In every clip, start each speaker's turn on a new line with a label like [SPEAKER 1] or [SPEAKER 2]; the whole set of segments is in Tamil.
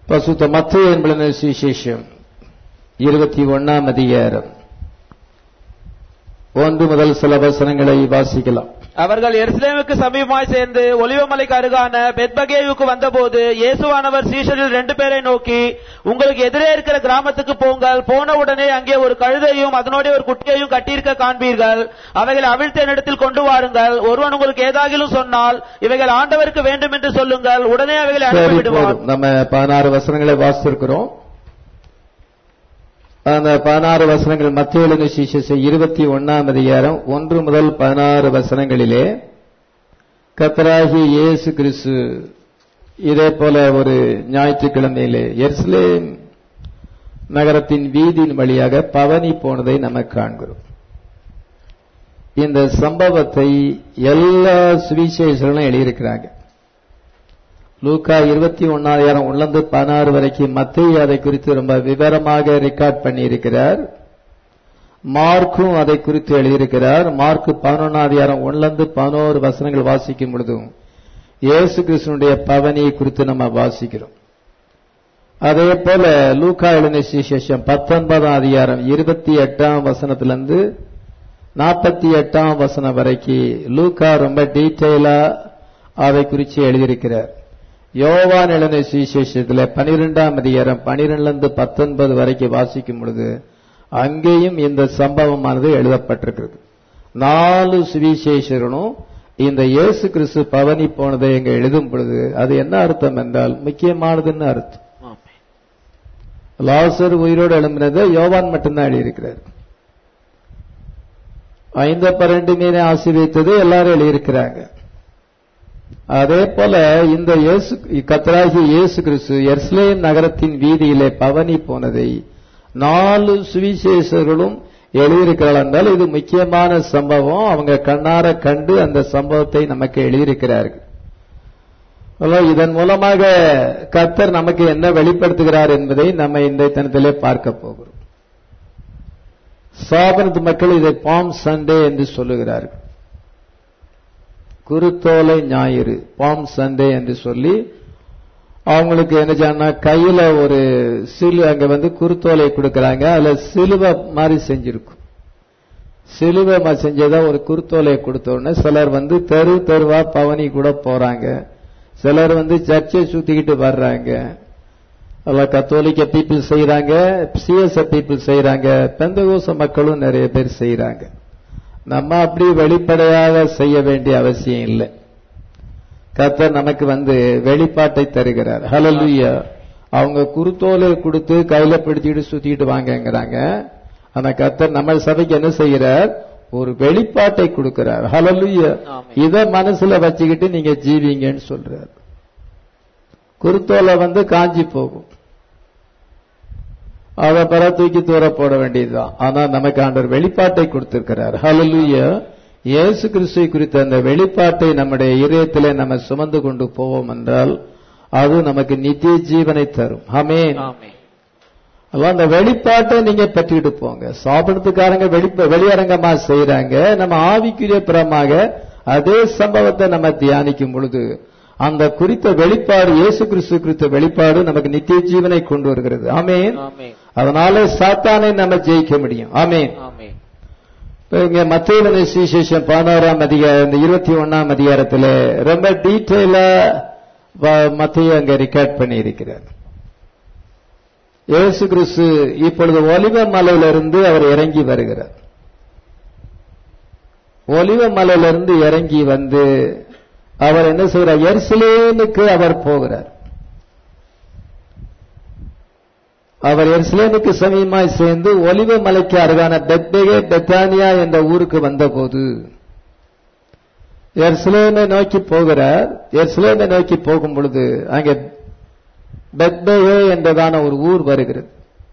[SPEAKER 1] பசுத்த மத்திய என்பன சுவிசேஷம் இருபத்தி ஒன்னாம் அதிகாரம் ஒன்று முதல் சில வசனங்களை வாசிக்கலாம்
[SPEAKER 2] அவர்கள் எருசலேமுக்கு சமீபமாய் சேர்ந்து ஒலிவமலைக்கு அருகான பெத்பகேவுக்கு வந்தபோது இயேசுவானவர் சீஷரில் ரெண்டு பேரை நோக்கி உங்களுக்கு எதிரே இருக்கிற கிராமத்துக்கு போங்கள் போன உடனே அங்கே ஒரு கழுதையும் அதனோட ஒரு குட்டியையும் கட்டியிருக்க காண்பீர்கள் அவைகளை அவிழ்த்த என்னிடத்தில் கொண்டு வாருங்கள் ஒருவன் உங்களுக்கு ஏதாகிலும் சொன்னால் இவைகள் ஆண்டவருக்கு வேண்டும் என்று சொல்லுங்கள் உடனே அவைகளை
[SPEAKER 1] சரி
[SPEAKER 2] அனுப்பிவிடுவார்
[SPEAKER 1] போதும் நம்ம பதினாறு வசனங்களை வாசித்திருக்கிறோம் அந்த பதினாறு வசனங்கள் மத்திய எழுந்த சிசேஷம் இருபத்தி ஒன்னாம் அதிகாரம் ஒன்று முதல் பதினாறு வசனங்களிலே கத்தராகி இயேசு கிறிஸ்து இதே போல ஒரு ஞாயிற்றுக்கிழமையிலே எருசலேம் நகரத்தின் வீதியின் வழியாக பவனி போனதை நம்ம காண்கிறோம் இந்த சம்பவத்தை எல்லா சுவிசேஷர்களும் எழுதியிருக்கிறாங்க லூக்கா இருபத்தி ஒன்னாயிரம் உள்ளந்து பதினாறு வரைக்கும் மத்திய அதை குறித்து ரொம்ப விவரமாக ரெக்கார்ட் பண்ணியிருக்கிறார் மார்க்கும் அதை குறித்து எழுதியிருக்கிறார் மார்க் பதினொன்னாதிகாரம் ஒன்லந்து பதினோரு வசனங்கள் வாசிக்கும் பொழுதும் இயேசு கிருஷ்ணனுடைய பவனியை குறித்து நம்ம வாசிக்கிறோம் அதே போல லூக்கா எழுதின சுவிசேஷம் பத்தொன்பதாம் அதிகாரம் இருபத்தி எட்டாம் வசனத்திலிருந்து நாற்பத்தி எட்டாம் வசனம் வரைக்கும் லூக்கா ரொம்ப டீட்டெயிலா அதை குறித்து எழுதியிருக்கிறார் யோவான் எழுதின சுவிசேஷத்தில் பனிரெண்டாம் அதிகாரம் பனிரெண்டுல இருந்து பத்தொன்பது வரைக்கும் வாசிக்கும் பொழுது அங்கேயும் இந்த சம்பவமானது எழுதப்பட்டிருக்கிறது நாலு சுவிசேஷர்களும் இந்த இயேசு கிறிஸ்து பவனி போனதை இங்க எழுதும் பொழுது அது என்ன அர்த்தம் என்றால் முக்கியமானதுன்னு அர்த்தம் லாசர் உயிரோடு எழும்பினதை யோவான் மட்டும்தான் எழுதியிருக்கிறார் ஐந்த பன்னெண்டு மீனை ஆசீர்வித்தது எல்லாரும் எழுதியிருக்கிறாங்க அதே போல இந்த இயேசு கத்தராகி இயேசு கிறிஸ்து எர்ஸ்லேம் நகரத்தின் வீதியிலே பவனி போனதை நாலு சுவிசேஷர்களும் எழுதியிருக்கிறார்கள் என்றால் இது முக்கியமான சம்பவம் அவங்க கண்ணார கண்டு அந்த சம்பவத்தை நமக்கு எழுதியிருக்கிறார்கள் அதனால இதன் மூலமாக கர்த்தர் நமக்கு என்ன வெளிப்படுத்துகிறார் என்பதை நம்ம இந்த தினத்திலே பார்க்க போகிறோம் சாபனத்து மக்கள் இதை பாம் சண்டே என்று சொல்லுகிறார்கள் குருத்தோலை ஞாயிறு பாம் சண்டே என்று சொல்லி அவங்களுக்கு என்ன சொன்னா கையில ஒரு சிலு அங்க வந்து குருத்தோலை கொடுக்கறாங்க அதுல சிலுவை மாதிரி செஞ்சிருக்கும் சிலுவை மாதிரி செஞ்சதா ஒரு குருத்தோலையை கொடுத்த உடனே சிலர் வந்து தெரு தெருவா பவனி கூட போறாங்க சிலர் வந்து சர்ச்சை சுத்திக்கிட்டு வர்றாங்க அதெல்லாம் கத்தோலிக்க பீப்புள் செய்யறாங்க சிஎஸ்எ பீப்புள் செய்யறாங்க பெந்தகோச மக்களும் நிறைய பேர் செய்யறாங்க நம்ம அப்படி வெளிப்படையாக செய்ய வேண்டிய அவசியம் இல்லை கர்த்தர் நமக்கு வந்து வெளிப்பாட்டை தருகிறார் ஹலலுயா அவங்க குருத்தோலை கொடுத்து கையில பிடிச்சிட்டு சுத்திட்டு வாங்கங்கிறாங்க ஆனா கர்த்தர் நம்ம சபைக்கு என்ன செய்கிறார் ஒரு வெளிப்பாட்டை கொடுக்கிறார் ஹலலுயா
[SPEAKER 2] ஆமென்.
[SPEAKER 1] இத மனசுல வச்சுக்கிட்டு நீங்க ஜீவிங்கன்னு சொல்றார் குருத்தோலை வந்து காஞ்சி போகும் அதை பிற தூக்கி தூர போட வேண்டியதுதான் ஆனா நமக்கு ஆண்டவர் வெளிப்பாட்டை கொடுத்திருக்கிறார் ஹalleluya இயேசு கிறிஸ்துவை குறித்த அந்த வெளிப்பாட்டை நம்முடைய இதயத்திலே நம்ம சுமந்து கொண்டு போவோம் என்றால் அது நமக்கு நித்திய ஜீவனை தரும் ஆமென்
[SPEAKER 2] ஆமென்
[SPEAKER 1] அதான் அந்த வெளிப்பாட்டை நீங்க பெற்றுக்கிட்டு போங்க சாப்பிடத்துக்காரங்க வெளி வெளியரங்கமா செய்யறாங்க நம்ம ஆவிக்குரிய புறமாக அதே சம்பவத்தை நம்ம தியானிக்கும் பொழுது அந்த குறித்த வெளிப்பாடு இயேசு கிறிஸ்து குறித்த வெளிப்பாடு நமக்கு நித்திய ஜீவனை கொண்டு வருகிறது ஆமென்
[SPEAKER 2] ஆமென்
[SPEAKER 1] அதனால சாத்தானை நம்ம ஜெயிக்க முடியும் ஆமென்
[SPEAKER 2] ஆமென்
[SPEAKER 1] இப்ப இங்க மத்திய சுவிசேஷம் பதினோராம் அதிகாரம் இந்த இருபத்தி ஒன்னாம் அதிகாரத்துல ரொம்ப டீட்டெயிலா மத்திய அங்க ரெக்கார்ட் பண்ணி இருக்கிறார் இயேசு கிறிஸ்து இப்பொழுது ஒலிவ மலையிலிருந்து அவர் இறங்கி வருகிறார் ஒலிவ மலையிலிருந்து இறங்கி வந்து அவர் என்ன செய்கிறார் எருசலேமுக்கு அவர் போகிறார் அவர் எருசலேமுக்கு சமீபமாய் சேர்ந்து ஒலிவ மலைக்கு அருகான பெத்பெகே பெத்தானியா என்ற ஊருக்கு வந்தபோது எருசலேமை நோக்கி போகிறார் எருசலேமை நோக்கி போகும் பொழுது அங்கே பெத்பெகே என்றதான ஒரு ஊர் வருகிறது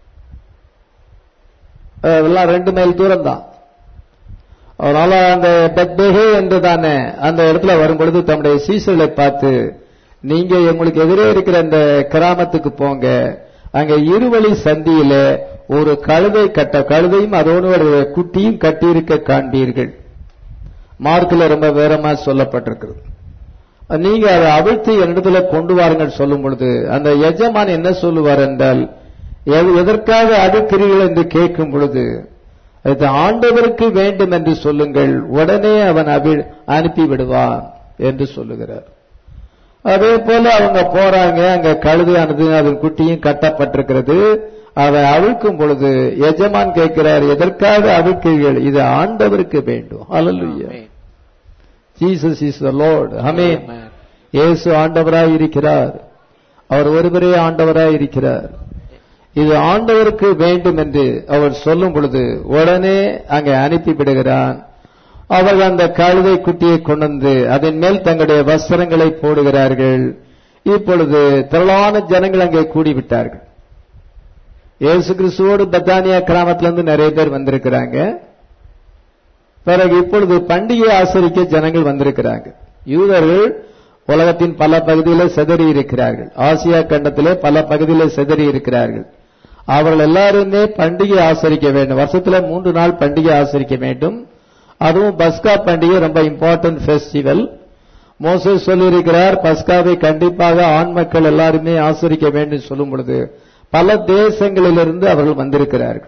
[SPEAKER 1] அதெல்லாம் ரெண்டு மைல் தூரம் தான் அதனால அந்த பெத்பெகே என்றதான அந்த இடத்துல வரும் பொழுது தம்முடைய சீசர்களை பார்த்து நீங்க உங்களுக்கு எதிரே இருக்கிற அந்த கிராமத்துக்கு போங்க அங்க இருவழி சந்தியில ஒரு கழுதை கட்ட கழுதையும் அதோடு ஒரு குட்டியும் கட்டியிருக்க காண்பீர்கள் மார்க்கில் ரொம்ப வேறமா சொல்லப்பட்டிருக்கிறது நீங்க அதை அவிழ்த்து என்னிடத்துல கொண்டு வாருங்கள் சொல்லும் பொழுது அந்த எஜமான் என்ன சொல்லுவார் என்றால் எது- எதற்காக அடுக்கிறீர்கள் என்று கேட்கும் பொழுது அது ஆண்டவருக்கு வேண்டும் என்று சொல்லுங்கள் உடனே அவன் அவி- அனுப்பி விடுவான் என்று சொல்லுகிறார் அதே போல அவங்க போறாங்க அங்க கழுதையானது அதன் குட்டியும் கட்டப்பட்டிருக்கிறது அதை அவிழ்க்கும் பொழுது எஜமான் கேட்கிறார் எதற்காக அவிழ்க்கிறீர்கள் இது ஆண்டவருக்கு வேண்டும் hallelujah Jesus is the Lord amen
[SPEAKER 2] Amen.
[SPEAKER 1] இயேசு ஆண்டவராய் இருக்கிறார் அவர் ஒருவரே ஆண்டவராய் இருக்கிறார் இது ஆண்டவருக்கு வேண்டும் என்று அவர் சொல்லும் பொழுது உடனே அங்கே அனுப்பி விடுகிறான் அவர்கள் அந்த கழுதை குட்டியை கொண்டு வந்து அதன் மேல் தங்களுடைய வஸ்திரங்களை போடுகிறார்கள் இப்பொழுது திரளான ஜனங்கள் அங்கே கூடிவிட்டார்கள் இயேசு கிறிஸ்துவோடு பத்தானியா கிராமத்திலிருந்து நிறைய பேர் வந்திருக்கிறாங்க பிறகு இப்பொழுது பண்டிகை ஆசரிக்க ஜனங்கள் வந்திருக்கிறாங்க யூதர்கள் உலகத்தின் பல பகுதியில் சிதறி இருக்கிறார்கள் ஆசியா கண்டத்திலே பல பகுதியில் சிதறி இருக்கிறார்கள் அவர்கள் எல்லாருமே பண்டிகை ஆசரிக்க வேண்டும் வருஷத்துல மூன்று நாள் பண்டிகை ஆசரிக்க வேண்டும் அதுவும் பஸ்கா பண்டிகை ரொம்ப இம்பார்ட்டன்ட் ஃபெஸ்டிவல் மோசஸ் சொல்லியிருக்கிறார் பஸ்காவை கண்டிப்பாக ஆண் மக்கள் எல்லாருமே ஆசரிக்க வேண்டும் சொல்லும் பொழுது பல தேசங்களிலிருந்து அவர்கள் வந்திருக்கிறார்கள்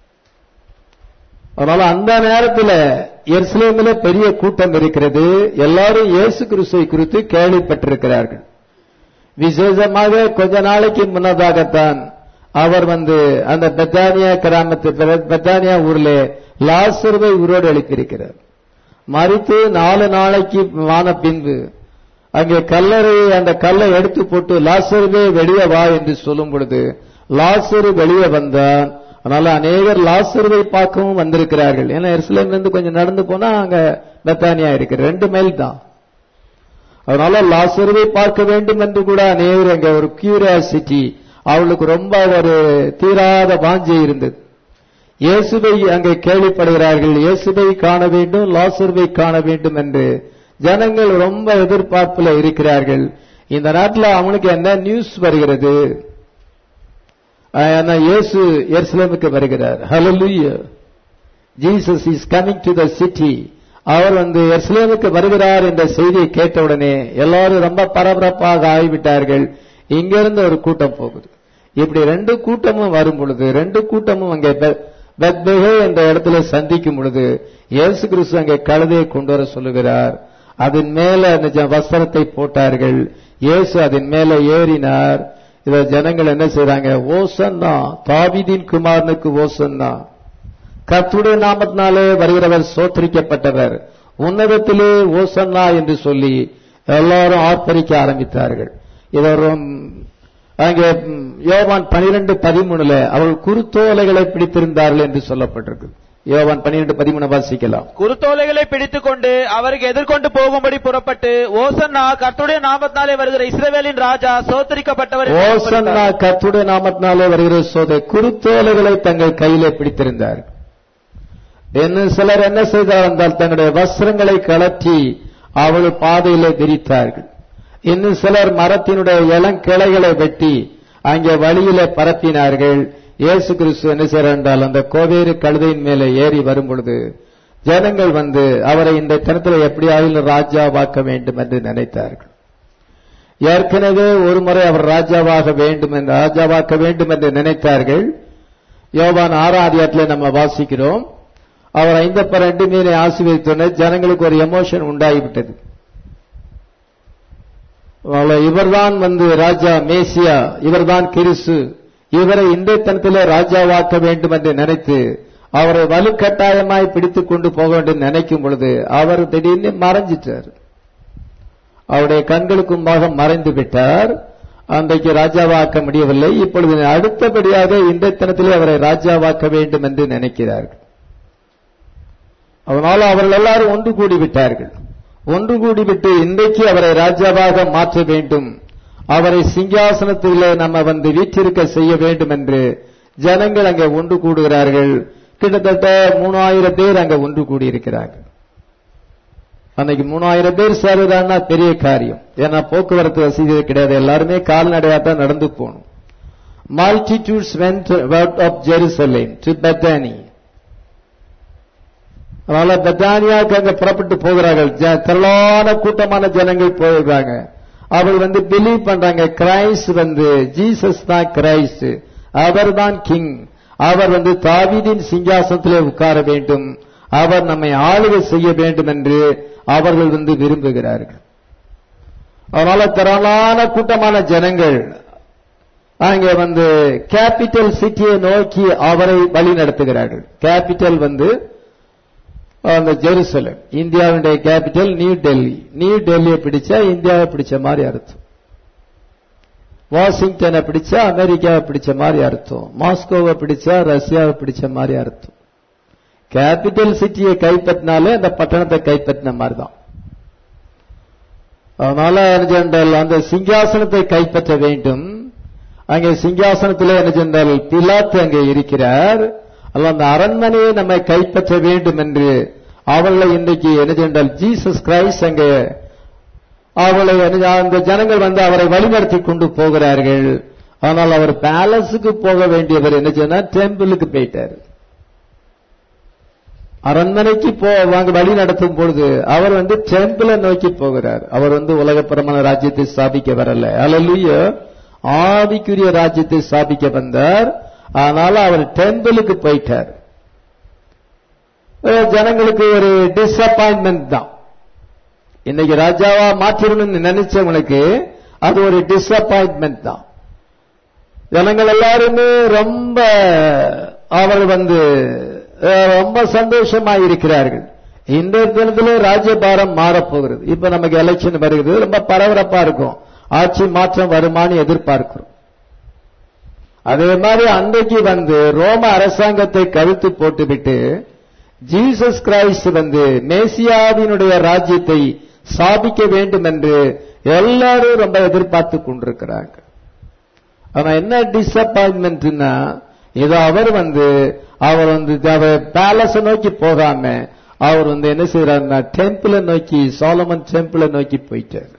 [SPEAKER 1] அதனால அந்த நேரத்தில் எருசலேமில் பெரிய கூட்டம் இருக்கிறது எல்லாரும் இயேசு கிறிஸ்துவை குறித்து கேள்விப்பட்டிருக்கிறார்கள் விசேஷமாக கொஞ்ச நாளைக்கு முன்னதாகத்தான் அவர் வந்து அந்த பெத்தானியா கிராமத்து பெத்தானியா ஊர்ல லாசருவை உயிரோடு எழுப்பியிருக்கிறார் மறித்து நாலு நாளைக்கு ஆன பின்பு அங்கே கல்லறை அந்த கல்லை எடுத்து போட்டு லாசருவே வெளியே வா என்று சொல்லும் பொழுது லாசரு வெளியே வந்தான் அதனால அநேகர் லாசருவை பார்க்கவும் வந்திருக்கிறார்கள் ஏன்னா எருசலேம்ல இருந்து கொஞ்சம் நடந்து போனா அங்க பெத்தானியா இருக்கு ரெண்டு மைல் தான் அதனால லாசருவை பார்க்க வேண்டும் என்று கூட அநேகர் அங்க ஒரு கியூரியாசிட்டி அவளுக்கு ரொம்ப ஒரு தீராத வாஞ்சை இருந்தது இயேசுவை அங்கே கேள்விப்படுகிறார்கள் இயேசுவை காண வேண்டும் லாசருவை காண வேண்டும் என்று ஜனங்கள் ரொம்ப எதிர்பார்ப்புல இருக்கிறார்கள் இந்த நாட்டில் அவனுக்கு என்ன நியூஸ் வருகிறது ஆனா இயேசு எருசலேமுக்கு வருகிறார் hallelujah Jesus is coming to the city அவர் வந்து எருசலேமுக்கு வருகிறார் என்ற செய்தியை கேட்டவுடனே எல்லாரும் ரொம்ப பரபரப்பாக ஆகிவிட்டார்கள் இங்கிருந்து ஒரு கூட்டம் போகுது இப்படி ரெண்டு கூட்டமும் வரும் பொழுது ரெண்டு கூட்டமும் அங்கே பெ- பெத்பெகே என்ற இடத்துல சந்திக்கும் பொழுது இயேசு கிறிஸ்து அங்கே கழுதையை கொண்டு வர சொல்லுகிறார் அதன் மேல அந்த ஜ- வஸ்திரத்தை போட்டார்கள் இயேசு அதன் மேல ஏறினார் இத ஜனங்கள் என்ன செய்றாங்க ஓசன்னா தாவீதின் குமாரனுக்கு ஓசன்னா கர்த்தருடைய நாமத்தினாலே வருகிறவர் சோத்தரிக்கப்பட்டவர் உன்னதத்திலே ஓசன்னா என்று சொல்லி எல்லாரும் ஆர்ப்பரிக்க ஆரம்பித்தார்கள் இதரும் அங்கே ம், யோவான் பனிரெண்டு பதிமூணுல அவர்கள் குருத்தோலைகளை பிடித்திருந்தார்கள் என்று சொல்லப்பட்டிருக்கு யோவான் பனிரெண்டு பதிமூணு வாசிக்கலாம்
[SPEAKER 2] குருத்தோலைகளை பிடித்துக் கொண்டு அவருக்கு எதிர்கொண்டு போகும்படி புறப்பட்டு ஓசன்னா கர்த்தருடைய நாமத்தினாலே வருகிற இஸ்ரவேலின் ராஜா சோத்தரிக்கப்பட்டவர் என்று
[SPEAKER 1] ஓசன்னா
[SPEAKER 2] அறிவித்தார்.
[SPEAKER 1] கர்த்தருடைய நாமத்தினாலே வருகிற சோதை குருத்தோலைகளை தங்கள் கையிலே பிடித்திருந்தார்கள் இன்னும் சிலர் என்ன செய்தார் என்றால் தங்களுடைய வஸ்திரங்களை கலற்றி அவள் பாதையிலே விரித்தார்கள் இன்னும் சிலர் மரத்தினுடைய இளங்கிளைகளை வெட்டி அங்கே வழியிலே பரப்பினார்கள் இயேசு கிறிஸ்து என்ன செய்றார் என்றால் அந்த கோவேறு கழுதையின் மேலே ஏறி வரும் பொழுது ஜனங்கள் வந்து அவரை இந்த தினத்தில் எப்படியாவது ராஜாவாக்க வேண்டும் என்று நினைத்தார்கள் ஏற்கனவே ஒரு முறை அவர் ராஜாவாக வேண்டும் என்று ராஜாவாக்க வேண்டும் என்று நினைத்தார்கள் யோவான் ஆறாம் அதிகாரத்தில் நம்ம வாசிக்கிறோம் அவர் ஐந்தப்ப ரெண்டு மீனை ஆசீர்வதித்தோன்னே ஜனங்களுக்கு ஒரு எமோஷன் உண்டாகிவிட்டது அவளை இவர்தான் வந்து ராஜா மேசியா இவர்தான் கிறிஸ்து இவரை இந்த தனத்திலே ராஜாவாக்க வேண்டும் என்று நினைத்து அவரை வலுக்கட்டாயமாய் பிடித்துக் கொண்டு போக வேண்டும் நினைக்கும் பொழுது அவர் திடீர்னு மறைஞ்சிட்டார் அவருடைய கண்களுக்கு முன்பாக மறைந்து விட்டார் அன்றைக்கு ராஜாவாக்க முடியவில்லை இப்பொழுது அடுத்தபடியாக இந்த தினத்திலே அவரை ராஜாவாக்க வேண்டும் என்று நினைக்கிறார்கள் அதனால அவர்கள் எல்லாரும் ஒன்று கூடி விட்டார்கள் ஒன்று கூடிவிட்டு இன்றைக்கு அவரை ராஜாவாக மாற்ற வேண்டும் அவரை சிங்காசனத்திலே நம்ம வந்து வீற்றிருக்க செய்ய வேண்டும் என்று ஜனங்கள் அங்கே ஒன்று கூடுகிறார்கள் கிட்டத்தட்ட மூணாயிரம் பேர் அங்க ஒன்று கூடியிருக்கிறார்கள் அன்னைக்கு மூணாயிரம் பேர் சேருதான்னா பெரிய காரியம் ஏன்னா போக்குவரத்து வசதி கிடையாது எல்லாருமே கால்நடையா தான் நடந்து போகணும் multitudes went out of Jerusalem to Bethany அதனால பெத்தானியாவுக்கு அங்க புறப்பட்டு போகிறார்கள் ஜ- திரளான கூட்டமான ஜனங்கள் போகிறாங்க அவர்கள் வந்து பிலீவ் பண்றாங்க கிரைஸ்ட் வந்து ஜீசஸ் தான் கிரைஸ்ட் அவர் தான் கிங் அவர் வந்து தாவீதின் சிங்காசனத்திலே உட்கார வேண்டும் அவர் நம்மை ஆளுகை செய்ய வேண்டும் என்று அவர்கள் வந்து விரும்புகிறார்கள் அதனால திரளான கூட்டமான ஜனங்கள் அங்கே வந்து கேபிட்டல் சிட்டியை நோக்கி அவரை வழி நடத்துகிறார்கள் கேபிட்டல் வந்து அந்த ஜெருசலம் இந்தியாவுடைய கேபிட்டல் நியூ டெல்லி நியூ டெல்லியை பிடிச்சா இந்தியாவை பிடிச்ச மாதிரி அர்த்தம் வாஷிங்டனை பிடிச்சா அமெரிக்காவை பிடிச்ச மாதிரி அர்த்தம் மாஸ்கோவை பிடிச்சா ரஷ்யாவை பிடிச்ச மாதிரி அர்த்தம் கேபிட்டல் சிட்டியை கைப்பற்றினாலே அந்த பட்டணத்தை கைப்பற்றின மாதிரி தான் அதனால என்ன சென்றால் அந்த சிங்காசனத்தை கைப்பற்ற வேண்டும் அங்கே சிங்காசனத்தில் என்ன சென்றால் பிலாத்து அங்கே இருக்கிறார் அல்ல அந்த அரண்மனையை நம்மை கைப்பற்ற வேண்டும் என்று அவளை இன்றைக்கு என்ன சென்றால் ஜீசஸ் கிரைஸ்ட் அங்கே அவளை என்ன- அந்த ஜனங்கள் வந்து அவரை வழிநடத்தி கொண்டு போகிறார்கள் ஆனால் அவர் பேலஸுக்கு போக வேண்டியவர் என்ன சொன்னா டெம்பிளுக்கு போயிட்டார் அரண்மனைக்கு போ வாங்க வழி நடத்தும் பொழுது அவர் வந்து டெம்பிளை நோக்கி போகிறார் அவர் வந்து உலகப்பரமான ராஜ்யத்தை ஸ்தாபிக்க வரல அல்ல ஆவிக்குரிய ராஜ்யத்தை ஸ்தாபிக்க வந்தார் அதனால அவர் டெம்பிளுக்கு போயிட்டார் அஹ் ஜனங்களுக்கு ஒரு டிசப்பாயின்மெண்ட் தான் இன்னைக்கு ராஜாவா மாற்றணும்னு நினைச்சவங்களுக்கு அது ஒரு டிசப்பாயின்மெண்ட் தான் ஜனங்கள் எல்லாருமே ரொம்ப அவர் வந்து அஹ், ரொம்ப சந்தோஷமா இருக்கிறார்கள் இந்த தினத்திலே ராஜ்யபாரம் மாறப்போகிறது இப்ப நமக்கு எலெக்ஷன் வருகிறது ரொம்ப பரபரப்பா இருக்கும் ஆட்சி மாற்றம் வருமானு எதிர்பார்க்கிறோம் அதே மாதிரி அன்றைக்கு வந்து ரோம அரசாங்கத்தை கழுத்து போட்டுவிட்டு ஜீசஸ் கிரைஸ்ட் வந்து மேசியாவினுடைய ராஜ்யத்தை ஸ்தாபிக்க வேண்டும் என்று எல்லாரும் ரொம்ப எதிர்பார்த்து கொண்டிருக்கிறாங்க ஆனா என்ன டிசப்பாயின்மெண்ட்னா ஏதோ அவர் வந்து அவர் வந்து பேலஸ நோக்கி போகாம அவர் வந்து என்ன செய்யறாருன்னா டெம்பிளை நோக்கி சாலமன் டெம்பிளை நோக்கி போயிட்டார்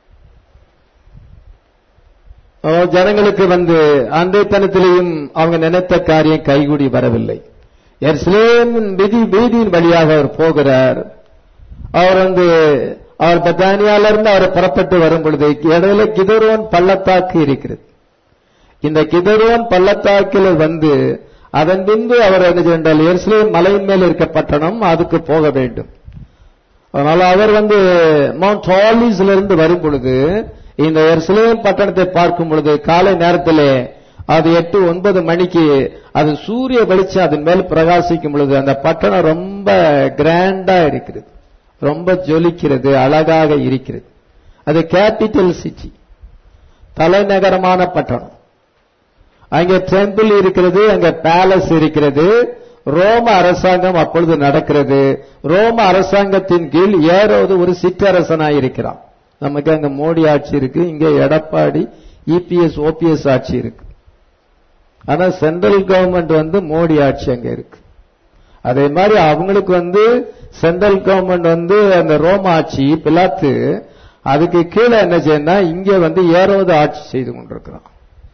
[SPEAKER 1] அவர் ஜனங்களுக்கு வந்து அன்றைத்தனத்திலேயும் அவங்க நினைத்த காரியம் கைகூடி வரவில்லை எருசலேமின் விதி வீதியின் வழியாக அவர் போகிறார் அவர் வந்து அவர் பத்தானியால இருந்து அவர் புறப்பட்டு வரும் பொழுது இடையில கிதரோன் பள்ளத்தாக்கு இருக்கிறது இந்த கிதரோன் பள்ளத்தாக்கில் வந்து அதன் பின்பு அவர் என்ன செய்தால் எருசலேம் மலையின் மேல் இருக்க பட்டணம் அதுக்கு போக வேண்டும் அதனால அவர் வந்து மவுண்ட் ஆலிஸ்ல இருந்து வரும் பொழுது இந்த எருசலேம் பட்டணத்தை பார்க்கும் பொழுது காலை நேரத்திலே அது எட்டு ஒன்பது மணிக்கு அது சூரிய வெளிச்சம் அதன் மேல் பிரகாசிக்கும் பொழுது அந்த பட்டணம் ரொம்ப கிராண்டா இருக்கிறது ரொம்ப ஜொலிக்கிறது அழகாக இருக்கிறது அது கேபிட்டல் சிட்டி தலைநகரமான பட்டணம் அங்கே டெம்பிள் இருக்கிறது அங்க பேலஸ் இருக்கிறது ரோம அரசாங்கம் அப்பொழுது நடக்கிறது ரோம அரசாங்கத்தின் கீழ் ஏறோது ஒரு சிற்றரசனாய் இருக்கிறான் நமக்கு அங்க மோடி ஆட்சி இருக்கு இங்க எடப்பாடி இபிஎஸ் ஓபிஎஸ் ஆட்சி இருக்கு ஆனா சென்ட்ரல் கவர்மெண்ட் வந்து மோடி ஆட்சி அங்க இருக்கு அதே மாதிரி அவங்களுக்கு வந்து சென்ட்ரல் கவர்மெண்ட் வந்து அந்த ரோம ஆட்சி பிலாத்து அதுக்கு கீழே என்ன செய்யணும் இங்க வந்து ஏறோது ஆட்சி செய்து கொண்டிருக்கிறான்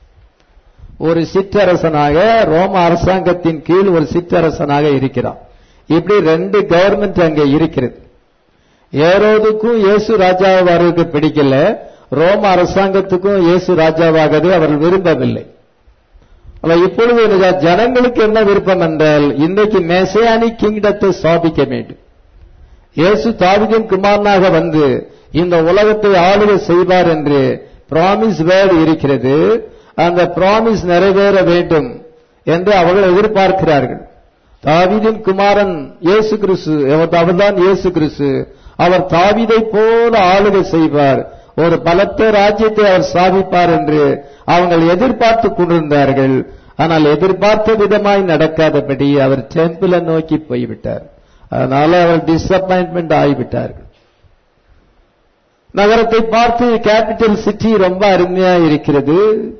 [SPEAKER 1] ஒரு சிற்றரசனாக ரோம அரசாங்கத்தின் கீழ் ஒரு சிற்றரசனாக இருக்கிறான் இப்படி ரெண்டு கவர்மெண்ட் அங்கே இருக்கிறது ஏரோதுக்கும் இயேசு ராஜாவாருக்கு பிடிக்கல ரோம அரசாங்கத்துக்கும் இயேசு ராஜாவாகவே அவர்கள் விரும்பவில்லை ஆனா இப்பொழுது என்ன ஜனங்களுக்கு என்ன விருப்பம் என்றால் இன்றைக்கு மெசையானி கிங்டத்தை ஸ்தாபிக்க வேண்டும் இயேசு தாவிதின் குமாரனாக வந்து இந்த உலகத்தை ஆளுகை செய்வார் என்று பிராமிஸ் வேர்டு இருக்கிறது அந்த பிராமிஸ் நிறைவேற வேண்டும் என்று அவர்கள் எதிர்பார்க்கிறார்கள் தாவீதின் குமாரன் இயேசு கிறிஸ்து அவர்தான் இயேசு கிறிஸ்து அவர் தாவீதை போல ஆளுகை செய்வார் ஒரு பலத்த ராஜ்யத்தை அவர் சாதிப்பார் என்று அவங்கள் எதிர்பார்த்து கொண்டிருந்தார்கள் ஆனால் எதிர்பார்த்த விதமாய் நடக்காதபடி அவர் டெம்பிளை நோக்கி போய்விட்டார் அதனால அவர் டிசப்பாயின்மெண்ட் ஆகிவிட்டார்கள் நகரத்தை பார்த்து கேபிட்டல் சிட்டி ரொம்ப அருமையா இருக்கிறது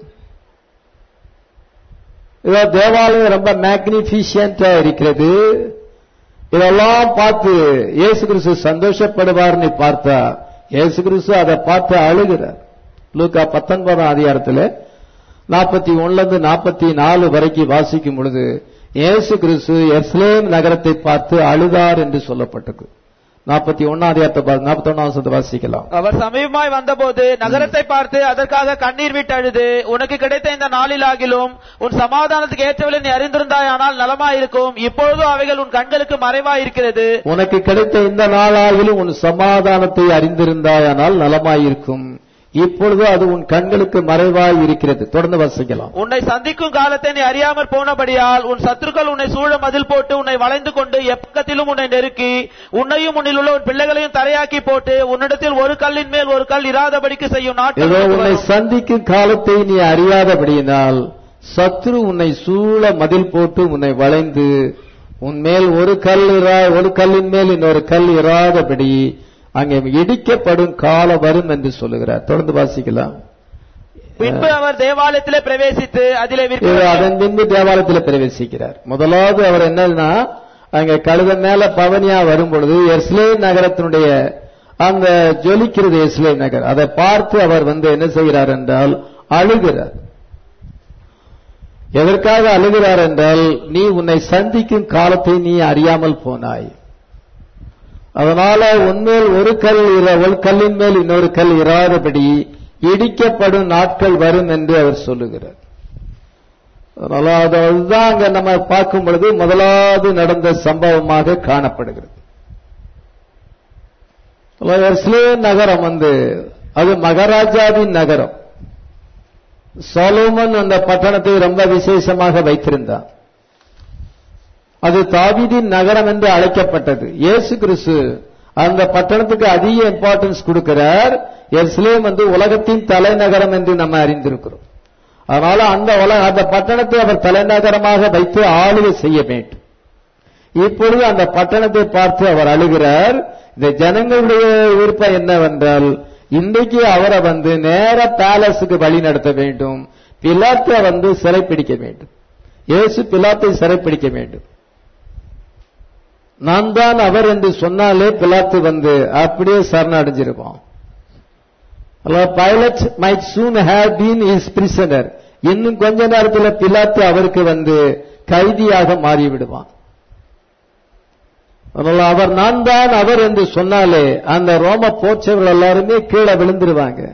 [SPEAKER 1] இதோ தேவாலயம் ரொம்ப மேக்னிபிஷியன்டா இருக்கிறது இதெல்லாம் பார்த்து இயேசு கிறிஸ்து சந்தோஷப்படுவார்னு பார்த்தா இயேசு கிறிஸ்து அதை பார்த்து அழுகிறார் லூக்கா பத்தொன்பதாம் அதிகாரத்தில் நாற்பத்தி ஒன்னுல இருந்து நாற்பத்தி நாலு வரைக்கும் வாசிக்கும் பொழுது இயேசு கிறிஸ்து எஸ்லேம் நகரத்தை பார்த்து அழுதார் என்று சொல்லப்பட்டது நாற்பத்தி ஒன்னாம் நாற்பத்தி ஒன்னாம் வாசிக்கலாம்
[SPEAKER 2] அவர் சமீபமாய் வந்தபோது நகரத்தை பார்த்து அதற்காக கண்ணீர் விட்டு அழுது உனக்கு கிடைத்த இந்த நாளிலாகிலும் உன் சமாதானத்துக்கு ஏற்றவில்லை நீ அறிந்திருந்தாயானால் நலமாயிருக்கும் இப்பொழுதும் அவைகள் உன் கண்களுக்கு மறைவாயிருக்கிறது
[SPEAKER 1] உனக்கு கிடைத்த இந்த நாளாகிலும் உன் சமாதானத்தை அறிந்திருந்தாயானால் நலமாயிருக்கும் இப்பொழுது அது உன் கண்களுக்கு மறைவாய் இருக்கிறது தொடர்ந்து வாசிக்கலாம்
[SPEAKER 2] உன்னை சந்திக்கும் காலத்தை நீ அறியாமற் போனபடியால் உன் சத்துருக்கள் உன்னை சூழ மதில் போட்டு உன்னை வளைந்து கொண்டு எப்பக்கத்திலும் உன்னை நெருக்கி உன்னையும் உன்னில் உள்ள உன் பிள்ளைகளையும் தரையாக்கி போட்டு உன்னிடத்தில் ஒரு கல்லின் மேல் ஒரு கல் இராதபடிக்கு செய்யும் நாட்கள்
[SPEAKER 1] இதோ
[SPEAKER 2] உனக்கு
[SPEAKER 1] உன்னை
[SPEAKER 2] வரும்.
[SPEAKER 1] சந்திக்கும் காலத்தை நீ அறியாதபடியினால் சத்ரு உன்னை சூழ மதில் போட்டு உன்னை வளைந்து உன் மேல் ஒரு கல் இரா ஒரு கல்லின் மேல் இன்னொரு கல் இராதபடி அங்கே இடிக்கப்படும் காலம் வரும் என்று சொல்லுகிறார் தொடர்ந்து வாசிக்கலாம்
[SPEAKER 2] பின்பு அவர் தேவாலயத்திலே பிரவேசித்து அதிலே
[SPEAKER 1] இது
[SPEAKER 2] விற்க
[SPEAKER 1] அதன் பின்பு தேவாலயத்தில் பிரவேசிக்கிறார் முதலாவது அவர் என்னன்னா அங்க கழுத மேல பவனியா வரும் பொழுது எஸ்லே நகரத்தினுடைய அந்த ஜொலிக்கிறது எஸ்லே நகர் அதை பார்த்து அவர் வந்து என்ன செய்கிறார் என்றால் அழுகிறார் எதற்காக அழுகிறார் என்றால் நீ உன்னை சந்திக்கும் காலத்தை நீ அறியாமல் போனாய் அதனால உன்மேல் ஒரு கல் இர- ஒரு கல்லின் மேல் இன்னொரு கல் இராதபடி இடிக்கப்படும் நாட்கள் வரும் என்று அவர் சொல்லுகிறார் அதனால அது அதுதான் அங்க நம்ம பார்க்கும் பொழுது முதலாவது நடந்த சம்பவமாக காணப்படுகிறது அதனால எருசலேம் நகரம் வந்து அது மகாராஜாவின் நகரம் சாலோமன் அந்த பட்டணத்தை ரொம்ப விசேஷமாக வைத்திருந்தான் அது தாவீதின் நகரம் என்று அழைக்கப்பட்டது இயேசு கிறிஸ்து அந்த பட்டணத்துக்கு அதிக இம்பார்ட்டன்ஸ் கொடுக்கிறார் எருசலேம் வந்து உலகத்தின் தலைநகரம் என்று நம்ம அறிந்திருக்கிறோம் அதனால அந்த உலக அந்த பட்டணத்தை அவர் தலைநகரமாக வைத்து ஆளுகை செய்ய வேண்டும் இப்பொழுது அந்த பட்டணத்தை பார்த்து அவர் அழுகிறார் இந்த ஜனங்களுடைய விருப்பம் என்னவென்றால் இன்றைக்கு அவரை வந்து நேர பேலஸுக்கு வழி நடத்த வேண்டும் பிலாத்தை வந்து சிறைப்பிடிக்க வேண்டும் இயேசு பிலாத்தை சிறைப்பிடிக்க வேண்டும் நான் தான் அவர் என்று சொன்னாலே பிலாத்து வந்து அப்படியே சரணடைஞ்சிருப்பான் Pilate might soon have been is prisoner இன்னும் கொஞ்ச நேரத்தில் பிலாத்து அவருக்கு வந்து கைதியாக மாறிவிடுவான் அதனால அவர் நான் தான் அவர் என்று சொன்னாலே அந்த ரோம போச்சவர்கள் எல்லாருமே கீழே விழுந்துருவாங்க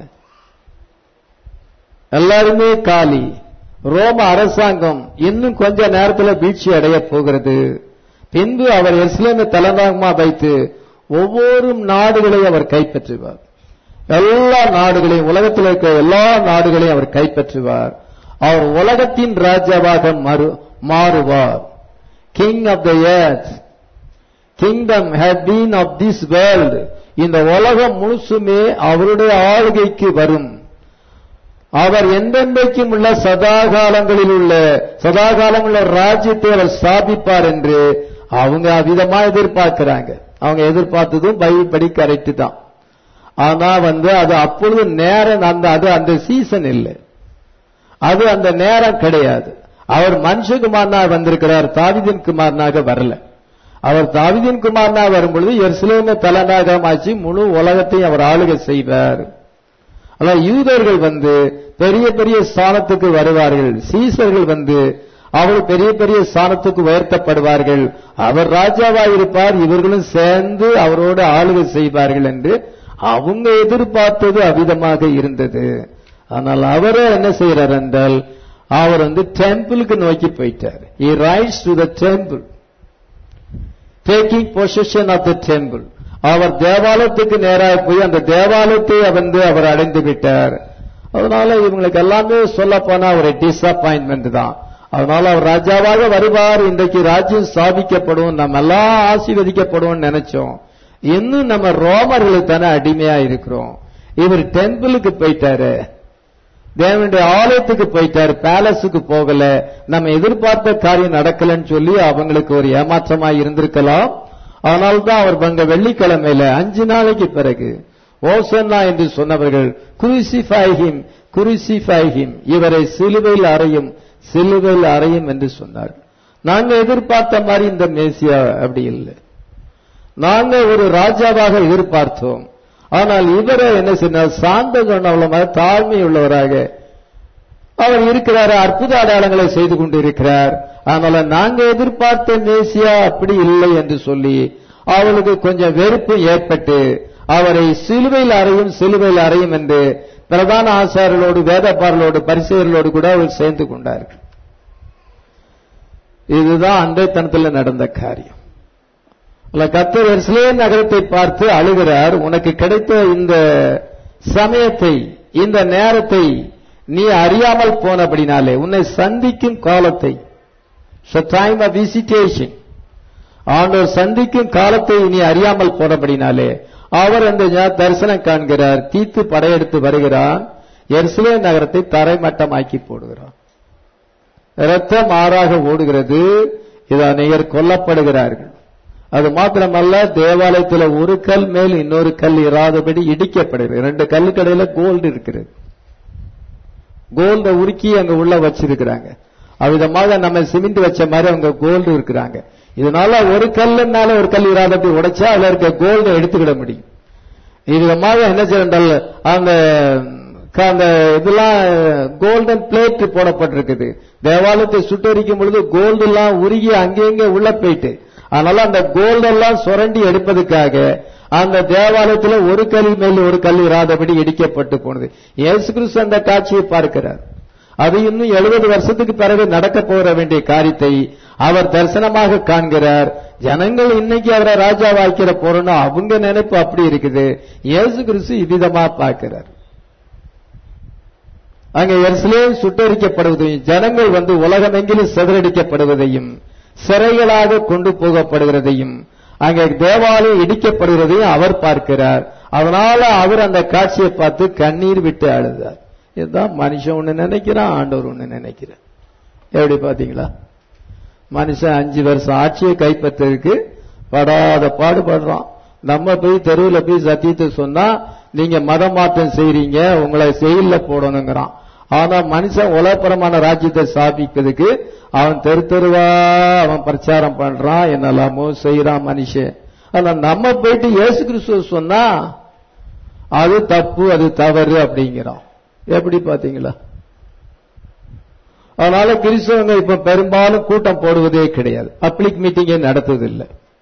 [SPEAKER 1] எல்லாருமே காலி ரோம அரசாங்கம் இன்னும் கொஞ்ச நேரத்தில் வீழ்ச்சி அடைய போகிறது பின்பு அவர் எஸ்லேமை தலைநகரமா வைத்து ஒவ்வொரு நாடுகளையும் அவர் கைப்பற்றுவார் எல்லா நாடுகளையும் உலகத்தில் இருக்கிற எல்லா நாடுகளையும் அவர் கைப்பற்றுவார் அவர் உலகத்தின் ராஜாவாக மறு மாறுவார் king of the earth kingdom had been of this world இந்த உலகம் முழுசுமே அவருடைய ஆளுகைக்கு வரும் அவர் எந்தெந்தைக்கும் உள்ள சதாகாலங்களில் உள்ள சதாகாலம் உள்ள ராஜ்யத்தை அவர் ஸ்தாபிப்பார் என்று அவங்க அவ்விதமா எதிர்பார்க்கிறாங்க அவங்க எதிர்பார்த்ததும் பைபிள் படி கரெக்ட் தான் ஆனா வந்து அது அப்பொழுது நேரம் அந்த அது அந்த சீசன் இல்லை அது அந்த நேரம் கிடையாது அவர் மனுஷகுமாரனா வந்திருக்கிறார் தாவிதின் குமாரனாக வரல அவர் தாவிதின் குமாரனா வரும்பொழுது எருசலேமை தலைநகரமாச்சு முழு உலகத்தையும் அவர் ஆளுகை செய்வார் அதான் யூதர்கள் வந்து பெரிய பெரிய ஸ்தானத்துக்கு வருவார்கள் சீசர்கள் வந்து அவர் பெரிய பெரிய ஸ்தானத்துக்கு உயர்த்தப்படுவார்கள் அவர் ராஜாவாக இருப்பார் இவர்களும் சேர்ந்து அவரோடு ஆளுகை செய்வார்கள் என்று அவங்க எதிர்பார்த்தது அவிதமாக இருந்தது ஆனால் அவரே என்ன செய்யறார் என்றால் அவர் வந்து டெம்பிளுக்கு நோக்கி போயிட்டார் he rise to the temple taking position of the temple அவர் தேவாலயத்துக்கு நேராக போய் அந்த தேவாலயத்தை வந்து அவர் அடைந்து விட்டார் அதனால இவங்களுக்கு எல்லாமே சொல்ல போனா ஒரு டிசப்பாயின்மெண்ட் தான் அதனால அவர் ராஜாவாக வருவார் இன்றைக்கு ராஜ்யம் ஸ்தாபிக்கப்படும் நம்ம எல்லாம் ஆசீர்வதிக்கப்படும் நினைச்சோம் இன்னும் நம்ம ரோமர்களுக்கு தானே அடிமையா இருக்கிறோம் இவர் டெம்பிளுக்கு போயிட்டாரு தேவனுடைய ஆலயத்துக்கு போயிட்டாரு பேலஸுக்கு போகல நம்ம எதிர்பார்த்த காரியம் நடக்கலன்னு சொல்லி அவங்களுக்கு ஒரு ஏமாற்றமா இருந்திருக்கலாம் அதனால்தான் அவர் அங்க வெள்ளிக்கிழமையில அஞ்சு நாளைக்கு பிறகு ஓசன்னா என்று சொன்னவர்கள் குருசிஃபைஹிம் குருசிஃபைஹிம் இவரை சிலுவையில் அறையும் சிலுவையில் அறையும் என்று சொன்னார்கள் நாங்க எதிர்பார்த்த மாதிரி இந்த மேசியா அப்படி இல்லை நாங்க ஒரு ராஜாவாக எதிர்பார்த்தோம் ஆனால் இவரை என்ன சொன்னார் சாந்த குணமுள்ளமாக தாழ்மை உள்ளவராக அவர் இருக்கிறார் அற்புத அடையாளங்களை செய்து கொண்டிருக்கிறார் அதனால நாங்க எதிர்பார்த்த மேசியா அப்படி இல்லை என்று சொல்லி அவளுக்கு கொஞ்சம் வெறுப்பு ஏற்பட்டு அவரை சிலுவையில் அறையும் சிலுவையில் அறையும் என்று பிரதான ஆசாரியர்களோடு வேதப்பாரலோடு பரிசெயர்களோடு கூட அவர் சேர்ந்து கொண்டார்கள் இதுதான் அன்றைத்தனத்தில் நடந்த காரியம் அல்ல கத்தர் எருசலேம் நகரத்தை பார்த்து அழுகிறார் உனக்கு கிடைத்த இந்த சமயத்தை இந்த நேரத்தை நீ அறியாமல் போனபடினாலே உன்னை சந்திக்கும் காலத்தை டைம் ஆஃப் விசிட்டேஷன் ஆண்டவர் சந்திக்கும் காலத்தை நீ அறியாமல் போனபடினாலே அவர் அந்த ஞா- தரிசனம் காண்கிறார் தீத்து படையெடுத்து வருகிறான் எருசலேம் நகரத்தை தரைமட்டமாக்கி போடுகிறான் ரத்தம் ஆறாக ஓடுகிறது இது அநேகர் கொல்லப்படுகிறார்கள் அது மாத்திரமல்ல தேவாலயத்தில் ஒரு கல் மேல் இன்னொரு கல் இராதபடி இடிக்கப்படுகிறது ரெண்டு கல்லுக்கடையில கோல்டு இருக்கிறது கோல்ட உருக்கி அங்க உள்ள வச்சிருக்கிறாங்க அவ்விதமாக நம்ம சிமெண்ட் வச்ச மாதிரி அவங்க கோல்டு இருக்கிறாங்க இதனால ஒரு கல்லுனால ஒரு கல் இராதபடி உடைச்சா அதுல இருக்க கோல்டை எடுத்துக்கிட முடியும் இதுமாக என்ன செய்யறால் அந்த க- அந்த இதெல்லாம் கோல்டன் பிளேட் போடப்பட்டிருக்குது தேவாலயத்தை சுட்டரிக்கும் பொழுது கோல்டு எல்லாம் உருகி அங்கங்க உள்ள போயிட்டு அதனால அந்த கோல்டு எல்லாம் சுரண்டி எடுப்பதற்காக அந்த தேவாலயத்துல ஒரு கல் மேல் ஒரு கல் இராதபடி இடிக்கப்பட்டு போனது இயேசு கிறிஸ்து அந்த காட்சியை பார்க்கிறார் அது இன்னும் எழுபது வருஷத்துக்கு பிறகு நடக்க போற வேண்டிய காரியத்தை அவர் தரிசனமாக காண்கிறார் ஜனங்கள் இன்னைக்கு அவரை ராஜா வாய்க்கிற போறோம்னா அவங்க நினைப்பு அப்படி இருக்குது இயேசு கிறிஸ்து இவ்விதமா பார்க்கிறார் அங்க எருசலேம் சுட்டரிக்கப்படுவதையும் ஜனங்கள் வந்து உலகமெங்கிலும் சிதறடிக்கப்படுவதையும் சிறைகளாக கொண்டு போகப்படுகிறதையும் அங்கே தேவாலயம் இடிக்கப்படுகிறதையும் அவர் பார்க்கிறார் அதனால அவர் அந்த காட்சியை பார்த்து கண்ணீர் விட்டு அழுதார் இதுதான் மனுஷன் ஒண்ணு நினைக்கிறான் ஆண்டவர் ஒண்ணு நினைக்கிறார் எப்படி பாத்தீங்களா மனுஷன் அஞ்சு வருஷம் ஆட்சியை கைப்பற்றதுக்கு படாத பாடுபடுறான் நம்ம போய் தெருவில் போய் சத்தியத்தை சொன்னா நீங்க மதம் மாற்றம் செய்றீங்க உங்களை செயல்ல போடணுங்கிறான் ஆனா மனுஷன் உலகப்புறமான ராஜ்யத்தை ஸ்தாபிப்பதுக்கு அவன் தெரு தெருவா அவன் பிரச்சாரம் பண்றான் என்னெல்லாமோ செய்யறான் மனுஷன் ஆனா நம்ம போயிட்டு இயேசு கிறிஸ்துவ சொன்னா அது தப்பு அது தவறு அப்படிங்கிறான் எப்படி பாத்தீங்களா அதனால கிறிஸ்தவங்க இப்ப பெரும்பாலும் கூட்டம் போடுவதே கிடையாது பப்ளிக் மீட்டிங்கே நடத்துவதில்லை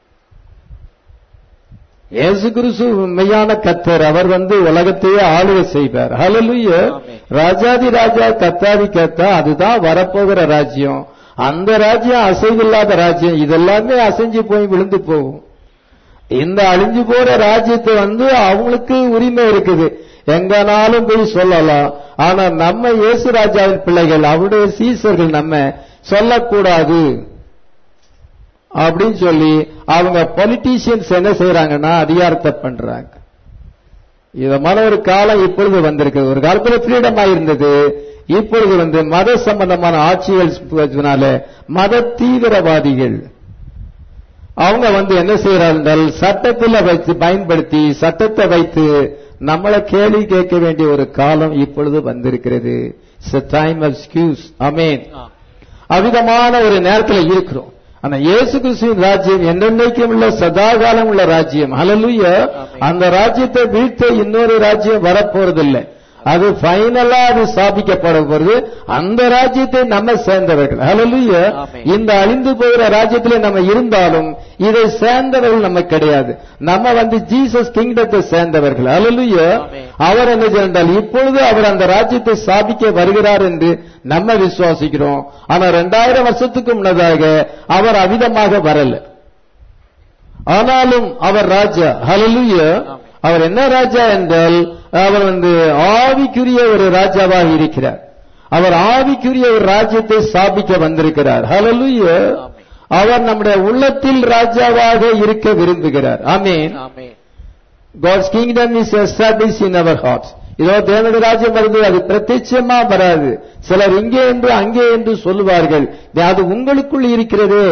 [SPEAKER 1] இயேசு கிறிஸ்து மெய்யான கத்தர் அவர் வந்து உலகத்தையே ஆளுகை செய்வார் ஹalleluya
[SPEAKER 2] ஆமென்.
[SPEAKER 1] ராஜாதி ராஜா கத்தாதி கத்தா அதுதான் வரப்போகிற ராஜ்யம் அந்த ராஜ்யம் அசைவில்லாத ராஜ்யம் இதெல்லாமே அசைஞ்சு போய் விழுந்து போகும் இந்த அழிஞ்சு போற ராஜ்யத்தை வந்து அவங்களுக்கு உரிமை இருக்குது எங்கனாலும் போய் சொல்லலாம் ஆனா நம்ம இயேசு ராஜாவின் பிள்ளைகள் அவருடைய சீசர்கள் நம்ம சொல்லக்கூடாது அப்படின்னு சொல்லி அவங்க பொலிட்டீஷியன்ஸ் என்ன செய்யறாங்கன்னா அதிகாரத்தை பண்றாங்க இதமான ஒரு காலம் இப்பொழுது வந்திருக்கு ஒரு காலத்துல ஃப்ரீடம் இருந்தது இப்பொழுது வந்து மத சம்பந்தமான ஆட்சிகள் மத தீவிரவாதிகள் அவங்க வந்து என்ன செய்யறார்கள் சட்டத்தில் வைத்து பயன்படுத்தி சட்டத்தை வைத்து நம்மளை கேள்வி கேட்க வேண்டிய ஒரு காலம் இப்பொழுது வந்திருக்கிறது டைம் ஆஃப் ஸ்கியூஸ் அமேன் அவிதமான ஒரு நேரத்தில் இருக்கிறோம் ஆனா இயேசு கிறிஸ்துவின் ராஜ்யம் என்றென்றைக்கும் உள்ள சதாகாலம் உள்ள ராஜ்யம் ஹalleluya
[SPEAKER 2] ஆமென்.
[SPEAKER 1] அந்த ராஜ்யத்தை வீழ்த்த இன்னொரு ராஜ்யம் வரப்போறதில்லை அது ஃபைனலா அது ஸ்தாபிக்கப்பட போறது அந்த ராஜ்யத்தை நம்ம சேர்ந்தவர்கள் ஹalleluya
[SPEAKER 2] ஆமென்.
[SPEAKER 1] இந்த அழிந்து போகிற ராஜ்யத்திலே நம்ம இருந்தாலும் இதை சேர்ந்தவர்கள் நம்ம கிடையாது நம்ம வந்து ஜீசஸ் கிங்டத்தை சேர்ந்தவர்கள் ஹalleluya
[SPEAKER 2] ஆமென்.
[SPEAKER 1] அவர் என்ன செய்தால் இப்பொழுது அவர் அந்த ராஜ்யத்தை ஸ்தாபிக்க வருகிறார் என்று நம்ம விசுவாசிக்கிறோம் ஆனா ரெண்டாயிரம் வருஷத்துக்கு முன்னதாக அவர் அவிதமாக வரல ஆனாலும் அவர் ராஜா ஹalleluya
[SPEAKER 2] ஆமென்.
[SPEAKER 1] அவர் என்ன ராஜா என்றால் அவர் வந்து ஆவிக்குரிய ஒரு ராஜாவாக இருக்கிறார் அவர் ஆவிக்குரிய ஒரு ராஜ்யத்தை ஸ்தாபிக்க வந்திருக்கிறார் ஹalleluya
[SPEAKER 2] ஆமென்.
[SPEAKER 1] அவர் நம்முடைய உள்ளத்தில் ராஜாவாக இருக்க விரும்புகிறார் ஆமென்
[SPEAKER 2] ஆமென்
[SPEAKER 1] God's kingdom is established in our hearts. இதோ தேவனுடைய ராஜ்யம் வருது அது பிரத்யட்சமா வராது சிலர் இங்கே என்று அங்கே என்று சொல்லுவார்கள் அது உங்களுக்குள் இருக்கிறதே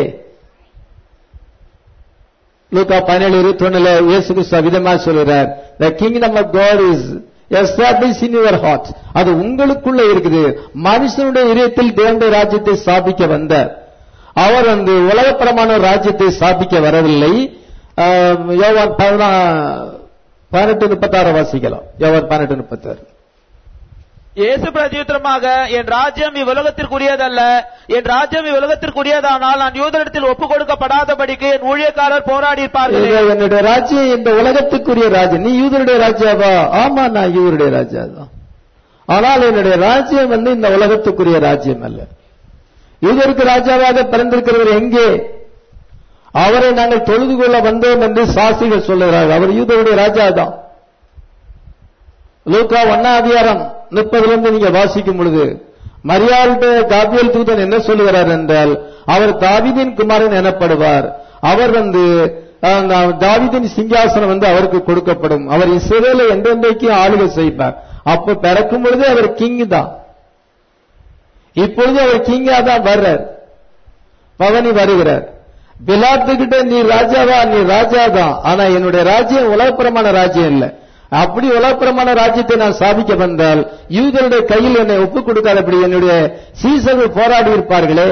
[SPEAKER 1] லூக்கா பதினேழு இருபத்தி ஒண்ணுல இயேசு கிறிஸ்து விதமா சொல்கிறார் the kingdom of God is established in your heart அது உங்களுக்குள்ள இருக்குது மனுஷனுடைய இதயத்தில் தேவனுடைய ராஜ்யத்தை ஸ்தாபிக்க வந்தார் அவர் வந்து உலகப்பரமான ஒரு ராஜ்யத்தை ஸ்தாபிக்க வரவில்லை ஆஹ், யோவான் பதினா பதினெட்டு முப்பத்தாறு வாசிக்கலாம் யோவான் பதினெட்டு முப்பத்தாறு
[SPEAKER 2] இயேசு பிரதியுத்தரமாக என் ராஜ்யம் இவ்வுலகத்திற்குரியதல்ல என் ராஜ்யம் இவ்வுலகத்திற்குரியதானால் நான் யூதரிடத்தில் ஒப்புக் கொடுக்கப்படாதபடிக்கு என் ஊழியக்காரர் போராடி இருப்பார்களே
[SPEAKER 1] இதோ என்னுடைய ராஜ்யம் இந்த உலகத்துக்குரிய ராஜ்யம் நீ யூதருடைய ராஜாவா ஆமா நான் யூதருடைய ராஜா தான் ஆனால் என்னுடைய ராஜ்யம் வந்து இந்த உலகத்துக்குரிய ராஜ்யம் அல்ல யூதருக்கு ராஜாவாக பிறந்திருக்கிறவர் எங்கே அவரை நாங்கள் தொழுது கொள்ள வந்தோம் என்று சாசிகள் சொல்லுகிறார்கள் அவர் யூதருடைய ராஜா தான் லூக்கா ஒன்னா அதிகாரம் முப்பதுல இருந்து நீங்க வாசிக்கும் பொழுது மரியாதை காபியல் தூதன் என்ன சொல்லுகிறார் என்றால் அவர் தாவிதின் குமாரன் எனப்படுவார் அவர் வந்து அஹ், தாவீதின் சிங்காசனம் வந்து அவருக்கு கொடுக்கப்படும் அவர் இஸ்ரேலை என்றென்றைக்கு ஆளுகை செய்வார் அப்ப பிறக்கும் பொழுது அவர் கிங் தான் இப்பொழுது அவர் கிங்கா தான் வர்றார் பவனி வருகிறார் பிலாத்துக்கிட்ட நீ ராஜாவா நீ ராஜா தான் ஆனா என்னுடைய ராஜ்யம் உலகப்புறமான ராஜ்யம் இல்ல அப்படி உலகப்புறமான ராஜ்யத்தை நான் சாதிக்க வந்தால் யூதருடைய கையில் என்னை ஒப்புக் கொடுக்காதபடி என்னுடைய சீசர்கள் போராடி இருப்பார்களே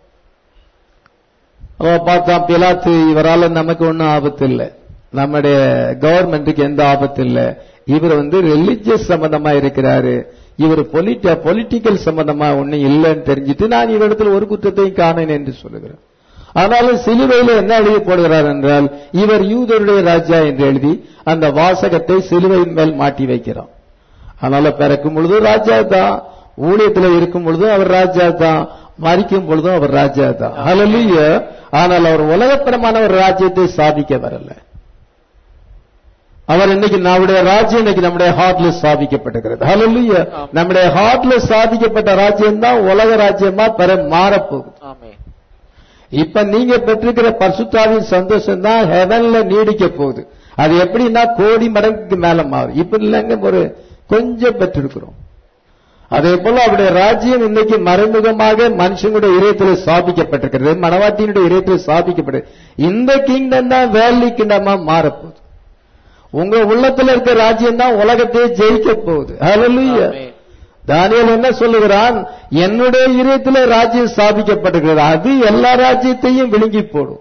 [SPEAKER 1] அவ பார்த்தான் பிலாத்து இவரால நமக்கு ஒன்னும் ஆபத்து இல்ல நம்முடைய கவர்மெண்ட்டுக்கு எந்த ஆபத்து இல்ல இவர் வந்து ரிலிஜியஸ் சம்பந்தமா இருக்கிறாரு இவர் பொலிட்ட பொலிட்டிக்கல் சம்பந்தமா ஒன்னும் இல்லைன்னு தெரிஞ்சுட்டு நான் இவரிடத்தில் ஒரு குற்றத்தையும் காணேன் என்று சொல்லுகிறேன் ஆனாலும் சிலுவையில என்ன எழுதி போடுகிறார் என்றால் இவர் யூதருடைய ராஜா என்று எழுதி அந்த வாசகத்தை சிலுவையின் மேல் மாட்டி வைக்கிறான் அதனால பிறக்கும் பொழுதும் ராஜா தான் ஊழியத்தில் இருக்கும் பொழுதும் அவர் ராஜா தான் மறிக்கும் பொழுதும் அவர் ராஜா தான் ஹalleluya ஆனால் அவர் உலகப்பரமான ஒரு ராஜ்யத்தை சாதிக்க வரல அவர் இன்னைக்கு நம்முடைய ராஜ்யம் இன்னைக்கு நம்முடைய ஹார்ட்ல சாதிக்கப்பட்டிருக்கிறது ஹalleluya நம்முடைய ஹார்ட்ல சாதிக்கப்பட்ட ராஜ்யம் தான் உலக ராஜ்யமா பெற மாறப்போகுது
[SPEAKER 2] ஆமென்
[SPEAKER 1] இப்ப நீங்க பெற்றிருக்கிற பரிசுத்தாவின் சந்தோஷம் தான் ஹெவன்ல நீடிக்க போகுது அது எப்படின்னா கோடி மடங்குக்கு மேல மாறும் இப்ப இல்லைங்க ஒரு கொஞ்சம் பெற்றிருக்கிறோம் அதே போல அவருடைய ராஜ்யம் இன்னைக்கு மறைமுகமாக மனுஷனுடைய இதயத்தில் ஸ்தாபிக்கப்பட்டிருக்கிறது மனவாட்டியினுடைய இதயத்தில் ஸ்தாபிக்கப்பட்டது இந்த கிங்டம் தான் வேலி கிண்டமா மாறப்போகுது உங்க உள்ளத்துல இருக்க ராஜ்யம் தான் உலகத்தையே ஜெயிக்க போகுது ஹalleluya
[SPEAKER 2] ஆமென்.
[SPEAKER 1] தானியேல் என்ன சொல்லுகிறான் என்னுடைய இதயத்தில் ராஜ்யம் ஸ்தாபிக்கப்பட்டிருக்கிறது அது எல்லா ராஜ்யத்தையும் விழுங்கி போடும்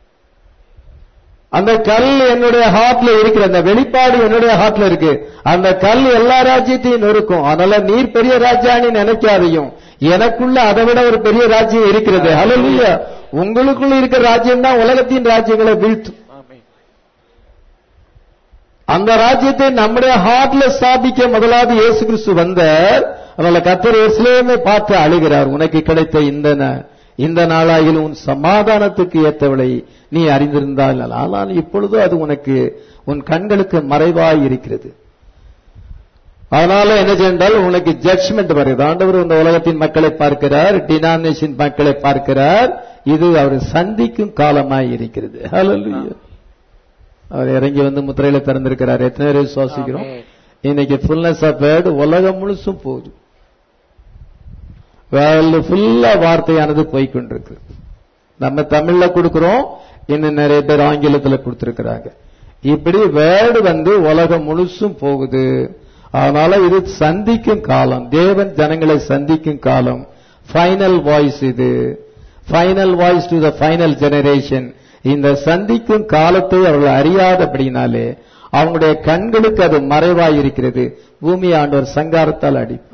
[SPEAKER 1] அந்த கல் என்னுடைய ஹார்ட்ல இருக்கிற அந்த வெளிப்பாடு என்னுடைய ஹார்ட்ல இருக்கு அந்த கல் எல்லா ராஜ்யத்தையும் நொறுக்கும் அதனால நீர் பெரிய ராஜான்னு நினைக்காதையும் எனக்குள்ள அதை விட ஒரு பெரிய ராஜ்யம் இருக்கிறது ஹalleluya உங்களுக்குள்ள இருக்கிற ராஜ்யம் தான் உலகத்தின் ராஜ்யங்களை வீழ்த்தும்
[SPEAKER 2] ஆமென்
[SPEAKER 1] அந்த ராஜ்யத்தை நம்முடைய ஹார்ட்ல ஸ்தாபிக்க முதலாவது இயேசு கிறிஸ்து வந்தார் அதனால கத்தர் எருசலேமை பார்த்து அழுகிறார் உனக்கு கிடைத்த இந்த ந- இந்த நாளாயில் உன் சமாதானத்துக்கு ஏற்றவளை நீ அறிந்திருந்தால் நல்ல. ஆனால் இப்பொழுது அது உனக்கு உன் கண்களுக்கு மறைவாய் இருக்கிறது அதனால என்ன சென்றால் உனக்கு ஜட்ஜ்மெண்ட் வருது ஆண்டவர் இந்த உலகத்தின் மக்களை பார்க்கிறார் டினாமினேஷன் மக்களை பார்க்கிறார் இது அவர் சந்திக்கும் காலமாய் இருக்கிறது ஹalleluya அவர் இறங்கி வந்து முத்திரையில திறந்திருக்கிறார் எத்தனை பேர் விசுவாசிக்கிறோம்
[SPEAKER 2] ஆமென்.
[SPEAKER 1] இன்னைக்கு ஃபுல்னஸ் ஆஃப் வேர்டு உலகம் முழுசும் போகுது வேர்ல்டு ஃபுல்லா வார்த்தையானது போய்க்கொண்டிருக்கு நம்ம தமிழ்ல கொடுக்கிறோம் இன்னும் நிறைய பேர் ஆங்கிலத்துல கொடுத்திருக்கிறாங்க இப்படி வேர்டு வந்து உலகம் முழுசும் போகுது அதனால இது சந்திக்கும் காலம் தேவன் ஜனங்களை சந்திக்கும் காலம் ஃபைனல் வாய்ஸ் இது final voice to the final generation இந்த சந்திக்கும் காலத்தை அவர்கள் அறியாதபடினாலே அவங்களுடைய கண்களுக்கு அது மறைவாய் இருக்கிறது பூமி ஆண்டவர் சங்காரத்தால் அடிப்பார்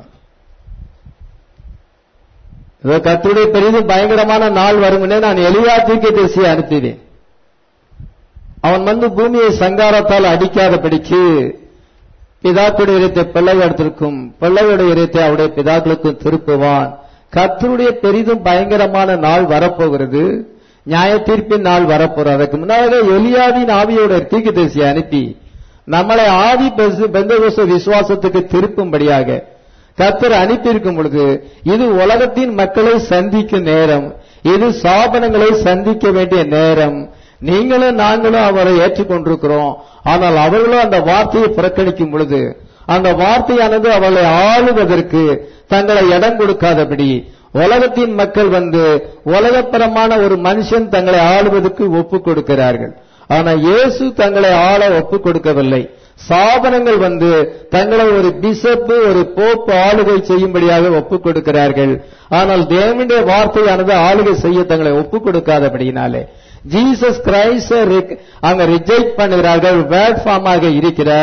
[SPEAKER 1] இதோ கர்த்தருடைய பெரிதும் பயங்கரமான நாள் வரும்னே நான் எலியா தீர்க்கதரிசியை அனுப்பினேன் அவன் வந்து பூமியை சங்காரத்தால் அடிக்காதபடிக்கு பிதாக்களுடைய இதயத்தை பிள்ளைகளிடத்திற்கும் பிள்ளைகளுடைய இதயத்தை அவருடைய பிதாக்களுக்கும் திருப்புவான் கர்த்தருடைய பெரிதும் பயங்கரமான நாள் வரப்போகிறது நியாய தீர்ப்பின் நாள் வரப்போறது அதுக்கு முன்னாக எலியாவின் ஆவியோட தீர்க்கதரிசியை அனுப்பி நம்மளை ஆதி பெந்தகோச விசுவாசத்துக்கு திருப்பும்படியாக கர்த்தர் அனுப்பியிருக்கும் பொழுது இது உலகத்தின் மக்களை சந்திக்கும் நேரம் இது சாபனங்களை சந்திக்க வேண்டிய நேரம் நீங்களும் நாங்களும் அவரை ஏற்றுக்கொண்டிருக்கிறோம் ஆனால் அவர்களும் அந்த வார்த்தையை புறக்கணிக்கும் பொழுது அந்த வார்த்தையானது அவளை ஆளுவதற்கு தங்களை இடம் கொடுக்காதபடி உலகத்தின் மக்கள் வந்து உலகப்பரமான ஒரு மனுஷன் தங்களை ஆளுவதற்கு ஒப்புக் கொடுக்கிறார்கள் ஆனா இயேசு தங்களை ஆள ஒப்புக் கொடுக்கவில்லை சாபனங்கள் வந்து தங்களை ஒரு பிசப்பு ஒரு போப்பு ஆளுகை செய்யும்படியாக ஒப்புக் கொடுக்கிறார்கள் ஆனால் தேவனுடைய வார்த்தையானது ஆளுகை செய்ய தங்களை ஒப்புக் கொடுக்காதபடியினாலே ஜீசஸ் கிரைஸ்ட அங்க ரிஜெக்ட் பண்ணுகிறார்கள் வேர்ட் ஃபார்மாக இருக்கிறார்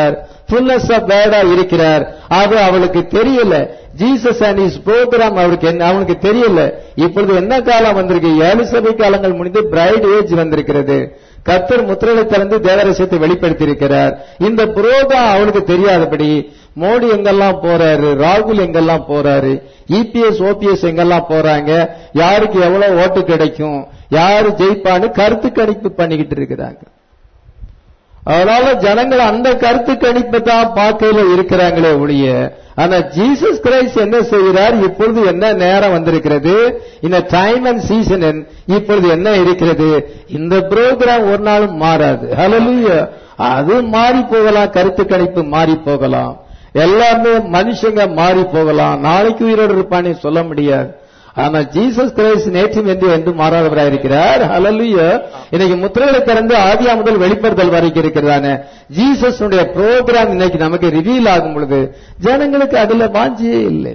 [SPEAKER 1] ஃபுல்னஸ் ஆஃப் வேர்டா இருக்கிறார் அது அவளுக்கு தெரியல ஜீசஸ் அண்ட் இஸ் ப்ரோக்ராம் அவருக்கு என்ன அவனுக்கு தெரியல இப்பொழுது என்ன காலம் வந்திருக்கு ஏழு சபை காலங்கள் முடிந்து பிரைட் ஏஜ் வந்திருக்கிறது கர்த்தர் முத்திரையை திறந்து தேவரசத்தை வெளிப்படுத்தி இருக்கிறார் இந்த புரோகிராம் அவனுக்கு தெரியாதபடி மோடி எங்கெல்லாம் போறாரு ராகுல் எங்கெல்லாம் போறாரு இபிஎஸ் ஓபிஎஸ் எங்கெல்லாம் போறாங்க யாருக்கு எவ்வளவு ஓட்டு கிடைக்கும் யாரு ஜெயிப்பான்னு கருத்து கணிப்பு பண்ணிக்கிட்டு இருக்கிறாங்க அதனால ஜனங்கள் அந்த கருத்து கணிப்பை தான் பார்க்கையில இருக்கிறாங்களே ஒழிய ஆனா ஜீசஸ் கிரைஸ்ட் என்ன செய்கிறார் இப்பொழுது என்ன நேரம் வந்திருக்கிறது இந்த டைம் அண்ட் சீசன் இப்பொழுது என்ன இருக்கிறது இந்த ப்ரோக்ராம் ஒரு நாளும் மாறாது ஹalleluya அது மாறி போகலாம் கருத்து கணிப்பு மாறி போகலாம் எல்லாமே மனுஷங்க மாறி போகலாம் நாளைக்கு உயிரோடு இருப்பானே சொல்ல முடியாது ஆனா ஜீசஸ் கிரைஸ்ட் நேற்று என்று என்று மாறாதவராக இருக்கிறார் ஹalleluya இன்னைக்கு முத்திரைகளை திறந்து ஆதியா முதல் வெளிப்படுத்தல் வரைக்கும் இருக்கிறதானே ஜீசஸ் ப்ரோக்ராம் இன்னைக்கு நமக்கு ரிவீல் ஆகும் பொழுது ஜனங்களுக்கு அதுல வாஞ்சியே இல்லை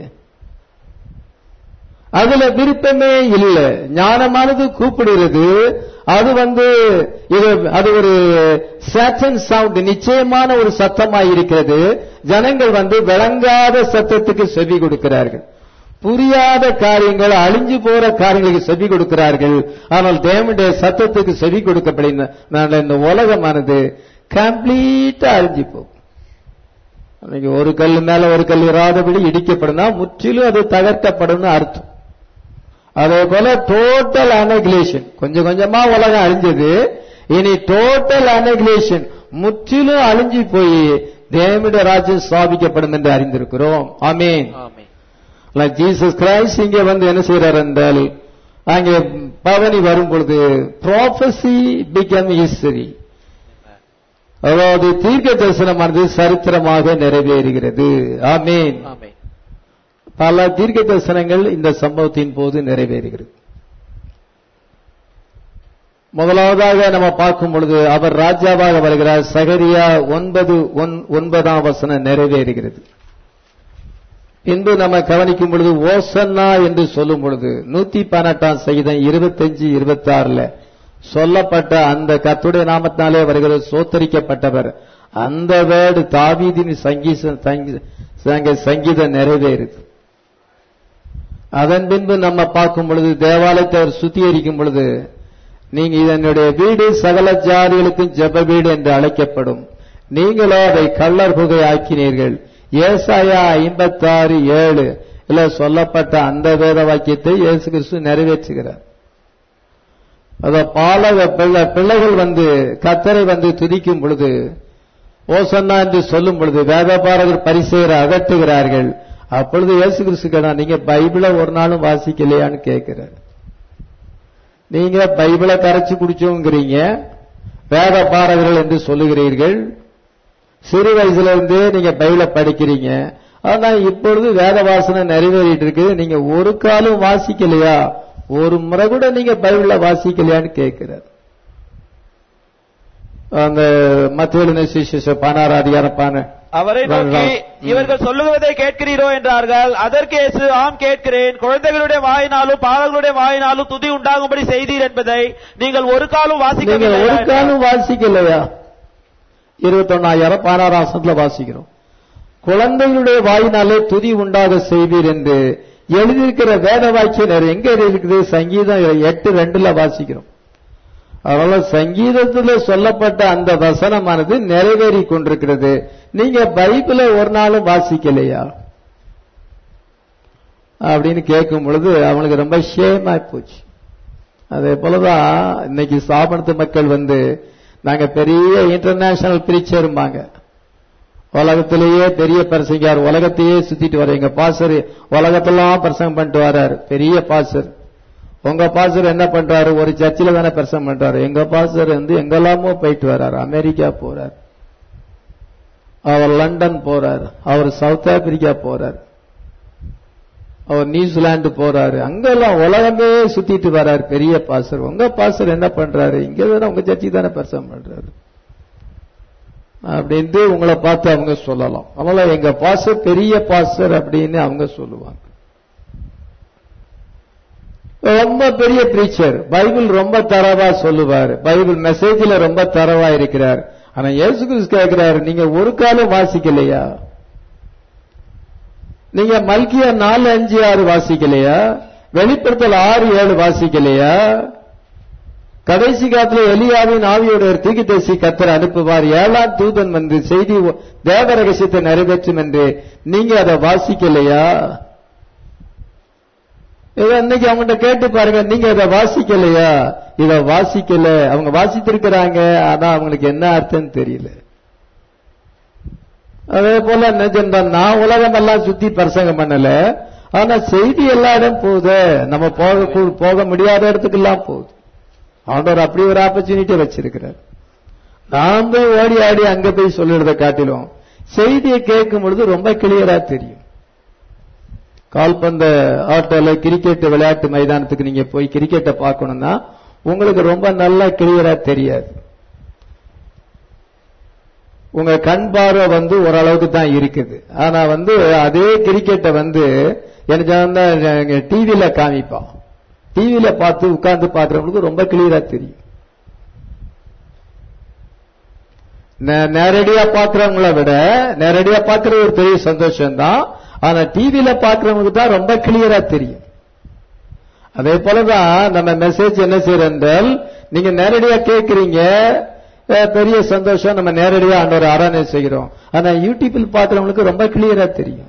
[SPEAKER 1] அதுல விருப்பமே இல்லை ஞானமானது கூப்பிடுகிறது அது வந்து இது அது ஒரு சேட்டன் சவுண்ட் நிச்சயமான ஒரு சத்தமாய் இருக்கிறது ஜனங்கள் வந்து விளங்காத சத்தத்துக்கு செவி கொடுக்கிறார்கள் புரியாத காரியங்கள் அழிஞ்சு போற காரியங்களுக்கு செவி கொடுக்கிறார்கள் ஆனால் தேவனுடைய சத்தத்துக்கு செவி கொடுக்கப்படின இந்த உலகமானது கம்ப்ளீட்டா அழிஞ்சு போகும் அன்னைக்கு ஒரு கல் மேல ஒரு கல் இராதபடி இடிக்கப்படும்னா முற்றிலும் அது தகர்க்கப்படும் அர்த்தம் அதே போல டோட்டல் அனகிலேஷன் கொஞ்சம் கொஞ்சமா உலகம் அழிஞ்சது இனி டோட்டல் அனகிலேஷன் முற்றிலும் அழிஞ்சு போய் தேவனுடைய ராஜ்யம் ஸ்தாபிக்கப்படும் என்று அறிந்திருக்கிறோம் ஆமேன்
[SPEAKER 2] ஆமென்
[SPEAKER 1] ஜீசஸ் கிரைஸ்ட் இங்க வந்து என்ன செய்யறார் என்றால் அங்கே பவனி வரும் பொழுது ப்ராஃபசி பிகம் ஹிஸ்டரி அதாவது தீர்க்க தரிசனமானது சரித்திரமாக நிறைவேறுகிறது ஆமேன்
[SPEAKER 2] ஆமென்
[SPEAKER 1] பல தீர்க்க தரிசனங்கள் இந்த சம்பவத்தின் போது நிறைவேறுகிறது முதலாவதாக நம்ம பார்க்கும் பொழுது அவர் ராஜாவாக வருகிறார் சகரியா ஒன்பது ஒன்- ஒன்பதாம் வசனம் நிறைவேறுகிறது பின்பு நம்ம கவனிக்கும் பொழுது ஓசன்னா என்று சொல்லும் பொழுது நூத்தி பதினெட்டாம் சகிதம் இருபத்தஞ்சு இருபத்தி ஆறுல சொல்லப்பட்ட அந்த கர்த்தருடைய நாமத்தினாலே வருகிற சோத்தரிக்கப்பட்டவர் அந்த வேர்டு தாவீதின் சங்கீத சங்கீத- சங்கீதம் நிறைவேறுது அதன் பின்பு நம்ம பார்க்கும் பொழுது தேவாலயத்தை அவர் சுத்திகரிக்கும் பொழுது நீங்க இதனுடைய வீடு சகல ஜாதிகளுக்கும் ஜெப வீடு என்று அழைக்கப்படும் நீங்களோ அதை கள்ளர் புகை ஆக்கினீர்கள் ஏசாயா ஐம்பத்தாறு ஏழு இல்ல சொல்லப்பட்ட அந்த வேத வாக்கியத்தை இயேசு கிறிஸ்து நிறைவேற்றுகிறார் அத பாலக பிள்ளை பிள்ளைகள் வந்து கத்தரை வந்து துதிக்கும் பொழுது ஓசன்னா என்று சொல்லும் பொழுது வேதபாரகர் பரிசெயரை அகற்றுகிறார்கள் அப்பொழுது இயேசு கிறிஸ்து கேட்டா நீங்க பைபிளை ஒரு நாளும் வாசிக்கலையான்னு கேட்கிறார் நீங்க பைபிளை கரைச்சு குடிச்சோங்கிறீங்க வேத பாரகர்கள் என்று சொல்லுகிறீர்கள் சிறு வயசுல இருந்தே நீங்க பைபிளை படிக்கிறீங்க ஆனா இப்பொழுது வேத வாசனை நிறைவேறிட்டு இருக்கு நீங்க ஒரு காலம் வாசிக்கலையா ஒரு முறை கூட நீங்க பைபிள வாசிக்கலையான்னு கேட்கிறார் அந்த மத்திய சிசு பதினாறு அதிகாரம் பான
[SPEAKER 2] அவரை நோக்கி இவர்கள் சொல்லுவதை கேட்கிறீரோ என்றார்கள் அதற்கு இயேசு ஆம் கேட்கிறேன் குழந்தைகளுடைய வாயினாலும் பாலர்களுடைய வாயினாலும் துதி உண்டாகும்படி செய்தீர் என்பதை நீங்கள் ஒரு காலம்
[SPEAKER 1] நீங்க
[SPEAKER 2] வாசிக்கவில்லை
[SPEAKER 1] ஒரு
[SPEAKER 2] என்றார்.
[SPEAKER 1] காலம் வாசிக்கலையா இருபத்தொன்னாயிரம் பதினாறாம் வசனத்துல வாசிக்கிறோம் குழந்தைகளுடைய வாயினாலே துதி உண்டாக செய்வீர் என்று எழுதியிருக்கிற வேத வாக்கியம் எங்க இருக்குது சங்கீதம் எட்டு ரெண்டுல வாசிக்கிறோம் அதனால சங்கீதத்துல சொல்லப்பட்ட அந்த வசனமானது நிறைவேறி கொண்டிருக்கிறது நீங்க பைபிளை ஒரு நாளும் வாசிக்கலையா அப்படின்னு கேட்கும் பொழுது அவனுக்கு ரொம்ப ஷேமா போச்சு அதே போலதான் இன்னைக்கு ஸ்தாபனத்து மக்கள் வந்து நாங்க பெரிய இன்டர்நேஷனல் பிரீச்சர்ம்பாங்க உலகத்திலேயே பெரிய பிரசங்கார் உலகத்தையே சுத்திட்டு வர எங்க பாசர் உலகத்தெல்லாம் பிரசங்கம் பண்ணிட்டு வர்றாரு பெரிய பாசர் உங்க பாசர் என்ன பண்றாரு ஒரு சர்ச்சில் தானே பிரசங்கம் பண்றாரு எங்க பாசர் வந்து எங்கெல்லாமோ போயிட்டு வர்றாரு அமெரிக்கா போறார் அவர் லண்டன் போறார் அவர் சவுத் ஆப்பிரிக்கா போறார் அவர் நியூசிலாந்து போறாரு அங்கெல்லாம் உலகமே சுத்திட்டு வர்றாரு பெரிய பாசர் உங்க பாசர் என்ன பண்றாரு இங்க தானே உங்க சர்ச்சி தானே பிரசங்கம் பண்றாரு அப்படின்ட்டு உங்களை பார்த்து அவங்க சொல்லலாம் அதனால எங்க பாஸ்டர் பெரிய பாஸ்டர் அப்படின்னு அவங்க சொல்லுவாங்க ரொம்ப பெரிய பிரீச்சர் பைபிள் ரொம்ப தரவா சொல்லுவார் பைபிள் மெசேஜ்ல ரொம்ப தரவா இருக்கிறார் ஆனா இயேசு கிறிஸ்து கேட்கிறாரு நீங்க ஒரு காலம் வாசிக்கலையா நீங்க மல்கியா நாலு அஞ்சு ஆறு வாசிக்கலையா வெளிப்படுத்தல் ஆறு ஏழு வாசிக்கலையா கடைசி காலத்துல எலியாவின் ஆவியோட ஒரு தீக்குதரிசி கத்தர் அனுப்புவார் ஏழாம் தூதன் வந்து செய்தி தேவ ரகசியத்தை நிறைவேற்றும் என்று நீங்க அதை வாசிக்கலையா இதை இன்னைக்கு அவங்ககிட்ட கேட்டு பாருங்க நீங்க இதை வாசிக்கலையா இத வாசிக்கல அவங்க வாசித்திருக்கிறாங்க ஆனா அவங்களுக்கு என்ன அர்த்தம் தெரியல அதே போல நிஜம்தான் நான் உலகம் எல்லாம் சுத்தி பிரசங்கம் பண்ணல ஆனா செய்தி எல்லா இடம் போகுது நம்ம போக கூ- போக முடியாத இடத்துக்கு எல்லாம் போகுது ஆண்டவர் அப்படி ஒரு ஆப்பர்ச்சுனிட்டி வச்சிருக்கிறார் நான் போய் ஓடி ஆடி அங்க போய் சொல்லிடுறத காட்டிலும் செய்தியை கேட்கும் பொழுது ரொம்ப கிளியரா தெரியும் கால்பந்த ஆட்டோல கிரிக்கெட் விளையாட்டு மைதானத்துக்கு நீங்க போய் கிரிக்கெட்டை பார்க்கணும்னா உங்களுக்கு ரொம்ப நல்லா கிளியரா தெரியாது உங்க கண் பார்வை வந்து ஓரளவுக்கு தான் இருக்குது ஆனா வந்து அதே கிரிக்கெட்டை வந்து எனக்கு டிவியில காமிப்பான் டிவியில பார்த்து உட்கார்ந்து பார்க்கறவங்களுக்கு ரொம்ப கிளியரா தெரியும் நே- நேரடியா பார்க்கறவங்கள விட நேரடியா பார்க்கறது ஒரு பெரிய சந்தோஷம் தான் ஆனா டிவியில பார்க்கறவங்களுக்கு தான் ரொம்ப கிளியரா தெரியும் அதே போலதான் நம்ம மெசேஜ் என்ன செய்யறோம் என்றால் நீங்க நேரடியா கேட்கறீங்க அஹ், பெரிய சந்தோஷம் நம்ம நேரடியா ஆண்டவர் ஆராதனை செய்கிறோம் ஆனா யூடியூப்பில் பார்க்கறவங்களுக்கு ரொம்ப கிளியரா தெரியும்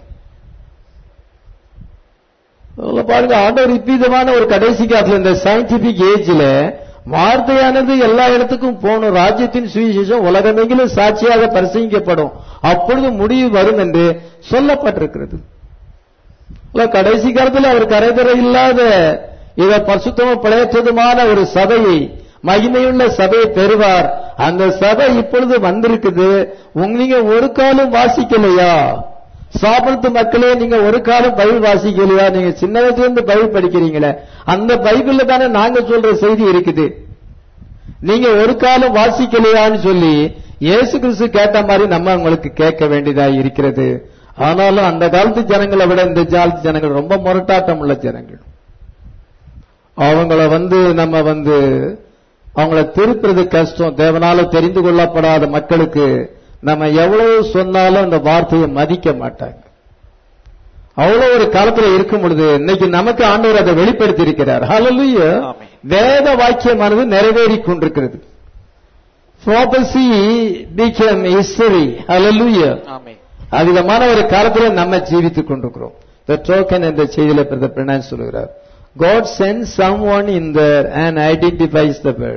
[SPEAKER 1] அதுல பாருங்க ஆண்டவர் இப்பிதமான ஒரு கடைசி காலத்துல இந்த சயின்டிபிக் ஏஜ்ல வார்த்தையானது எல்லா இடத்துக்கும் போகணும் ராஜ்யத்தின் சுவிசேஷம் உலகமெங்கிலும் சாட்சியாக பிரசங்கிக்கப்படும் அப்பொழுது முடிவு வரும் என்று சொல்லப்பட்டிருக்கிறது இல்ல, கடைசி காலத்தில் அவர் கரைதர இல்லாத இவர் பரிசுத்தமும் பிழையற்றதுமான ஒரு சபையை மகிமையுள்ள சபையை பெறுவார் அந்த சபை இப்பொழுது வந்திருக்குது உங்க நீங்க ஒரு காலம் வாசிக்கலையா சாப்பிடுத்து மக்களே நீங்க ஒரு காலம் பைபிள் வாசிக்கலையா நீங்க சின்ன வயசுல இருந்து பைபிள் படிக்கிறீங்களே அந்த பைபிள்ல தானே நாங்க சொல்ற செய்தி இருக்குது நீங்க ஒரு காலம் வாசிக்கலையான்னு சொல்லி இயேசு கிறிஸ்து கேட்ட மாதிரி நம்ம உங்களுக்கு கேட்க வேண்டியதா இருக்கிறது ஆனாலும் அந்த காலத்து ஜனங்களை விட இந்த காலத்து ஜனங்கள் ரொம்ப முரட்டாட்டம் உள்ள ஜனங்கள் அவங்கள வந்து நம்ம வந்து அவங்கள திருப்புறது கஷ்டம் தேவனால தெரிந்து கொள்ளப்படாத மக்களுக்கு நம்ம எவ்வளவு சொன்னாலும் அந்த வார்த்தையை மதிக்க மாட்டாங்க அவ்வளவு ஒரு காலத்துல இருக்கும் பொழுது இன்னைக்கு நமக்கு ஆண்டவர் அதை வெளிப்படுத்தி இருக்கிறார் ஹalleluya
[SPEAKER 2] ஆமென்.
[SPEAKER 1] வேத வாக்கியமானது நிறைவேறிக் கொண்டிருக்கிறது prophecy became history hallelujah
[SPEAKER 2] ஆமென்
[SPEAKER 1] அவ்விதமான ஒரு காலத்துல நம்ம ஜீவித்துக் கொண்டிருக்கிறோம் the token என்ற செய்தியில பிரதர் பிரணான் சொல்லுகிறார் God sends someone in there and identifies the word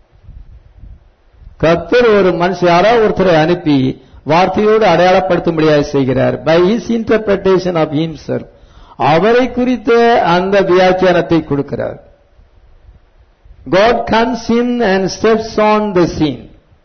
[SPEAKER 1] கர்த்தர் ஒரு மனுஷன் யாராவது ஒருத்தரை அனுப்பி வார்த்தையோடு அடையாளப்படுத்தும்படியாக செய்கிறார் by his interpretation of himself அவரை குறித்த அந்த வியாக்கியானத்தை கொடுக்கிறார் God comes in and steps on the scene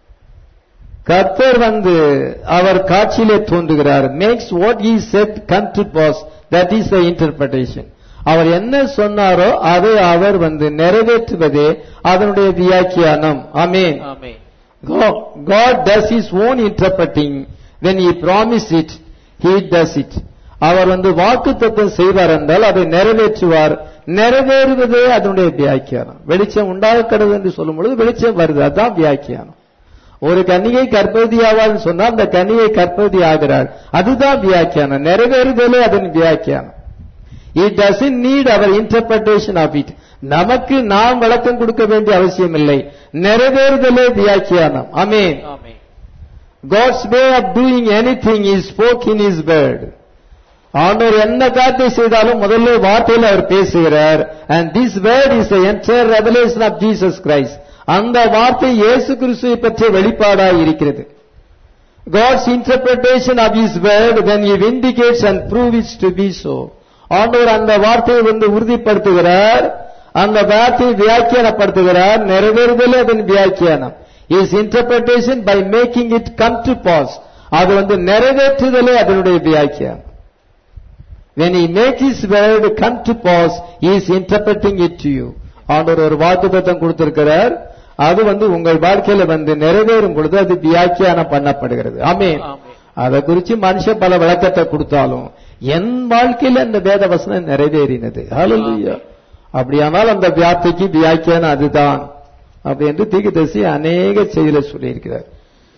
[SPEAKER 1] கர்த்தர் வந்து அவர் காட்சியிலே தோன்றுகிறார் makes what he said come to pass that is the interpretation அவர் என்ன சொன்னாரோ அதை அவர் வந்து நிறைவேற்றுவதே அதனுடைய வியாக்கியானம் ஆமென்
[SPEAKER 2] ஆமென்
[SPEAKER 1] God, God does his own interpreting when he promised it he does it அவர் வந்து வாக்கு தத்துவம் செய்வார் என்றால் அதை நிறைவேற்றுவார் நிறைவேறுவதே அதனுடைய வியாக்கியானம் வெளிச்சம் உண்டாகக்கிறது என்று சொல்லும் பொழுது வெளிச்சம் வருது அதுதான் வியாக்கியானம் ஒரு கன்னிகை கர்ப்பவதி ஆவாள்னு சொன்னா அந்த கன்னிகை கர்ப்பவதி ஆகிறாள் அதுதான் வியாக்கியானம் நிறைவேறுதலே அதன் வியாக்கியானம் இட் டசன் நீட் அவர் இன்டர்பிரேஷன் ஆஃப் இட் நமக்கு நாம் விளக்கம் கொடுக்க வேண்டிய அவசியம் இல்லை நிறைவேறுதலே வியாக்கியானம் அமேன்
[SPEAKER 2] ஆமென்
[SPEAKER 1] God's way of doing anything is spoke in His word. ஆண்டவர் என்ன காரியத்தை செய்தாலும் முதல்ல வார்த்தையில் அவர் பேசுகிறார் and this word is the entire revelation of Jesus Christ. அந்த வார்த்தை இயேசு கிறிஸ்துவை பற்றிய வெளிப்பாடாய் இருக்கிறது God's interpretation of His word when He vindicates and proves to be so. ஆண்டவர் அந்த வார்த்தையை வந்து உறுதிப்படுத்துகிறார் அந்த வார்த்தையை வியாக்கியானப்படுத்துகிறார் நிறைவேறுதலே அதன் வியாக்கியானம் is interpretation by making it come to pass அது வந்து நிறைவேற்றுதலே அதனுடைய வியாக்கியானம் when he make his word come to pass he is interpreting it to you ஆண்டவர் ஒரு வாக்குத்தத்தம் கொடுத்திருக்கிறார் அது வந்து உங்கள் வாழ்க்கையில வந்து நிறைவேறும் பொழுது அது வியாக்கியானம் பண்ணப்படுகிறது ஆமென்
[SPEAKER 2] ஆமென்.
[SPEAKER 1] அதை குறிச்சு மனுஷன் பல விளக்கத்தை கொடுத்தாலும் என் வாழ்க்கையில அந்த வேத வசனம் நிறைவேறினது ஹalleluya அப்படியானால் அந்த வியாப்திக்கு வியாக்கியானம் அதுதான் அப்படி என்று தீர்க்கதரிசி அநேக செய்தியில சொல்லியிருக்கிறார்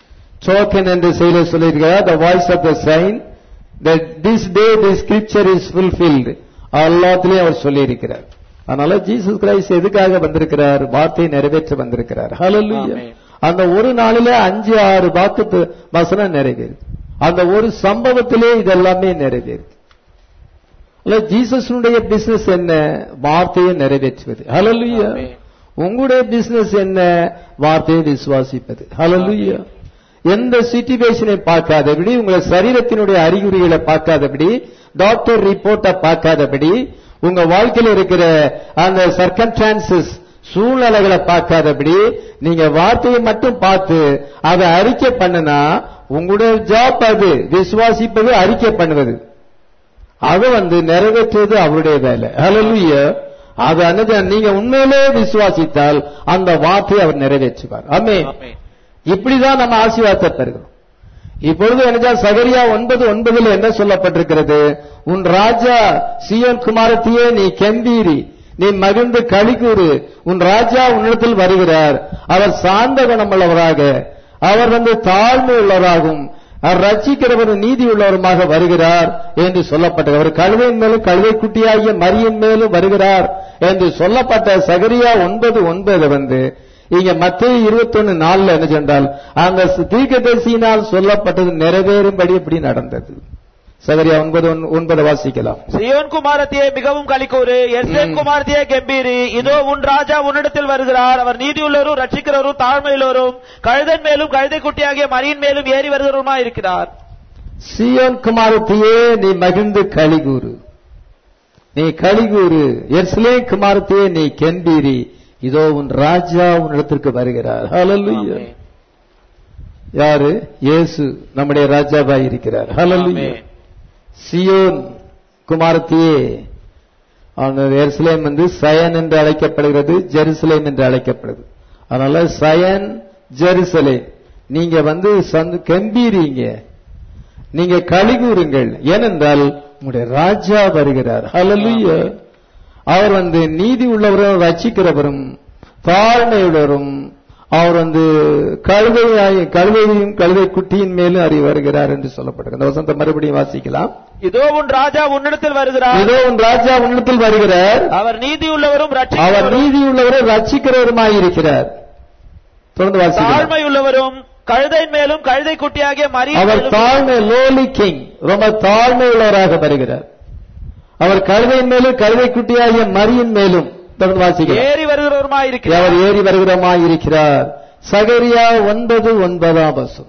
[SPEAKER 1] டோக்கன் என்று செய்த சொல்லியிருக்கிறார் the voice of the sign that this day the scripture is fulfilled எல்லாத்திலையும் அவர் சொல்லியிருக்கிறார் அதனால ஜீசஸ் கிரைஸ்ட் எதுக்காக வந்திருக்கிறார் வார்த்தையை நிறைவேற்ற வந்திருக்கிறார் ஹalleluya
[SPEAKER 2] ஆமென்.
[SPEAKER 1] அந்த ஒரு நாளில அஞ்சு ஆறு வாக்கு வசனம் நிறைவேறுது அந்த ஒரு சம்பவத்திலே இதெல்லாமே நிறைவேறுது அல்ல ஜீசஸுடைய பிசினஸ் என்ன வார்த்தையை நிறைவேற்றுவது ஹalleluya
[SPEAKER 2] ஆமென்.
[SPEAKER 1] உங்களுடைய பிசினஸ் என்ன வார்த்தையை விசுவாசிப்பது ஹalleluya எந்த சிச்சுவேஷனை பார்க்காதபடி உங்களை சரீரத்தினுடைய அறிகுறிகளை பார்க்காதபடி டாக்டர் ரிப்போர்ட்டை பார்க்காதபடி உங்க வாழ்க்கையில் இருக்கிற அந்த சர்க்கம்டான்சஸ் சூழ்நிலைகளை பார்க்காதபடி நீங்க வார்த்தையை மட்டும் பார்த்து அதை அறிக்கை பண்ணுனா உங்களுடைய ஜாப் அது விசுவாசிப்பது அறிக்கை பண்ணுவது அதை வந்து நிறைவேற்றுவது அவருடைய வேலை ஹalleluya அது அன்னது நீங்க உண்மையிலே விசுவாசித்தால் அந்த வார்த்தையை அவர் நிறைவேற்றுவார் ஆமென்
[SPEAKER 2] ஆமென்.
[SPEAKER 1] இப்படிதான் நம்ம ஆசீர்வாதத்தை பெறுகிறோம் இப்பொழுது எனக்கு சகரியா ஒன்பது ஒன்பதுல என்ன சொல்லப்பட்டிருக்கிறது உன் ராஜா சியோன் குமாரத்தியே நீ கெம்பீரி நீ மகிழ்ந்து களிகூறு உன் ராஜா உன்னிடத்தில் வருகிறார் அவர் சாந்த குணமுள்ளவராக அவர் வந்து தாழ்மை உள்ளவராகவும் அவர் ரட்சிக்கிறவர் நீதி உள்ளவருமாக வருகிறார் என்று சொல்லப்பட்டது அவர் கழுதையின் மேலும் கழுதை குட்டியாகிய மரியின் மேலும் வருகிறார் என்று சொல்லப்பட்ட சகரியா ஒன்பது ஒன்பது வந்து இங்க மத்திய இருபத்தொன்னு நாலுல என்ன சென்றால் அந்த தீர்க்கதரிசியினால் சொல்லப்பட்டது நிறைவேறும்படி இப்படி நடந்தது சகரியா ஒன்பது ஒன்- ஒன்பது வாசிக்கலாம்
[SPEAKER 2] சியோன் குமாரத்தியே மிகவும் கலிக்கூறு எர்சேம் குமாரத்தியே கெம்பீரி இதோ உன் ராஜா உன்னிடத்தில் வருகிறார் அவர் நீதியுள்ளவரும் ரட்சிக்கிறவரும் தாழ்மையுள்ளவரும் கழுதன் மேலும் கழுதை குட்டியாகிய மரியின் மேலும் ஏறி வருகிறவருமா இருக்கிறார்
[SPEAKER 1] சியோன் குமாரத்தியே நீ மகிழ்ந்து களிகூறு நீ களிகூறு எர்ஸ்லே குமாரத்தியே நீ கெம்பீரி இதோ உன் ராஜா உன்னிடத்திற்கு வருகிறார் ஹalleluya
[SPEAKER 2] ஆமென்.
[SPEAKER 1] யாரு இயேசு நம்முடைய ராஜாவாய் இருக்கிறார் ஹalleluya
[SPEAKER 2] ஆமென்.
[SPEAKER 1] சியோன் குமாரத்தியே அந்த எருசலேம் வந்து சயன் என்று அழைக்கப்படுகிறது ஜெருசலேம் என்று அழைக்கப்படுது அதனால சயன் ஜெருசலேம் நீங்க வந்து சந்து கம்பீரிங்க நீங்க கலிகூறுங்கள் ஏனென்றால் உங்களுடைய ராஜா வருகிறார் ஹalleluya அவர் வந்து நீதி உள்ளவரும் ரட்சிக்கிறவரும் தாழ்மையுள்ளவரும் அவர் வந்து கழுதையாய் கழுதையும் கழுதை குட்டியின் மேலும் அறி வருகிறார் என்று சொல்லப்படுகிறது அந்த வசனத்தை மறுபடியும் வாசிக்கலாம்
[SPEAKER 2] இதோ உன் ராஜா உன்னிடத்தில் வருகிறார்
[SPEAKER 1] இதோ உன் ராஜா உன்னிடத்தில் வருகிறார்
[SPEAKER 2] அவர் நீதியுள்ளவரும்
[SPEAKER 1] அவர்
[SPEAKER 2] ரட்சிக்கிறவரும்
[SPEAKER 1] நீதி உள்ளவரும் ரட்சிக்கிறவருமாயிருக்கிறார் தொடர்ந்து வாசிக்கலாம்
[SPEAKER 2] தாழ்மையுள்ளவரும் கழுதையின் மேலும் கழுதை குட்டியாகிய மரியின்
[SPEAKER 1] அவர்
[SPEAKER 2] மேலும்
[SPEAKER 1] தாழ்மை லோலி கிங் ரொம்ப தாழ்மை உள்ளவராக வருகிறார் அவர் கழுதையின் மேலும் கழுதை குட்டியாகிய மரியின் மேலும் தொடர்ந்து வாசிக்கிறார்
[SPEAKER 2] ஏறி வருகிறவருமா
[SPEAKER 1] அவர்
[SPEAKER 2] இருக்கிறார்
[SPEAKER 1] ஏறி வருகிறமாய் இருக்கிறார் சகரியா ஒன்பது ஒன்பதாம் வசனம்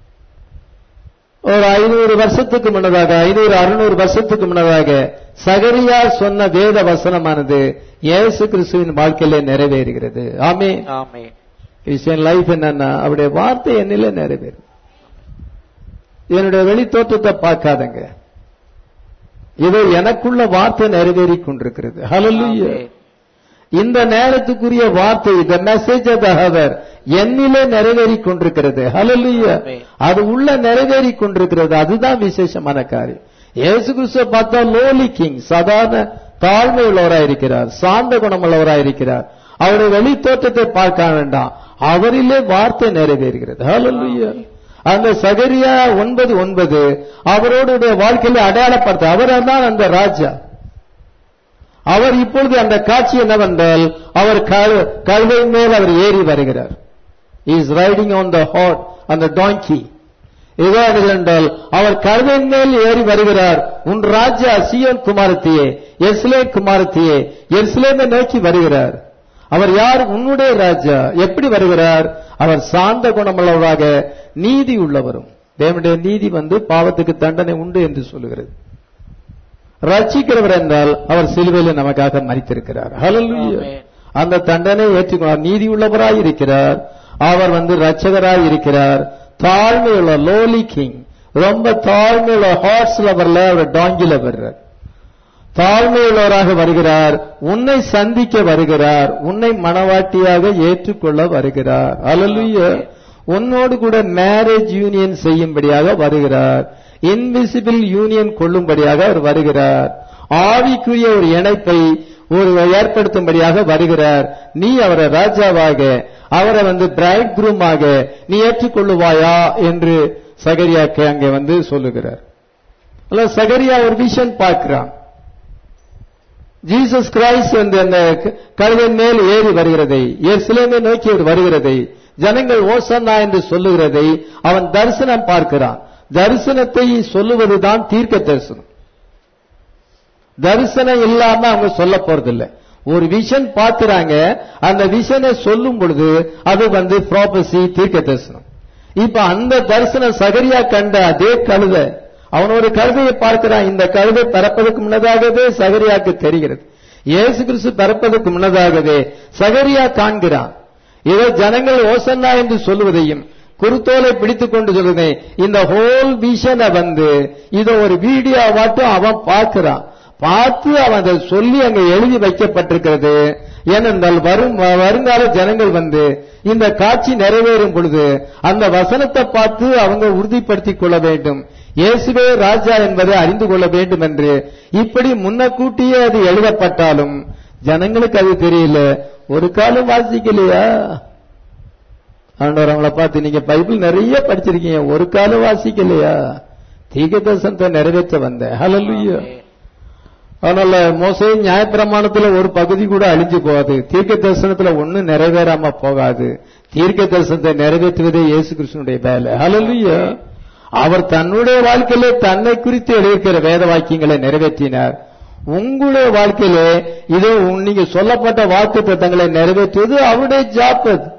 [SPEAKER 1] ஒரு ஐநூறு வருஷத்துக்கு முன்னதாக ஐநூறு அறுநூறு வருஷத்துக்கு முன்னதாக சகரியா சொன்ன வேத வசனமானது இயேசு கிறிஸ்துவின் வாழ்க்கையிலே நிறைவேறுகிறது ஆமே
[SPEAKER 2] ஆமென்.
[SPEAKER 1] கிறிஸ்டியன் லைஃப் என்னன்னா அவருடைய வார்த்தை என்னில நிறைவேறும் என்னுடைய வெளி தோற்றத்தை பார்க்காதங்க இதோ எனக்குள்ள வார்த்தை நிறைவேறிக் கொண்டிருக்கிறது ஹalleluya
[SPEAKER 2] ஆமென்.
[SPEAKER 1] இந்த நேரத்துக்குரிய வார்த்தை the message of the hour என்னிலே நிறைவேறிக் கொண்டிருக்கிறது ஹalleluya
[SPEAKER 2] ஆமென்.
[SPEAKER 1] அது உள்ள நிறைவேறிக் கொண்டிருக்கிறது அதுதான் விசேஷமான காரியம் இயேசு கிறிஸ்துவ பார்த்தா லோலி கிங் சாதாரண தாழ்மை உள்ளவராயிருக்கிறார் சாந்த குணமுள்ளவராயிருக்கிறார் இருக்கிறார் அவருடைய வெளி தோற்றத்தை பார்க்க வேண்டாம் அவரிலே வார்த்தை நிறைவேறுகிறது ஹalleluya அந்த சகரியா ஒன்பது ஒன்பது அவரோடைய வாழ்க்கையில அடையாளப்படுத்த அவர் தான் அந்த ராஜா அவர் இப்பொழுது அந்த காட்சி என்னவென்றால் அவர் கழு- கழுதையின் மேல் அவர் ஏறி வருகிறார் is riding on the hot அந்த டாங்கி இதோ அது என்றால் அவர் கழுதையின் மேல் ஏறி வருகிறார் உன் ராஜா சியோன் குமாரத்தியே எஸ்லே குமாரத்தியே எஸ்லேமை நோக்கி வருகிறார் அவர் யார் உன்னுடைய ராஜா எப்படி வருகிறார் அவர் சாந்த குணமுள்ளவராக நீதி உள்ளவரும் தேவனுடைய நீதி வந்து பாவத்துக்கு தண்டனை உண்டு என்று சொல்லுகிறது ரட்சிக்கிறவர் என்றால் அவர் சிலுவையில் நமக்காக மறித்திருக்கிறார் ஹalleluya
[SPEAKER 2] ஆமென்.
[SPEAKER 1] அந்த தண்டனை ஏற்றுக்கொண்டார் நீதி உள்ளவராய் இருக்கிறார் அவர் வந்து ரட்சகராய் இருக்கிறார் தாழ்மையுள்ள லோலி கிங் ரொம்ப தாழ்மையுள்ள ஹார்ஸ் லவர்ல அவர் டாங்கில வர்றார் தாழ்மையுள்ளவராக வருகிறார் உன்னை சந்திக்க வருகிறார் உன்னை மனவாட்டியாக ஏற்றுக்கொள்ள வருகிறார் ஹalleluya உன்னோடு கூட மேரேஜ் யூனியன் செய்யும்படியாக வருகிறார் இன்விசிபிள் யூனியன் கொள்ளும்படியாக அவர் வருகிறார் ஆவிக்குரிய ஒரு இணைப்பை ஒரு ஏற்படுத்தும்படியாக வருகிறார் நீ அவரை ராஜாவாக அவரை வந்து பிரைட் குரூமாக நீ ஏற்றுக்கொள்ளுவாயா என்று சகரியாக்கு அங்கே வந்து சொல்லுகிறார் அல்ல சகரியா ஒரு விஷன் பார்க்கிறான் ஜீசஸ் கிரைஸ்ட் வந்து அந்த கழுவின் மேல் ஏறி வருகிறதை எருசலேமை நோக்கி அவர் வருகிறதை ஜனங்கள் ஓசன்னா என்று சொல்லுகிறதை அவன் தரிசனம் பார்க்கிறான் தரிசனத்தை சொல்லுவதுதான் தீர்க்க தரிசனம் தரிசனம் இல்லாம அவங்க சொல்ல போறதில்லை ஒரு விஷன் பார்க்கிறாங்க அந்த விஷனை சொல்லும் பொழுது அது வந்து ப்ராபசி தீர்க்க தரிசனம் இப்ப அந்த தரிசனம் சகரியா கண்ட அதே கழுதை அவன் ஒரு கழுதையை பார்க்கிறான் இந்த கழுதை பிறப்பதற்கு முன்னதாகவே சகரியாக்கு தெரிகிறது இயேசு கிறிஸ்து பிறப்பதற்கு முன்னதாகவே சகரியா காண்கிறான் இதோ ஜனங்கள் ஓசன்னா என்று சொல்லுவதையும் குருத்தோலை பிடித்துக் கொண்டு சொல்லுதே இந்த ஹோல் விஷனை வந்து இத ஒரு வீடியோ மட்டும் அவன் பார்க்கிறான் பார்த்து அவன் அதை சொல்லி அங்க எழுதி வைக்கப்பட்டிருக்கிறது ஏனென்றால் வரும் வருங்கால ஜனங்கள் வந்து இந்த காட்சி நிறைவேறும் பொழுது அந்த வசனத்தை பார்த்து அவங்க உறுதிப்படுத்திக் கொள்ள வேண்டும் இயேசுவே ராஜா என்பதை அறிந்து கொள்ள வேண்டும் என்று இப்படி முன்னக்கூட்டியே அது எழுதப்பட்டாலும் ஜனங்களுக்கு அது தெரியல ஒரு காலம் வாசிக்கலையா ஆண்டவர் அவங்கள பார்த்து நீங்க பைபிள் நிறைய படிச்சிருக்கீங்க ஒரு காலம் வாசிக்கலையா தீக தரிசனத்தை நிறைவேற்ற வந்த ஹலலுயா அதனால மோசே நியாயப்பிரமாணத்துல ஒரு பகுதி கூட அழிஞ்சு போகாது தீர்க்க தரிசனத்துல ஒண்ணு நிறைவேறாம போகாது தீர்க்க தரிசனத்தை நிறைவேற்றுவதே இயேசு கிருஷ்ணனுடைய வேலை ஹலலுயா அவர் தன்னுடைய வாழ்க்கையிலே தன்னை குறித்து எழுதியிருக்கிற வேத வாக்கியங்களை நிறைவேற்றினார் உங்களுடைய வாழ்க்கையிலே இது நீங்க சொல்லப்பட்ட வாக்கு தத்தங்களை நிறைவேற்றுவது அவருடைய ஜாப் அது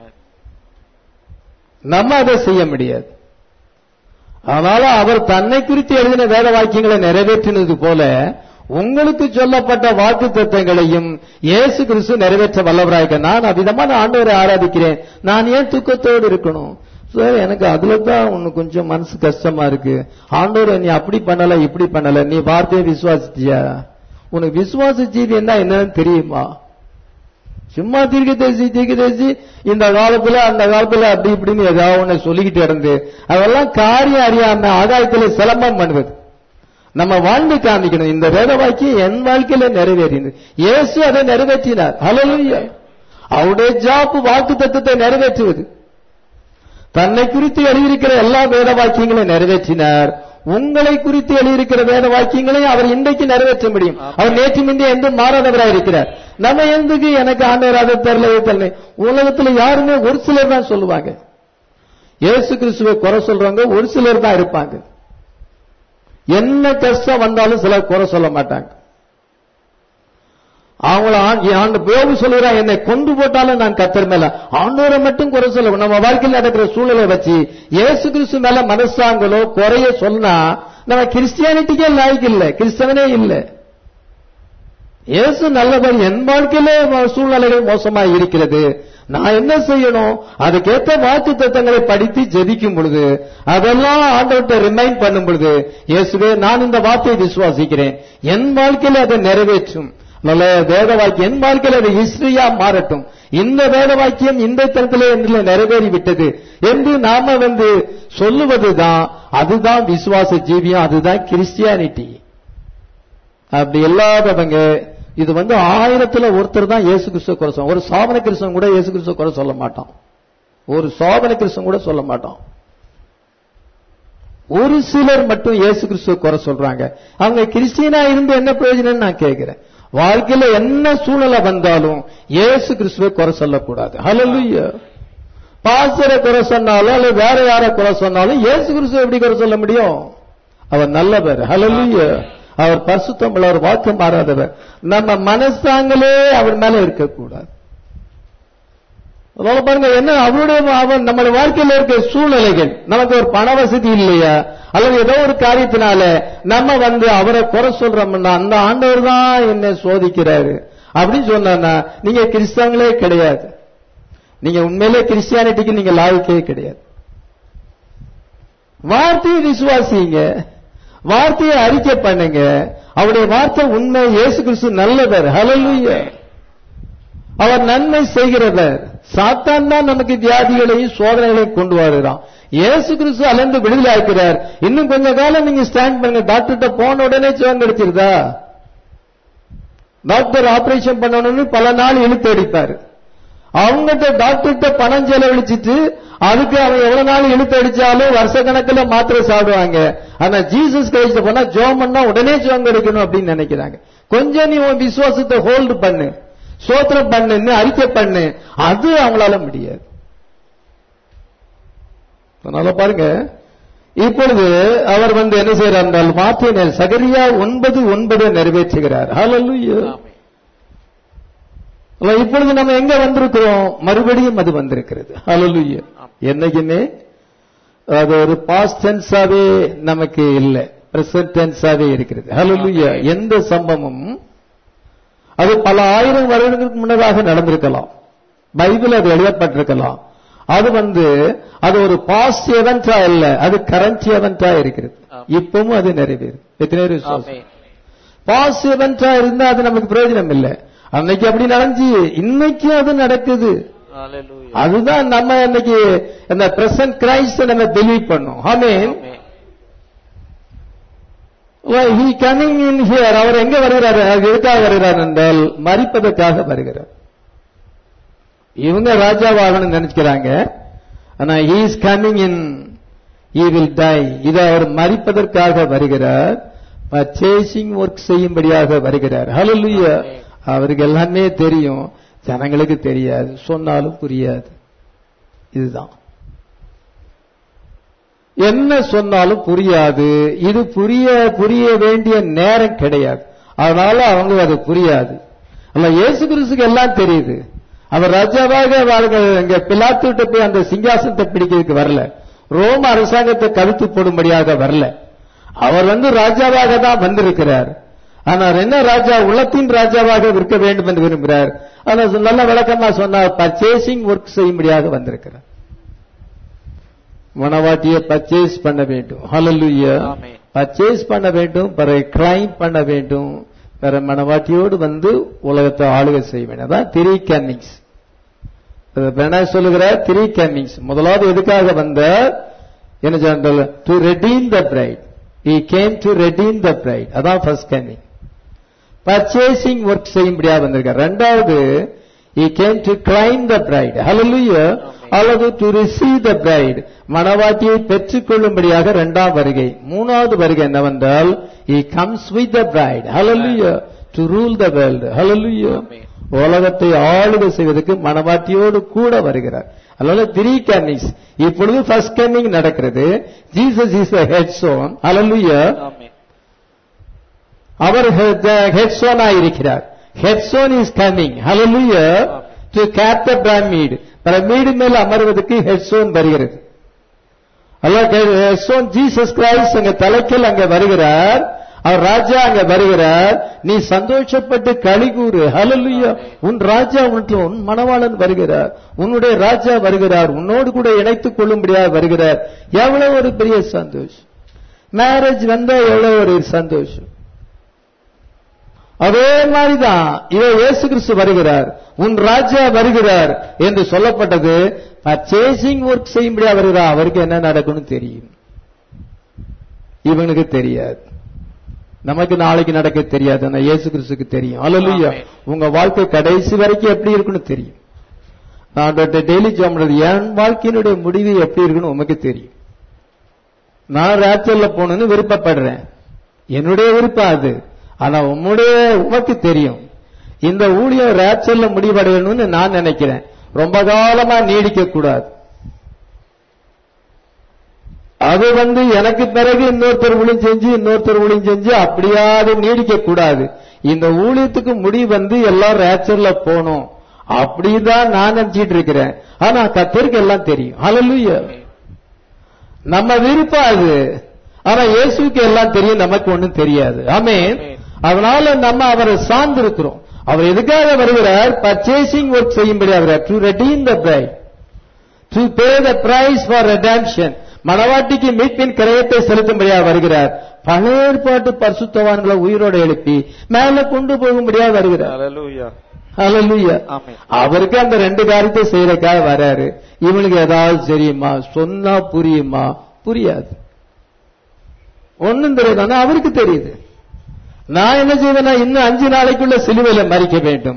[SPEAKER 1] நம்ம அதை செய்ய முடியாது அதனால அவர் தன்னை குறித்து எழுதின வேத வாக்கியங்களை நிறைவேற்றினது போல உங்களுக்கு சொல்லப்பட்ட வாக்கு தத்தங்களையும் இயேசு கிறிஸ்து நிறைவேற்ற வல்லவராக நான் அவ்விதமான ஆண்டவரை ஆராதிக்கிறேன் நான் ஏன் துக்கத்தோடு இருக்கணும் சார் எனக்கு அதுல தான் உனக்கு கொஞ்சம் மனசு கஷ்டமா இருக்கு ஆண்டவர் நீ அப்படி பண்ணல இப்படி பண்ணல நீ வார்த்தையை விசுவாசிச்சியா உனக்கு விசுவாச ஜீவி என்ன என்னன்னு தெரியுமா சும்மா தீர்க்க தேசி தீர்க்க தேசி இந்த காலத்துல அந்த காலத்துல அப்படி இப்படின்னு ஏதாவது ஒண்ணு சொல்லிக்கிட்டு இருந்து அதெல்லாம் காரியம் அறியாம ஆதாயத்துல சிலம்பம் பண்ணுவது நம்ம வாழ்ந்து காமிக்கணும் இந்த வேத வாக்கியம் என் வாழ்க்கையில நிறைவேறினது இயேசு அதை நிறைவேற்றினார் ஹalleluya அவருடைய ஜாப் வாக்கு தத்துவத்தை நிறைவேற்றுவது தன்னை குறித்து எழுதியிருக்கிற எல்லா வேத வாக்கியங்களையும் நிறைவேற்றினார் உங்களை குறித்து எழுதியிருக்கிற வேத வாக்கியங்களை அவர் இன்றைக்கு நிறைவேற்ற முடியும் அவர் நேற்று முந்தைய எந்த மாறாதவராக இருக்கிறார் நம்ம எந்துக்கு எனக்கு ஆண்டவர் அதை தரல தரல உலகத்துல யாருமே ஒரு சிலர் தான் சொல்லுவாங்க இயேசு கிறிஸ்துவை குறை சொல்றவங்க ஒரு சிலர் தான் இருப்பாங்க என்ன கஷ்டம் வந்தாலும் சிலர் குறை சொல்ல மாட்டாங்க அவங்கள ஆண்டு பேவு சொல்லுறான் என்னை கொண்டு போட்டாலும் நான் கத்தர் மேல ஆண்டோரை மட்டும் குறை சொல்ல நம்ம வாழ்க்கையில் நடக்கிற சூழ்நிலை வச்சு இயேசு கிறிஸ்து மேல மனசாங்களோ குறைய சொன்னா நம்ம கிறிஸ்டியானிட்டிக்கே லாய்க்கு இல்ல கிறிஸ்தவனே இல்ல இயேசு நல்லவர் என் வாழ்க்கையிலே சூழ்நிலைகள் மோசமா இருக்கிறது நான் என்ன செய்யணும் அதுக்கேற்ற வாக்கு தத்தங்களை படித்து ஜெபிக்கும் பொழுது அதெல்லாம் ஆண்டவர்கிட்ட ரிமைண்ட் பண்ணும் பொழுது இயேசுவே நான் இந்த வார்த்தையை விசுவாசிக்கிறேன் என் வாழ்க்கையில அதை நிறைவேற்றும் நல்ல வேத வாக்கியம் என் வாழ்க்கையில் அது ஹிஸ்டரியா மாறட்டும் இந்த வேத வாக்கியம் இந்த தரத்திலே என்று நிறைவேறி விட்டது என்று நாம வந்து சொல்லுவதுதான் அதுதான் விசுவாச ஜீவியம் அதுதான் கிறிஸ்டியானிட்டி அப்படி இல்லாதவங்க இது வந்து ஆயிரத்துல ஒருத்தர் தான் இயேசு கிறிஸ்துவ குறை சொல்ல ஒரு சாதன கிறிஸ்தவன் கூட இயேசு கிறிஸ்துவ குறை சொல்ல மாட்டான் ஒரு சாதன கிறிஸ்தவன் கூட சொல்ல மாட்டான் ஒரு சிலர் மட்டும் இயேசு கிறிஸ்துவ குறை சொல்றாங்க அவங்க கிறிஸ்டியனா இருந்து என்ன பிரயோஜனம் நான் கேட்கிறேன் வாழ்க்கையில என்ன சூழ்நிலை வந்தாலும் இயேசு கிறிஸ்துவை குறை சொல்லக்கூடாது ஹலலுயா பாசரை குறை சொன்னாலும் அல்லது வேற யார குறை சொன்னாலும் இயேசு கிறிஸ்துவ எப்படி குறை சொல்ல முடியும் அவர் நல்லவர் ஹலலுயா அவர் பரிசுத்தம் அவர் வாக்கு மாறாதவர் நம்ம மனசாங்களே அவர் மேல இருக்கக்கூடாது அதனால பாருங்க என்ன அவருடைய அவன் நம்ம வாழ்க்கையில இருக்க சூழ்நிலைகள் நமக்கு ஒரு பண வசதி இல்லையா அல்லது ஏதோ ஒரு காரியத்தினால நம்ம வந்து அவரை குறை சொல்றோம்னா அந்த ஆண்டவர் தான் என்ன சோதிக்கிறாரு அப்படின்னு சொன்னா நீங்க கிறிஸ்தவங்களே கிடையாது நீங்க உண்மையிலே கிறிஸ்டியானிட்டிக்கு நீங்க லாய்க்கே கிடையாது வார்த்தையை விசுவாசிங்க வார்த்தையை அறிக்கை பண்ணுங்க அவருடைய வார்த்தை உண்மை இயேசு கிறிஸ்து நல்லவர் ஹலலுயா அவர் நன்மை செய்கிறவர் சாத்தான் தான் நமக்கு வியாதிகளையும் சோதனைகளையும் கொண்டு வருகிறான் இயேசு கிறிஸ்து அலர்ந்து விடுதலை ஆக்கிறார் இன்னும் கொஞ்ச காலம் நீங்க ஸ்டாண்ட் பண்ணுங்க டாக்டர்கிட்ட போன உடனே சுகம் கிடைச்சிருதா டாக்டர் ஆபரேஷன் பண்ணணும்னு பல நாள் இழுத்து அடிப்பாரு அவங்ககிட்ட டாக்டர்கிட்ட பணம் செலவழிச்சிட்டு அதுக்கு அவன் எவ்வளவு நாள் இழுத்து அடிச்சாலும் வருஷ கணக்குல மாத்திரை சாப்பிடுவாங்க ஆனா ஜீசஸ் கிரைஸ்ட் போனா ஜோம் பண்ணா உடனே ஜோம் கிடைக்கணும் அப்படின்னு நினைக்கிறாங்க கொஞ்சம் நீ உன் விசுவாசத்தை ஹோல்டு பண்ணு சோத்திரம் பண்ணுன்னு அறிக்கை பண்ணு அது அவங்களால முடியாது அதனால பாருங்க இப்பொழுது அவர் வந்து என்ன செய்யறார் என்றால் மாற்றினர் சகரியா ஒன்பது ஒன்பது நிறைவேற்றுகிறார் ஹalleluya
[SPEAKER 2] ஆமென்.
[SPEAKER 1] அப்ப இப்பொழுது நம்ம எங்க வந்திருக்கிறோம் மறுபடியும் அது வந்திருக்கிறது ஹalleluya என்னைக்குமே அது ஒரு பாஸ்ட் டென்ஸாவே நமக்கு இல்ல பிரசன்ட் டென்ஸாவே இருக்கிறது ஹalleluya எந்த சம்பவமும் அது பல ஆயிரம் வருடங்களுக்கு முன்னதாக நடந்திருக்கலாம் பைபிள் அது எழுதப்பட்டிருக்கலாம் அது வந்து அது ஒரு பாஸ்ட் எவென்டா இல்ல அது கரண்ட் எவென்டா இருக்கிறது
[SPEAKER 2] ஆமா.
[SPEAKER 1] இப்பவும் அது நிறைவேறும் எத்தனை பேர் விசுவாசம்
[SPEAKER 2] ஆமென்.
[SPEAKER 1] பாஸ் இவெண்டா இருந்தா அது நமக்கு பிரயோஜனம் இல்ல அன்னைக்கு அப்படி நடந்துச்சு இன்னைக்கும் அது நடக்குது
[SPEAKER 2] Hallelujah.
[SPEAKER 1] அதுதான் நம்ம இன்னைக்கு இந்த பிரசன்ட் கிரைஸ்ட் நம்ம பிலீவ் பண்ணோம் amen
[SPEAKER 2] amen.
[SPEAKER 1] He coming in here அவர் எங்க வருகிறார் அவர் எதுக்காக வருகிறார் என்றால் மறிப்பதற்காக வருகிறார் இவங்க ராஜாவாகணும்னு நினைச்சுக்கிறாங்க ஆனா he is coming in he will die இது அவர் மறிப்பதற்காக வருகிறார் பர்ச்சேசிங் ஒர்க் செய்யும்படியாக வருகிறார் ஹalleluya
[SPEAKER 2] Amen.
[SPEAKER 1] அவருக்கு எல்லாமே தெரியும் ஜனங்களுக்கு தெரியாது சொன்னாலும் புரியாது இதுதான் என்ன சொன்னாலும் புரியாது இது புரிய புரிய வேண்டிய நேரம் கிடையாது அதனால அவங்க அது புரியாது அல்ல இயேசு கிறிஸ்துக்கு எல்லாம் தெரியுது அவர் ராஜாவாக அவர்கள் இங்க பிலாத்துட்ட போய் அந்த சிங்காசனத்தை பிடிக்கிறதுக்கு வரல ரோம அரசாங்கத்தை கவித்து போடும்படியாக வரல அவர் வந்து ராஜாவாக தான் வந்திருக்கிறார் ஆனால் என்ன ராஜா உள்ளத்தின் ராஜாவாக இருக்க வேண்டும் என்று விரும்புகிறார் ஆனா நல்ல விளக்கமா சொன்னார் பர்ச்சேசிங் ஒர்க் செய்யும்படியாக வந்திருக்கிறார் மணவாட்டியை பர்ச்சேஸ் பண்ண வேண்டும் ஹalleluya
[SPEAKER 2] ஆமென்.
[SPEAKER 1] பர்ச்சேஸ் பண்ண வேண்டும் பிறகு கிளைம் பண்ண வேண்டும் பிற மணவாட்டியோடு வந்து உலகத்தை ஆளுகை செய்ய வேண்டும் அதான் த்ரீ கம்மிங்ஸ் என்ன சொல்லுகிறார் த்ரீ கம்மிங்ஸ் முதலாவது எதுக்காக வந்த என்ன சொன்னால் to redeem the bride he came to redeem the bride அதான் ஃபர்ஸ்ட் கம்மிங் பர்ச்சேசிங் ஒர்க் செய்யும்படியாக வந்திருக்கார் ரெண்டாவது he came to claim the bride hallelujah அல்லது டு ரிசீவ் த பிரைட் மணவாட்டியை பெற்றுக்கொள்ளும்படியாக இரண்டாம் வருகை மூணாவது வருகை என்னவென்றால் he comes with the bride hallelujah to rule the world hallelujah
[SPEAKER 2] Amen.
[SPEAKER 1] உலகத்தை ஆளுகை செய்வதற்கு மணவாட்டியோடு கூட வருகிறார் அதனால த்ரீ கம்மிங்ஸ் இப்பொழுது ஃபர்ஸ்ட் கம்மிங் நடக்கிறது Jesus is headstone hallelujah
[SPEAKER 2] ஆமென்.
[SPEAKER 1] அவர் ஹெட்சோனா இருக்கிறார் headstone is coming hallelujah to cap the pyramid pyramid மேல் அமர்வதற்கு ஹெட்சோன் வருகிறது அல்ல ஹெட்சோன் ஜீசஸ் கிரைஸ்ட் அங்க தலைக்கல் அங்க வருகிறார் அவர் ராஜா அங்க வருகிறார் நீ சந்தோஷப்பட்டு களிகூறு ஹalleluya உன் ராஜா உன் உன் மணவாளன் வருகிறார் உன்னுடைய ராஜா வருகிறார் உன்னோடு கூட இணைத்துக் கொள்ளும்படியாக வருகிறார் எவ்வளவு ஒரு பெரிய சந்தோஷம் மேரேஜ் வந்தா எவ்வளவு ஒரு சந்தோஷம் அதே மாதிரிதான் இவ இயேசு கிறிஸ்து வருகிறார் உன் ராஜா வருகிறார் என்று சொல்லப்பட்டது பர்ச்சேசிங் ஒர்க் செய்யும்படியா வருகிறார் அவருக்கு என்ன நடக்கும்னு தெரியும் இவனுக்கு தெரியாது நமக்கு நாளைக்கு நடக்க தெரியாது ஆனா இயேசு கிறிஸ்துக்கு தெரியும் அல்லலுயா
[SPEAKER 2] ஆமென்.
[SPEAKER 1] உங்க வாழ்க்கை கடைசி வரைக்கும் எப்படி இருக்குன்னு தெரியும் நான் டெய்லி ஜோம்றது என் வாழ்க்கையினுடைய முடிவு எப்படி இருக்குன்னு உமக்கு தெரியும் நான் ராச்சல்ல போகணும்னு விருப்பப்படுறேன் என்னுடைய விருப்பம் அது ஆனா உம்முடைய உமக்கு தெரியும் இந்த ஊழியம் ராச்சல்ல முடிவடையணும்னு நான் நினைக்கிறேன் ரொம்ப காலமா நீடிக்க கூடாது அது வந்து எனக்கு பிறகு இன்னொருத்தர் ஊழியம் செஞ்சு இன்னொருத்தர் ஊழியம் செஞ்சு அப்படியாவது நீடிக்க கூடாது இந்த ஊழியத்துக்கு முடிவு வந்து எல்லாம் ரேச்சர்ல போகணும் அப்படிதான் நான் நினைச்சிட்டு இருக்கிறேன் ஆனா கத்தருக்கு எல்லாம் தெரியும் ஹalleluya நம்ம விருப்பம் அது ஆனா இயேசுக்கு எல்லாம் தெரியும் நமக்கு ஒண்ணும் தெரியாது ஆமென் அதனால நம்ம அவரை சார்ந்து இருக்கிறோம் அவர் எதுக்காக வருகிறார் பர்ச்சேசிங் ஒர்க் செய்யும்படி அவர் to redeem the bride to pay the price for redemption மணவாட்டிக்கு மீட்பின் கிரயத்தை செலுத்தும்படியாக வருகிறார் பழைய ஏற்பாட்டு பரிசுத்தவான்களை உயிரோடு எழுப்பி மேல கொண்டு போகும்படியாக வருகிறார்
[SPEAKER 2] Hallelujah.
[SPEAKER 1] ஹalleluya
[SPEAKER 2] ஆமென்.
[SPEAKER 1] அவருக்கு அந்த ரெண்டு காரியத்தை செய்யறதுக்காக வராரு இவனுக்கு ஏதாவது தெரியுமா சொன்னா புரியுமா புரியாது ஒண்ணும் தெரியாது ஆனா அவருக்கு தெரியுது நான் என்ன செய்வேன்னா இன்னும் அஞ்சு நாளைக்குள்ள சிலுவையில மறிக்க வேண்டும்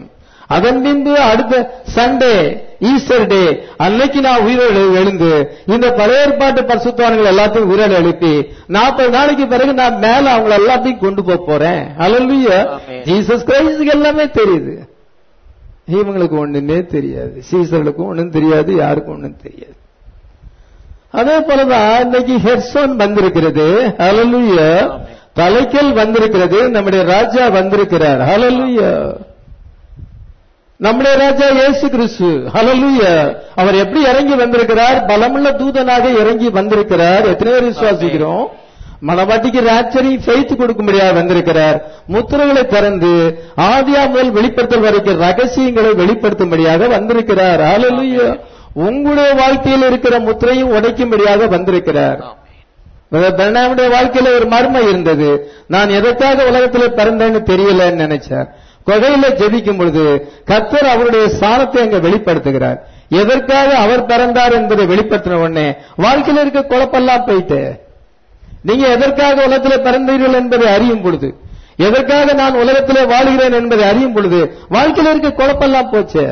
[SPEAKER 1] அதன் பின்பு அடுத்த சண்டே ஈஸ்டர் டே அன்னைக்கு நான் உயிரோடு எழுந்து இந்த பழைய ஏற்பாட்டு பரிசுத்தவான்கள் எல்லாத்தையும் உயிரோடு எழுப்பி நாற்பது நாளைக்கு பிறகு நான் மேல அவங்கள எல்லாத்தையும் கொண்டு போக போறேன் அல்லல்லுயா
[SPEAKER 2] ஆமென்.
[SPEAKER 1] ஜீசஸ் கிரைஸ்டுக்கு எல்லாமே தெரியுது இவங்களுக்கு ஒண்ணுமே தெரியாது சீசர்களுக்கும் ஒண்ணும் தெரியாது யாருக்கும் ஒண்ணும் தெரியாது அதே போலதான் இன்னைக்கு ஹெர்சோன் வந்திருக்கிறது ஹalleluya
[SPEAKER 2] ஆமென்.
[SPEAKER 1] தலைக்கல் வந்திருக்கிறது நம்முடைய ராஜா வந்திருக்கிறார் ஹalleluya நம்முடைய ராஜா இயேசு கிறிஸ்து ஹalleluya அவர் எப்படி இறங்கி வந்திருக்கிறார் பலமுள்ள தூதனாக இறங்கி வந்திருக்கிறார் எத்தனை பேர் விசுவாசிக்கிறோம் மனவாட்டிக்கு ராச்சரி ஃபெய்த் கொடுக்கும்படியாக வந்திருக்கிறார் முத்திரைகளை திறந்து ஆதியா முதல் வெளிப்படுத்தல் வரைக்கும் ரகசியங்களை வெளிப்படுத்தும்படியாக வந்திருக்கிறார் ஹalleluya உங்களுடைய வாழ்க்கையில் இருக்கிற முத்திரையும் உடைக்கும்படியாக வந்திருக்கிறார் பெர்னாமுடைய வாழ்க்கையில ஒரு மர்மம் இருந்தது நான் எதற்காக உலகத்துல பிறந்தேன்னு தெரியலன்னு நினைச்சார் கொகையில ஜெபிக்கும் பொழுது கர்த்தர் அவருடைய சாணத்தை அங்க வெளிப்படுத்துகிறார் எதற்காக அவர் பிறந்தார் என்பதை வெளிப்படுத்தின உடனே வாழ்க்கையில இருக்க குழப்பெல்லாம் போயிட்டு நீங்க எதற்காக உலகத்திலே பிறந்தீர்கள் என்பதை அறியும் பொழுது எதற்காக நான் உலகத்திலே வாழ்கிறேன் என்பதை அறியும் பொழுது வாழ்க்கையில இருக்க குழப்பெல்லாம் போச்சே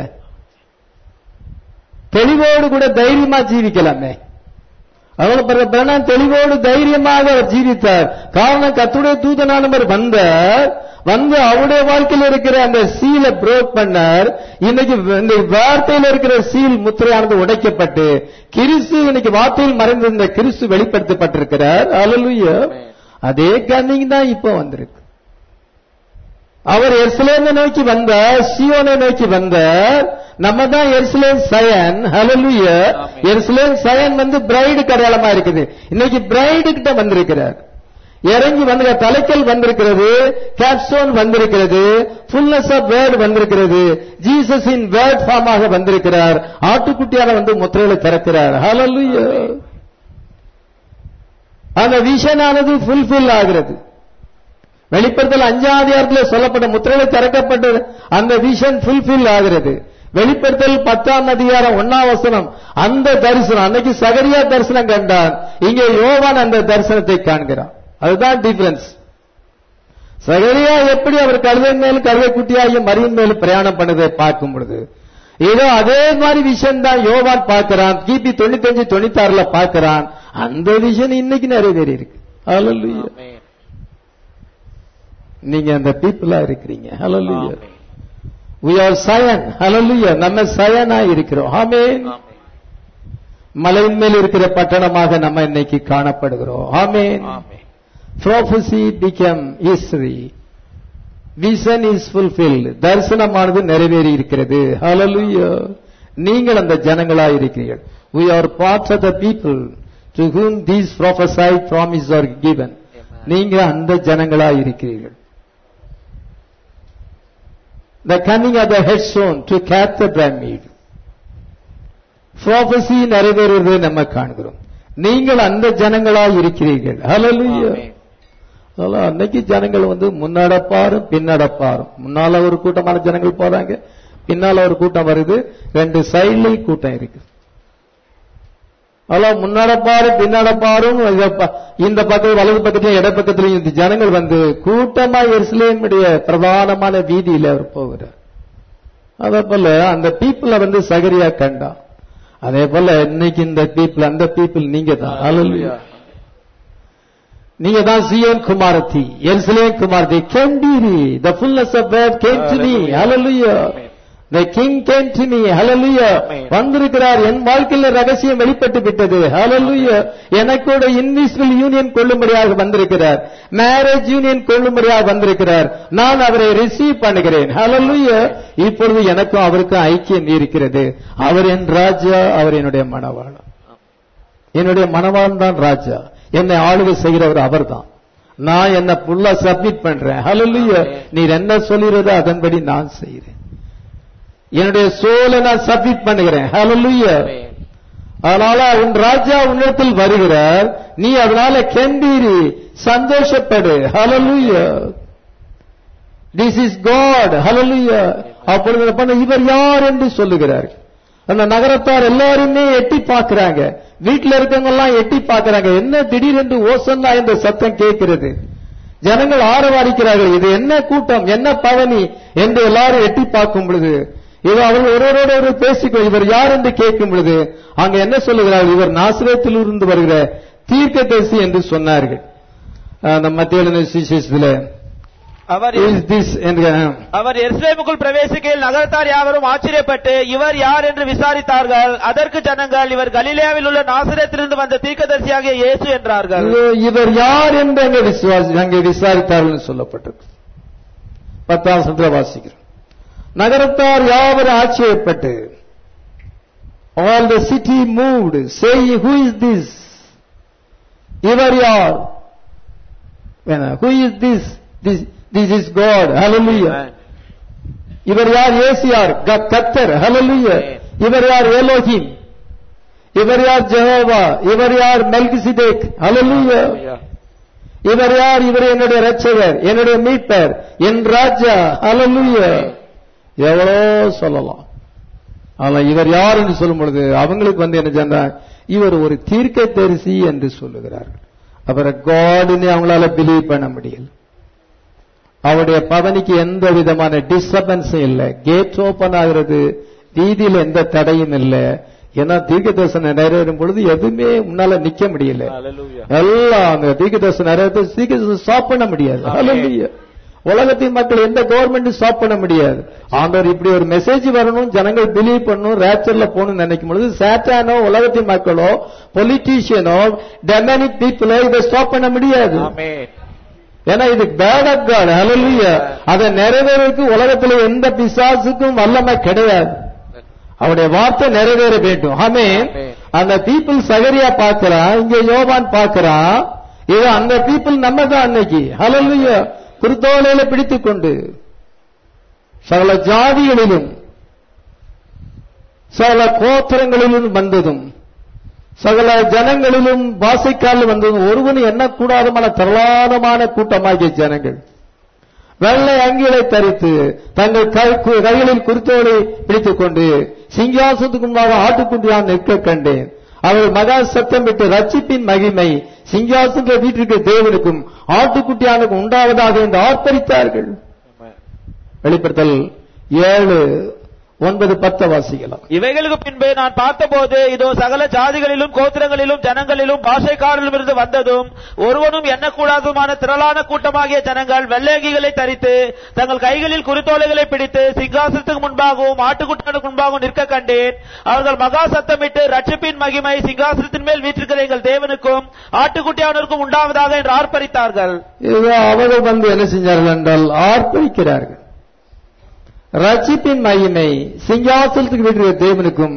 [SPEAKER 1] தெளிவோடு கூட தைரியமா ஜீவிக்கலாமே அவர் பிரணாம் தெளிவோடு தைரியமாக அவர் ஜீவித்தார் காரணம் கத்துடைய தூதனானவர் வந்தார் வந்து அவருடைய வாழ்க்கையில் இருக்கிற அந்த சீலை புரோக் பண்ணார் இன்னைக்கு இந்த வார்த்தையில் இருக்கிற சீல் முத்திரையானது உடைக்கப்பட்டு கிறிஸ்து இன்னைக்கு வார்த்தையில் மறைந்திருந்த கிறிஸ்து வெளிப்படுத்தப்பட்டிருக்கிறார் அல்லலுயா அதே கன்னிங் தான் இப்போ வந்திருக்கு அவர் எருசலேமை நோக்கி வந்தார் சியோனை நோக்கி வந்தார் நம்ம தான் எருசலேம் சயன் ஹalleluya
[SPEAKER 2] ஆமென்.
[SPEAKER 1] எருசலேம் சயன் வந்து பிரைடு கடையாளமா இருக்குது இன்னைக்கு பிரைடு கிட்ட வந்திருக்கிறார் இறங்கி வந்து தலைக்கல் வந்திருக்கிறது கேப்ஸ்டோன் வந்திருக்கிறது ஃபுல்னஸ் ஆஃப் வேர்ட் வந்திருக்கிறது ஜீசஸின் வேர்ட் ஃபார்மாக வந்திருக்கிறார் ஆட்டுக்குட்டியான வந்து முத்திரைகளை திறக்கிறார் ஹalleluya அந்த விஷனானது ஃபுல்ஃபில் ஆகிறது வெளிப்படுத்தல் அஞ்சாம் அதிகாரத்தில் சொல்லப்பட்ட முத்திரைகளை திறக்கப்பட்ட அந்த விஷன் ஃபுல்ஃபில் ஆகிறது வெளிப்படுத்தல் பத்தாம் அதிகாரம் ஒன்னாம் வசனம் அந்த தரிசனம் அன்னைக்கு சகரியா தரிசனம் கண்டான் இங்கே யோவான் அந்த தரிசனத்தை காண்கிறான் அதுதான் டிஃபரன்ஸ் சகரியா எப்படி அவர் கழுதை மேல் கழுதை குட்டியாகிய மரியின் மேல் பிரயாணம் பண்ணதை பார்க்கும் பொழுது ஏதோ அதே மாதிரி விஷயம் தான் யோவான் பார்க்கிறான் கிபி தொண்ணூத்தஞ்சு தொண்ணூத்தாறுல பார்க்கிறான் அந்த விஷயம் இன்னைக்கு நிறைவேறி இருக்கு Hallelujah.
[SPEAKER 2] ஆமென்.
[SPEAKER 1] நீங்க அந்த பீப்புளா இருக்கிறீங்க ஹalleluya
[SPEAKER 2] ஆமென்.
[SPEAKER 1] we are சயன் hallelujah நம்ம சயனா இருக்கிறோம் ஆமென்
[SPEAKER 2] ஆமென்.
[SPEAKER 1] மலையின் மேல் இருக்கிற பட்டணமாக நம்ம இன்னைக்கு காணப்படுகிறோம் ஆமென்
[SPEAKER 2] ஆமென்.
[SPEAKER 1] prophecy become history vision is fulfilled தரிசனமானது நிறைவேறி இருக்கிறது hallelujah நீங்கள் அந்த ஜனங்களா இருக்கிறீர்கள் we are part of the people to whom these prophesied promises are given
[SPEAKER 2] Amen.
[SPEAKER 1] நீங்க அந்த ஜனங்களா இருக்கிறீர்கள் the coming of the headstone to cat the pyramid prophecy நிறைவேறுவதை நம்ம காண்கிறோம் நீங்கள் அந்த ஜனங்களா இருக்கிறீர்கள் hallelujah
[SPEAKER 2] ஆமென்.
[SPEAKER 1] அதெல்லாம் அன்னைக்கு ஜனங்கள் வந்து முன்னடப்பாரும் பின்னடப்பாரும் முன்னால ஒரு கூட்டமான ஜனங்கள் போறாங்க பின்னால ஒரு கூட்டம் வருது ரெண்டு சைட்லயும் கூட்டம் இருக்கு அதெல்லாம் முன்னடப்பாரும் பின்னடப்பாரும் இத ப- இந்த பக்கம் வலது பக்கத்திலும் இட பக்கத்திலும் இந்த ஜனங்கள் வந்து கூட்டமா எருசலேமுடைய பிரதானமான வீதியில அவர் போகிறார் அதே போல அந்த பீப்புள வந்து சகரியா கண்டா அதே போல இன்னைக்கு இந்த பீப்புள் அந்த பீப்புள் நீங்க தான் Hallelujah. நீங்க தான் சியோன் குமாரத்தி எருசலேம் குமாரத்தி கண்டீரி the fullness of God came to me hallelujah
[SPEAKER 2] Amen.
[SPEAKER 1] the king came to me hallelujah
[SPEAKER 2] Amen.
[SPEAKER 1] வந்திருக்கிறார் என் வாழ்க்கையில ரகசியம் வெளிப்பட்டு விட்டது hallelujah எனக்கூட இன்விசிபிள் யூனியன் கொள்ளும்படியாக வந்திருக்கிறார் மேரேஜ் யூனியன் கொள்ளும்படியாக வந்திருக்கிறார் நான் அவரை ரிசீவ் பண்ணுகிறேன் hallelujah இப்பொழுது எனக்கும் அவருக்கும் ஐக்கியம் இருக்கிறது அவர் என் ராஜா அவர் என்னுடைய மணவாளன் என்னுடைய மணவாளன் தான் ராஜா என்னை ஆளுகை செய்கிறவர் அவர்தான் நான் என்ன புல்லா சப்மிட் பண்றேன் ஹalleluya நீர் என்ன சொல்கிறதோ அதன்படி நான் செய்கிறேன் என்னுடைய சோலை நான் சப்மிட் பண்ணுகிறேன் ஹalleluya
[SPEAKER 2] ஆமென்.
[SPEAKER 1] அதனால உன் ராஜா உன்னிடத்தில் வருகிறார் நீ அதனால கெம்பீரி சந்தோஷப்படு hallelujah this is God hallelujah அப்பொழுது என்ன பண்ண, இவர் யார் என்று சொல்லுகிறார் அந்த நகரத்தார் எல்லாருமே எட்டி பார்க்கறாங்க வீட்டுல இருக்கவங்க எல்லாம் எட்டி பார்க்கறாங்க என்ன திடீரென்று ஓசன்னா என்ற சத்தம் கேட்கிறது ஜனங்கள் ஆரவாரிக்கிறார்கள் இது என்ன கூட்டம் என்ன பவனி என்று எல்லாரும் எட்டி பார்க்கும் பொழுது இது அவர்கள் ஒருவரோடு ஒரு பேசிக்கொள் இவர் யார் என்று கேட்கும் பொழுது அங்க என்ன சொல்லுகிறார்கள் இவர் நாசிரத்தில் இருந்து வருகிற தீர்க்கதரிசி என்று சொன்னார்கள் அந்த மத்திய சுவிசேஷத்துல
[SPEAKER 2] அவர்
[SPEAKER 1] Who is this என்று
[SPEAKER 2] அவர் எருசலேமுக்குள் பிரவேசிக்கையில் நகரத்தார் யாவரும் ஆச்சரியப்பட்டு இவர் யார் என்று விசாரித்தார்கள் அதற்கு ஜனங்கள் இவர் கலிலேயாவில் உள்ள நாசிரத்திலிருந்து வந்த தீர்க்கதரிசியாகிய இயேசு என்றார்கள்
[SPEAKER 1] இதோ இவர் யார் என்று அங்கே விசுவாசி அங்கே விசாரித்தார்கள் சொல்லப்பட்டது பத்தாம் சந்திர வாசிக்கிறோம் நகரத்தார் யாவரும் ஆச்சரியப்பட்டு all the city moved say who is this இவர் யார் who is this this this is God hallelujah இவர் யார் இயேசு யார் க- கர்த்தர் ஹalleluya இவர் யார் எலோஹிம் இவர் யார் ஜெகோவா இவர் யார் மெல்கிசிதேக் ஹalleluya இவர் யார் இவர் என்னுடைய ரட்சகர் என்னுடைய மீட்பர் என் ராஜா ஹalleluya எவ்வளோ சொல்லலாம் ஆனா இவர் யார் என்று சொல்லும் பொழுது அவங்களுக்கு வந்து என்ன சொன்னா இவர் ஒரு தீர்க்க தரிசி என்று சொல்லுகிறார்கள் அவரை காடுன்னு அவங்களால பிலீவ் பண்ண முடியல அவருடைய பவனிக்கு எந்த விதமான டிஸ்டர்பன்ஸும் இல்லை கேட் ஓபன் ஆகிறது வீதியில எந்த தடையும் இல்லை ஏன்னா தீர்க்க தரிசனம் நிறைவேறும் பொழுது எதுவுமே உன்னால நிக்க முடியல எல்லாம் அந்த தீர்க்க தரிசனம் நிறைவேற்ற தீர்க்க ஸ்டாப் பண்ண முடியாது Hallelujah. உலகத்தின் மக்கள் எந்த கவர்மெண்ட் ஸ்டாப் பண்ண முடியாது ஆண்டவர் இப்படி ஒரு மெசேஜ் வரணும் ஜனங்கள் பிலீவ் பண்ணணும் ரேச்சர்ல போகணும்னு நினைக்கும் பொழுது சாட்டானோ உலகத்தின் மக்களோ பொலிட்டீஷியனோ டெமனிக் பீப்புளோ இதை ஸ்டாப் பண்ண முடியாது ஏன்னா இது பேட் ஆஃப் காட் ஹalleluya அதை நிறைவேறதுக்கு உலகத்துல எந்த பிசாசுக்கும் வல்லமை கிடையாது அவருடைய வார்த்தை நிறைவேற வேண்டும் ஆமே
[SPEAKER 2] Amen.
[SPEAKER 1] அந்த பீப்புள் சகரியா பார்க்கிறான் இங்க யோவான் பார்க்கிறான் இது அந்த பீப்புள் நம்ம தான் அன்னைக்கு ஹalleluya குருத்தோலையில பிடித்துக் கொண்டு சகல ஜாதிகளிலும் சகல கோத்திரங்களிலும் வந்ததும் சகல ஜனங்களிலும் வாசைக்கால் வந்ததும் ஒருவன் எண்ணக்கூடாதமான திரளாதமான கூட்டமாகிய ஜனங்கள் வெள்ளை அங்கிகளை தரித்து தங்கள் கை- கு- கைகளில் குருத்தோலை பிடித்துக் கொண்டு சிங்காசனத்துக்கு முன்பாக ஆட்டுக்குட்டியான் நிற்க கண்டேன் அவர்கள் மகா சத்தம் விட்டு ரட்சிப்பின் மகிமை சிங்காசன வீட்டிற்கு தேவனுக்கும் ஆட்டுக்குட்டியானுக்கும் உண்டாவதாக என்று ஆர்ப்பரித்தார்கள் வெளிப்படுத்தல் ஏழு ஒன்பது பத்து வாசிக்கலாம்
[SPEAKER 2] இவைகளுக்கு பின்பு நான் பார்த்தபோது இதோ சகல ஜாதிகளிலும் கோத்திரங்களிலும் ஜனங்களிலும் பாஷைக்காரிலும் இருந்து வந்ததும் ஒருவனும் எண்ணக்கூடாதுமான திரளான கூட்டமாகிய ஜனங்கள் வெள்ளையங்கிகளை தரித்து தங்கள் கைகளில் குருத்தோலைகளை பிடித்து சிங்காசனத்துக்கு முன்பாகவும் ஆட்டுக்குட்டானுக்கு முன்பாகவும் நிற்க கண்டேன் அவர்கள் மகா சத்தமிட்டு ரட்சிப்பின் மகிமை சிங்காசனத்தின் மேல் வீற்றிருக்கிற எங்கள் தேவனுக்கும் ஆட்டுக்குட்டியானருக்கும் உண்டாவதாக என்று ஆர்ப்பரித்தார்கள்
[SPEAKER 1] இதோ அவர்கள் வந்து என்ன செஞ்சார்கள் என்றால் ஆர்ப்பரிக்கிறார்கள் ரட்சிப்பின் மகிமை சிங்காசனத்துக்கு வீட்டிருக்கிற தேவனுக்கும்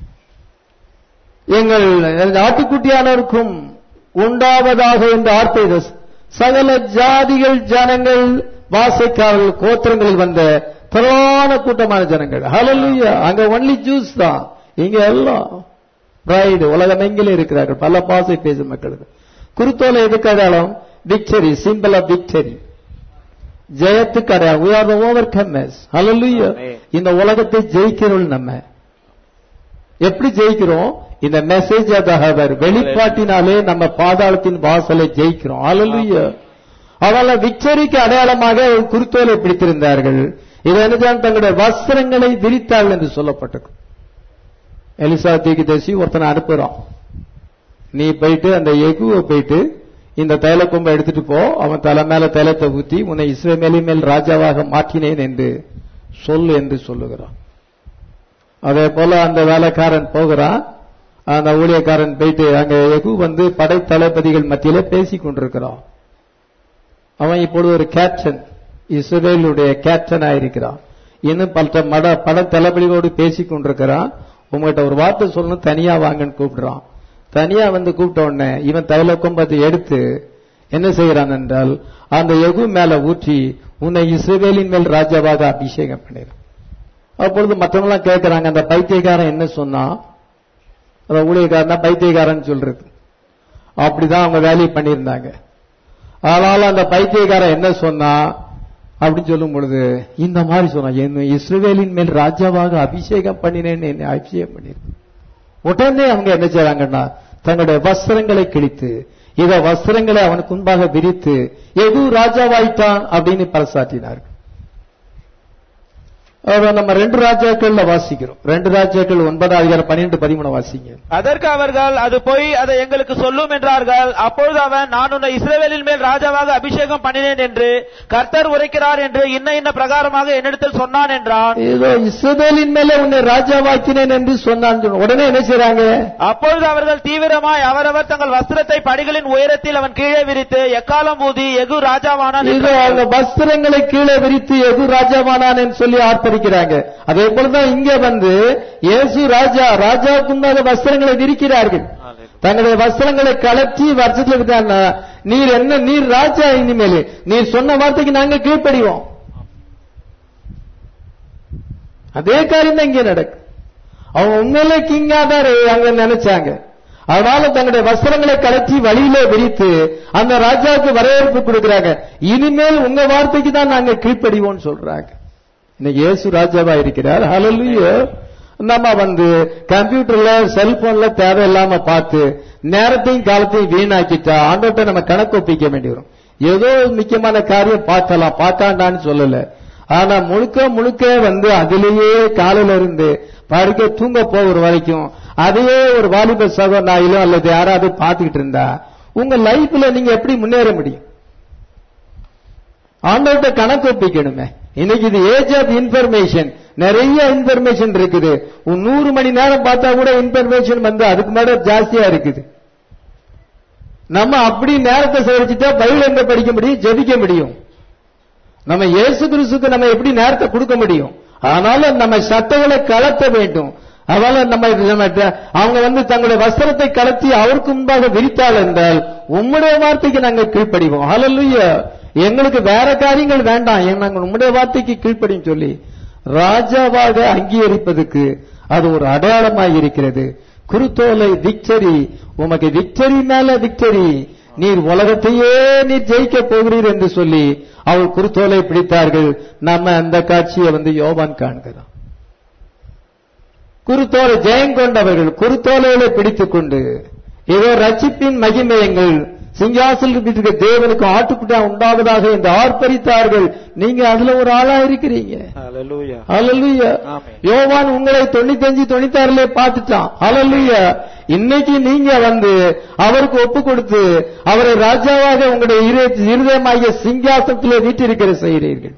[SPEAKER 1] எங்கள் ஆட்டுக்குட்டியானவருக்கும் உண்டாவதாக என்று ஆர்ப்பரித்த சகல ஜாதிகள் ஜனங்கள் வாசைக்காரர்கள் கோத்திரங்களில் வந்த திரளான கூட்டமான ஜனங்கள் ஹalleluya அங்க ஒன்லி ஜூஸ் தான் இங்க எல்லாம் பிரைடு உலகம் எங்கிலும் இருக்கிறார்கள் பல பாசை பேசும் மக்களுக்கு குருத்தோலை எதுக்கு அடையாளம் விக்டரி சிம்பிள் ஆஃப் விக்டரி ஜெயத்துக்கு அடையாளம் we are the overcomers hallelujah
[SPEAKER 2] Amen.
[SPEAKER 1] இந்த உலகத்தை ஜெயிக்கிறோம் நம்ம எப்படி ஜெயிக்கிறோம் இந்த மெசேஜ் அவர் வெளிப்பாட்டினாலே நம்ம பாதாளத்தின் வாசலை ஜெயிக்கிறோம் hallelujah அவள விக்டரிக்கு அடையாளமாக ஒரு குருத்தோலை பிடித்திருந்தார்கள் இது என்னதான் தங்களுடைய வஸ்திரங்களை விரித்தார்கள் என்று சொல்லப்பட்டது எலிசா தீக்கு தரிசி ஒருத்தனை அனுப்புறான் நீ போயிட்டு அந்த எகுவை போயிட்டு இந்த தைல கொம்பை எடுத்துட்டு போ அவன் தலை மேல தைலத்தை ஊத்தி உன்னை இஸ்ரவேலின் மேல் ராஜாவாக மாற்றினேன் என்று சொல் என்று சொல்லுகிறான் அதே போல அந்த வேலைக்காரன் போகிறான் அந்த ஊழியக்காரன் போயிட்டு அங்க எகு வந்து படை தளபதிகள் மத்தியில பேசிக் கொண்டிருக்கிறான் அவன் இப்பொழுது ஒரு கேப்டன் இஸ்ரேலுடைய கேப்டன் ஆயிருக்கிறான் இன்னும் பல மட பட தளபதிகளோடு பேசிக் கொண்டிருக்கிறான் உங்ககிட்ட ஒரு வார்த்தை சொல்லணும் தனியா வாங்கன்னு கூப்பிடுறான் தனியா வந்து கூப்பிட்ட உடனே இவன் தைல கொம்பத்தை எடுத்து என்ன செய்கிறான் என்றால் அந்த எகு மேல ஊற்றி உன்னை இஸ்ரவேலின் மேல் ராஜாவாக அபிஷேகம் பண்ணிடுறான் அப்பொழுது மற்றவங்க எல்லாம் கேட்கறாங்க அந்த பைத்தியக்காரன் என்ன சொன்னான் அந்த ஊழியக்காரனா பைத்தியக்காரன் சொல்றது அப்படிதான் அவங்க வேலையை பண்ணியிருந்தாங்க ஆனாலும் அந்த பைத்தியக்காரன் என்ன சொன்னா அப்படின்னு சொல்லும் பொழுது இந்த மாதிரி சொன்னான் என்ன இஸ்ரவேலின் மேல் ராஜாவாக அபிஷேகம் பண்ணினேன்னு என்னை அபிஷேகம் பண்ணிருக்கு உடனே அவங்க என்ன செய்றாங்கன்னா தங்களுடைய வஸ்திரங்களை கிழித்து இத வஸ்திரங்களை அவனுக்கு முன்பாக விரித்து எது ராஜாவாயிட்டான் அப்படின்னு பறைசாற்றினார்கள் அத நம்ம ரெண்டு ராஜாக்கள்ல வாசிக்கிறோம் ரெண்டு ராஜாக்கள் ஒன்பதாம் அதிகாரம் பன்னிரெண்டு பதிமூணு வாசிங்க
[SPEAKER 2] அதற்கு அவர்கள் அது போய் அதை எங்களுக்கு சொல்லும் என்றார்கள் அப்பொழுது அவன் நான் உன்னை இஸ்ரவேலின் மேல் ராஜாவாக அபிஷேகம் பண்ணினேன் என்று கர்த்தர் உரைக்கிறார் என்று இன்ன இன்ன பிரகாரமாக என்னிடத்தில் சொன்னான் என்றான்
[SPEAKER 1] ஏதோ இஸ்ரவேலின் மேல உன்னை ராஜாவாக்கினேன் என்று சொன்னான் உடனே என்ன செய்றாங்க
[SPEAKER 2] அப்பொழுது அவர்கள் தீவிரமாய் அவரவர் தங்கள் வஸ்திரத்தை படிகளின் உயரத்தில் அவன் கீழே விரித்து எக்காலம் ஊதி எகு ராஜாவானான்
[SPEAKER 1] இதோ
[SPEAKER 2] என்று
[SPEAKER 1] அவங்க வஸ்திரங்களை கீழே விரித்து எது ராஜாவானான் என்று சொல்லி ஆர்ப்பரிக்கிறாங்க அதே போலதான் இங்க வந்து இயேசு ராஜா ராஜாவுக்கு முன்னாக வஸ்திரங்களை விரிக்கிறார்கள் தங்களுடைய வஸ்திரங்களை கலற்றி வருஷத்துல இருக்காங்க நீர் என்ன நீர் ராஜா இனிமேல் நீர் சொன்ன வார்த்தைக்கு நாங்க கீழ்ப்படிவோம் அதே காரியம் தான் இங்க நடக்கும் அவங்க உண்மையிலே கிங்கா தான் இரு- அங்க நினைச்சாங்க அதனால தங்களுடைய வஸ்திரங்களை கலற்றி வழியில விரித்து அந்த ராஜாவுக்கு வரவேற்பு கொடுக்கறாங்க இனிமேல் உங்க வார்த்தைக்கு தான் நாங்க கீழ்ப்படிவோம்னு சொல்றாங்க இன்னைக்கு இயேசு ராஜாவா இருக்கிறார் ஹalleluya நம்ம வந்து கம்ப்யூட்டர்ல செல்போன்ல தேவையில்லாம பார்த்து நேரத்தையும் காலத்தையும் வீணாக்கிட்டா ஆண்டோட்ட நம்ம கணக்கு ஒப்பிக்க வேண்டி வரும் ஏதோ முக்கியமான காரியம் பார்க்கலாம் பார்த்தாண்டான்னு சொல்லல ஆனா முழுக்க முழுக்க வந்து அதிலேயே காலையில இருந்து படுக்க தூங்க போகிற வரைக்கும் அதையே ஒரு வாலிப சகோதராயிலோ அல்லது யாராவது பார்த்துக்கிட்டு இருந்தா உங்க லைஃப்ல நீங்க எப்படி முன்னேற முடியும் ஆண்டவர்கிட்ட கணக்கு ஒப்பிக்கணுமே இன்னைக்கு இது ஏஜ் ஆஃப் இன்ஃபர்மேஷன் நிறைய இன்ஃபர்மேஷன் இருக்குது ஒரு நூறு மணி நேரம் பார்த்தா கூட இன்ஃபர்மேஷன் வந்து அதுக்கு மேல ஜாஸ்தியா இருக்குது நம்ம அப்படி நேரத்தை செலவழிச்சுட்டா பைபிள் எங்க படிக்க முடியும் ஜெபிக்க முடியும் நம்ம இயேசு கிறிஸ்துக்கு நம்ம எப்படி நேரத்தை கொடுக்க முடியும் ஆனாலும் நம்ம சட்டைகளை கலத்த வேண்டும் அதனால நம்ம நம்ம ட- அவங்க வந்து தங்களுடைய வஸ்திரத்தை கலத்தி அவருக்கு முன்பாக விரித்தாள் என்றால் உம்முடைய வார்த்தைக்கு நாங்க கீழ்ப்படிவோம் ஹalleluya எங்களுக்கு வேற காரியங்கள் வேண்டாம் ஏன் நாங்கள் உம்முடைய வார்த்தைக்கு கீழ்ப்படியும் சொல்லி ராஜாவாக அங்கீகரிப்பதற்கு அது ஒரு அடையாளமாய் இருக்கிறது குருத்தோலை விக்டரி உமக்கு விக்டரி மேல விக்டரி நீர் உலகத்தையே நீர் ஜெயிக்க போகிறீர் என்று சொல்லி அவள் குருத்தோலை பிடித்தார்கள் நம்ம அந்த காட்சியை வந்து யோவான் காண்கிறோம் குருத்தோலை ஜெயம் கொண்டவர்கள் குருத்தோலையில பிடித்துக் கொண்டு இதோ ரட்சிப்பின் மகிமையங்கள் சிங்காசனத்தில் வீட்டுக்கு தேவனுக்கு ஆட்டுக்குட்டா உண்டாவதாக என்று ஆர்ப்பரித்தார்கள் நீங்க அதுல ஒரு ஆளா இருக்கிறீங்க
[SPEAKER 2] Hallelujah.
[SPEAKER 1] ஹalleluya
[SPEAKER 2] ஆமென்.
[SPEAKER 1] யோவான் உங்களை தொண்ணூத்தஞ்சு தொண்ணூத்தாறுல பார்த்துட்டான் ஹalleluya இன்னைக்கு நீங்க வந்து அவருக்கு ஒப்பு கொடுத்து அவரை ராஜாவாக உங்களுடைய இரு- இருதயமாகிய சிங்காசனத்திலே வீட்டிருக்கிற செய்கிறீர்கள்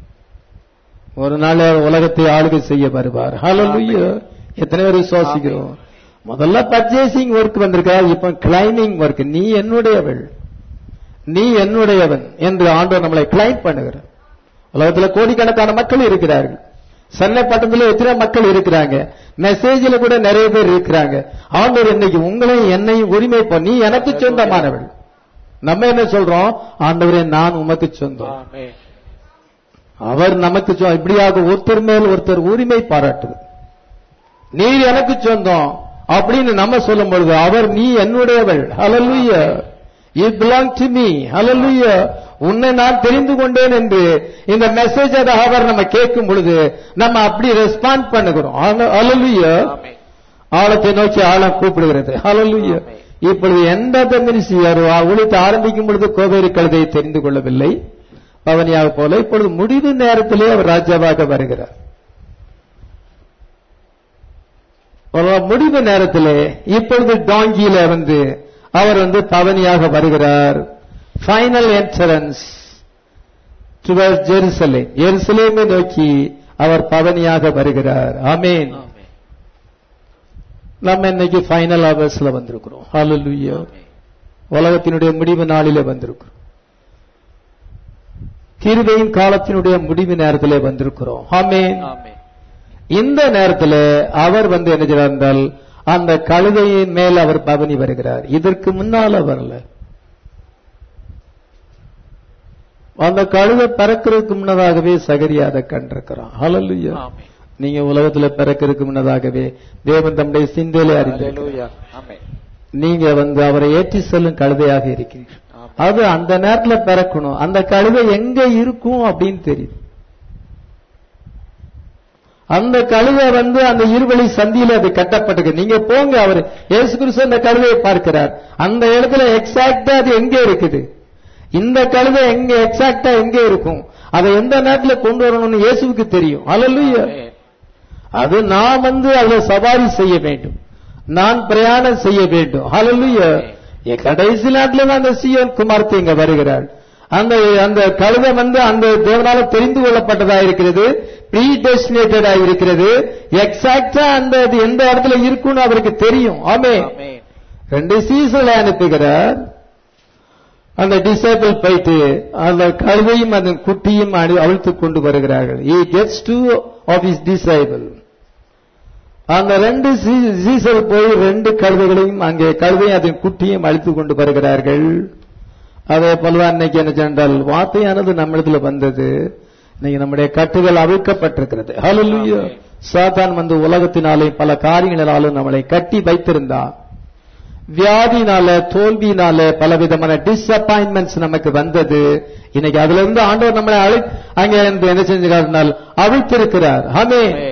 [SPEAKER 1] ஒரு நாள் அவர் உலகத்தை ஆளுகை செய்ய வருவார் ஹalleluya எத்தனை பேர் விசுவாசிக்கிறோம் முதல்ல பர்ச்சேசிங் ஒர்க் வந்திருக்கார் இப்ப கிளைமிங் ஒர்க் நீ என்னுடையவள் நீ என்னுடையவன் என்று ஆண்டவர் நம்மளை கிளைம் பண்ணுகிறார் உலகத்துல கோடிக்கணக்கான மக்கள் இருக்கிறார்கள் சென்னை பட்டணத்துல எத்தனை மக்கள் இருக்கிறாங்க மெசேஜ்ல கூட நிறைய பேர் இருக்கிறாங்க ஆண்டவர் இன்னைக்கு உங்களையும் என்னையும் உரிமை போ நீ எனக்கு சொந்தமானவள் நம்ம என்ன சொல்றோம் ஆண்டவரே நான் உமக்கு சொந்தம்
[SPEAKER 2] Amen.
[SPEAKER 1] அவர் நமக்கு சொ- இப்படியாக ஒருத்தர் மேல் ஒருத்தர் உரிமை பாராட்டுது நீர் எனக்கு சொந்தம் அப்படின்னு நம்ம சொல்லும் பொழுது அவர் நீ என்னுடையவள் ஹalleluya you belong to me hallelujah உன்னை நான் தெரிந்து கொண்டேன் என்று இந்த மெசேஜ் அவர் நம்ம கேட்கும் பொழுது நம்ம அப்படி ரெஸ்பாண்ட் பண்ணுகிறோம் ஹalleluya
[SPEAKER 2] Amen.
[SPEAKER 1] ஆழத்தை நோக்கி ஆழம் கூப்பிடுகிறது ஹalleluya
[SPEAKER 2] ஆமென்.
[SPEAKER 1] இப்பொழுது எந்த மினிசி ஒழித்து ஆரம்பிக்கும் பொழுது கோவேரி கழுதையை தெரிந்து கொள்ளவில்லை பவனியாக போல இப்பொழுது முடிவு நேரத்திலே அவர் ராஜாவாக வருகிறார் ஒரு முடிவு நேரத்திலே இப்பொழுது டாங்கியில வந்து அவர் வந்து பவனியாக வருகிறார் ஃபைனல் என்ட்ரன்ஸ் டுவர்ட் ஜெருசலேம் எருசலேமை நோக்கி அவர் பவனியாக வருகிறார் ஆமென்
[SPEAKER 2] Amen.
[SPEAKER 1] நம்ம இன்னைக்கு ஃபைனல் ஹவர்ஸ்ல வந்திருக்கிறோம் ஹalleluya உலகத்தினுடைய முடிவு நாளிலே வந்திருக்கிறோம் கிருபையின் காலத்தினுடைய முடிவு நேரத்திலே வந்திருக்கிறோம் ஆமென்
[SPEAKER 2] Amen.
[SPEAKER 1] இந்த நேரத்தில் அவர் வந்து என்ன செய்றார் என்றால் அந்த கழுதையின் மேல் அவர் பவனி வருகிறார் இதற்கு முன்னால வரல அந்த கழுதை பிறக்கிறதுக்கு முன்னதாகவே சகரியா அதை கண்டிருக்கிறான் ஹalleluya
[SPEAKER 2] Amen.
[SPEAKER 1] நீங்க உலகத்துல பிறக்கிறதுக்கு முன்னதாகவே தேவன் தம்முடைய சிந்தையிலே அறிந்திருக்கிறார்
[SPEAKER 2] Hallelujah. Amen.
[SPEAKER 1] நீங்க வந்து அவரை ஏற்றி செல்லும் கழுதையாக இருக்கிறீர்கள்
[SPEAKER 2] Amen.
[SPEAKER 1] அது அந்த நேரத்துல பிறக்கணும் அந்த கழுதை எங்க இருக்கும் அப்படின்னு தெரியுது அந்த கழுதை வந்து அந்த இருவழி சந்தியில அது கட்டப்பட்டிருக்கு நீங்க போங்க அவர் இயேசு கிறிஸ்து அந்த கழுதையை பார்க்கிறார் அந்த இடத்துல எக்ஸாக்டா அது எங்க இருக்குது இந்த கழுதை எங்க எக்ஸாக்டா எங்க இருக்கும் அதை எந்த நேரத்துல கொண்டு வரணும்னு இயேசுவுக்கு தெரியும் அல்லல்லையா அது நான் வந்து அதுல சவாரி செய்ய வேண்டும் நான் பிரயாணம் செய்ய வேண்டும் ஹalleluya கடைசி நாட்டில தான் அந்த சியோன் குமார்த்தி இங்க வருகிறாள் அந்த அந்த கழுதை வந்து அந்த தேவனால தெரிந்து கொள்ளப்பட்டதா இருக்கிறது ப்ரீ டெஸ்டினேட்டடா இருக்கிறது எக்ஸாக்டா அந்த அது எந்த இடத்துல இருக்கும்னு அவருக்கு தெரியும் ஆமே
[SPEAKER 2] ஆமென்.
[SPEAKER 1] ரெண்டு சீசனை அனுப்புகிறார் அந்த டிசேபிள் போயிட்டு அந்த கழுதையும் அந்த குட்டியும் அழி- அவிழ்த்துக் கொண்டு வருகிறார்கள் he gets two of his disciple அந்த ரெண்டு சீசல் போய் ரெண்டு கழுதைகளையும் அங்கே கழுதையும் அதன் குட்டியும் அழித்துக் கொண்டு வருகிறார்கள் அதே போலதான் இன்னைக்கு என்ன சென்றால் வார்த்தையானது நம்மிடத்துல வந்தது இன்னைக்கு நம்முடைய கட்டுகள் அவிழ்க்கப்பட்டிருக்கிறது ஹalleluya சாத்தான் வந்து உலகத்தினாலே பல காரியங்களாலும் நம்மளை கட்டி வைத்திருந்தான் வியாதினால தோல்வியினால பலவிதமான டிசப்பாயின்மெண்ட்ஸ் நமக்கு வந்தது இன்னைக்கு அதுல இருந்து ஆண்டவர் நம்மளை அழி அங்க இருந்து என்ன செஞ்சுக்கிறார் அவிழ்த்திருக்கிறார் ஆமே
[SPEAKER 2] ஆமென்.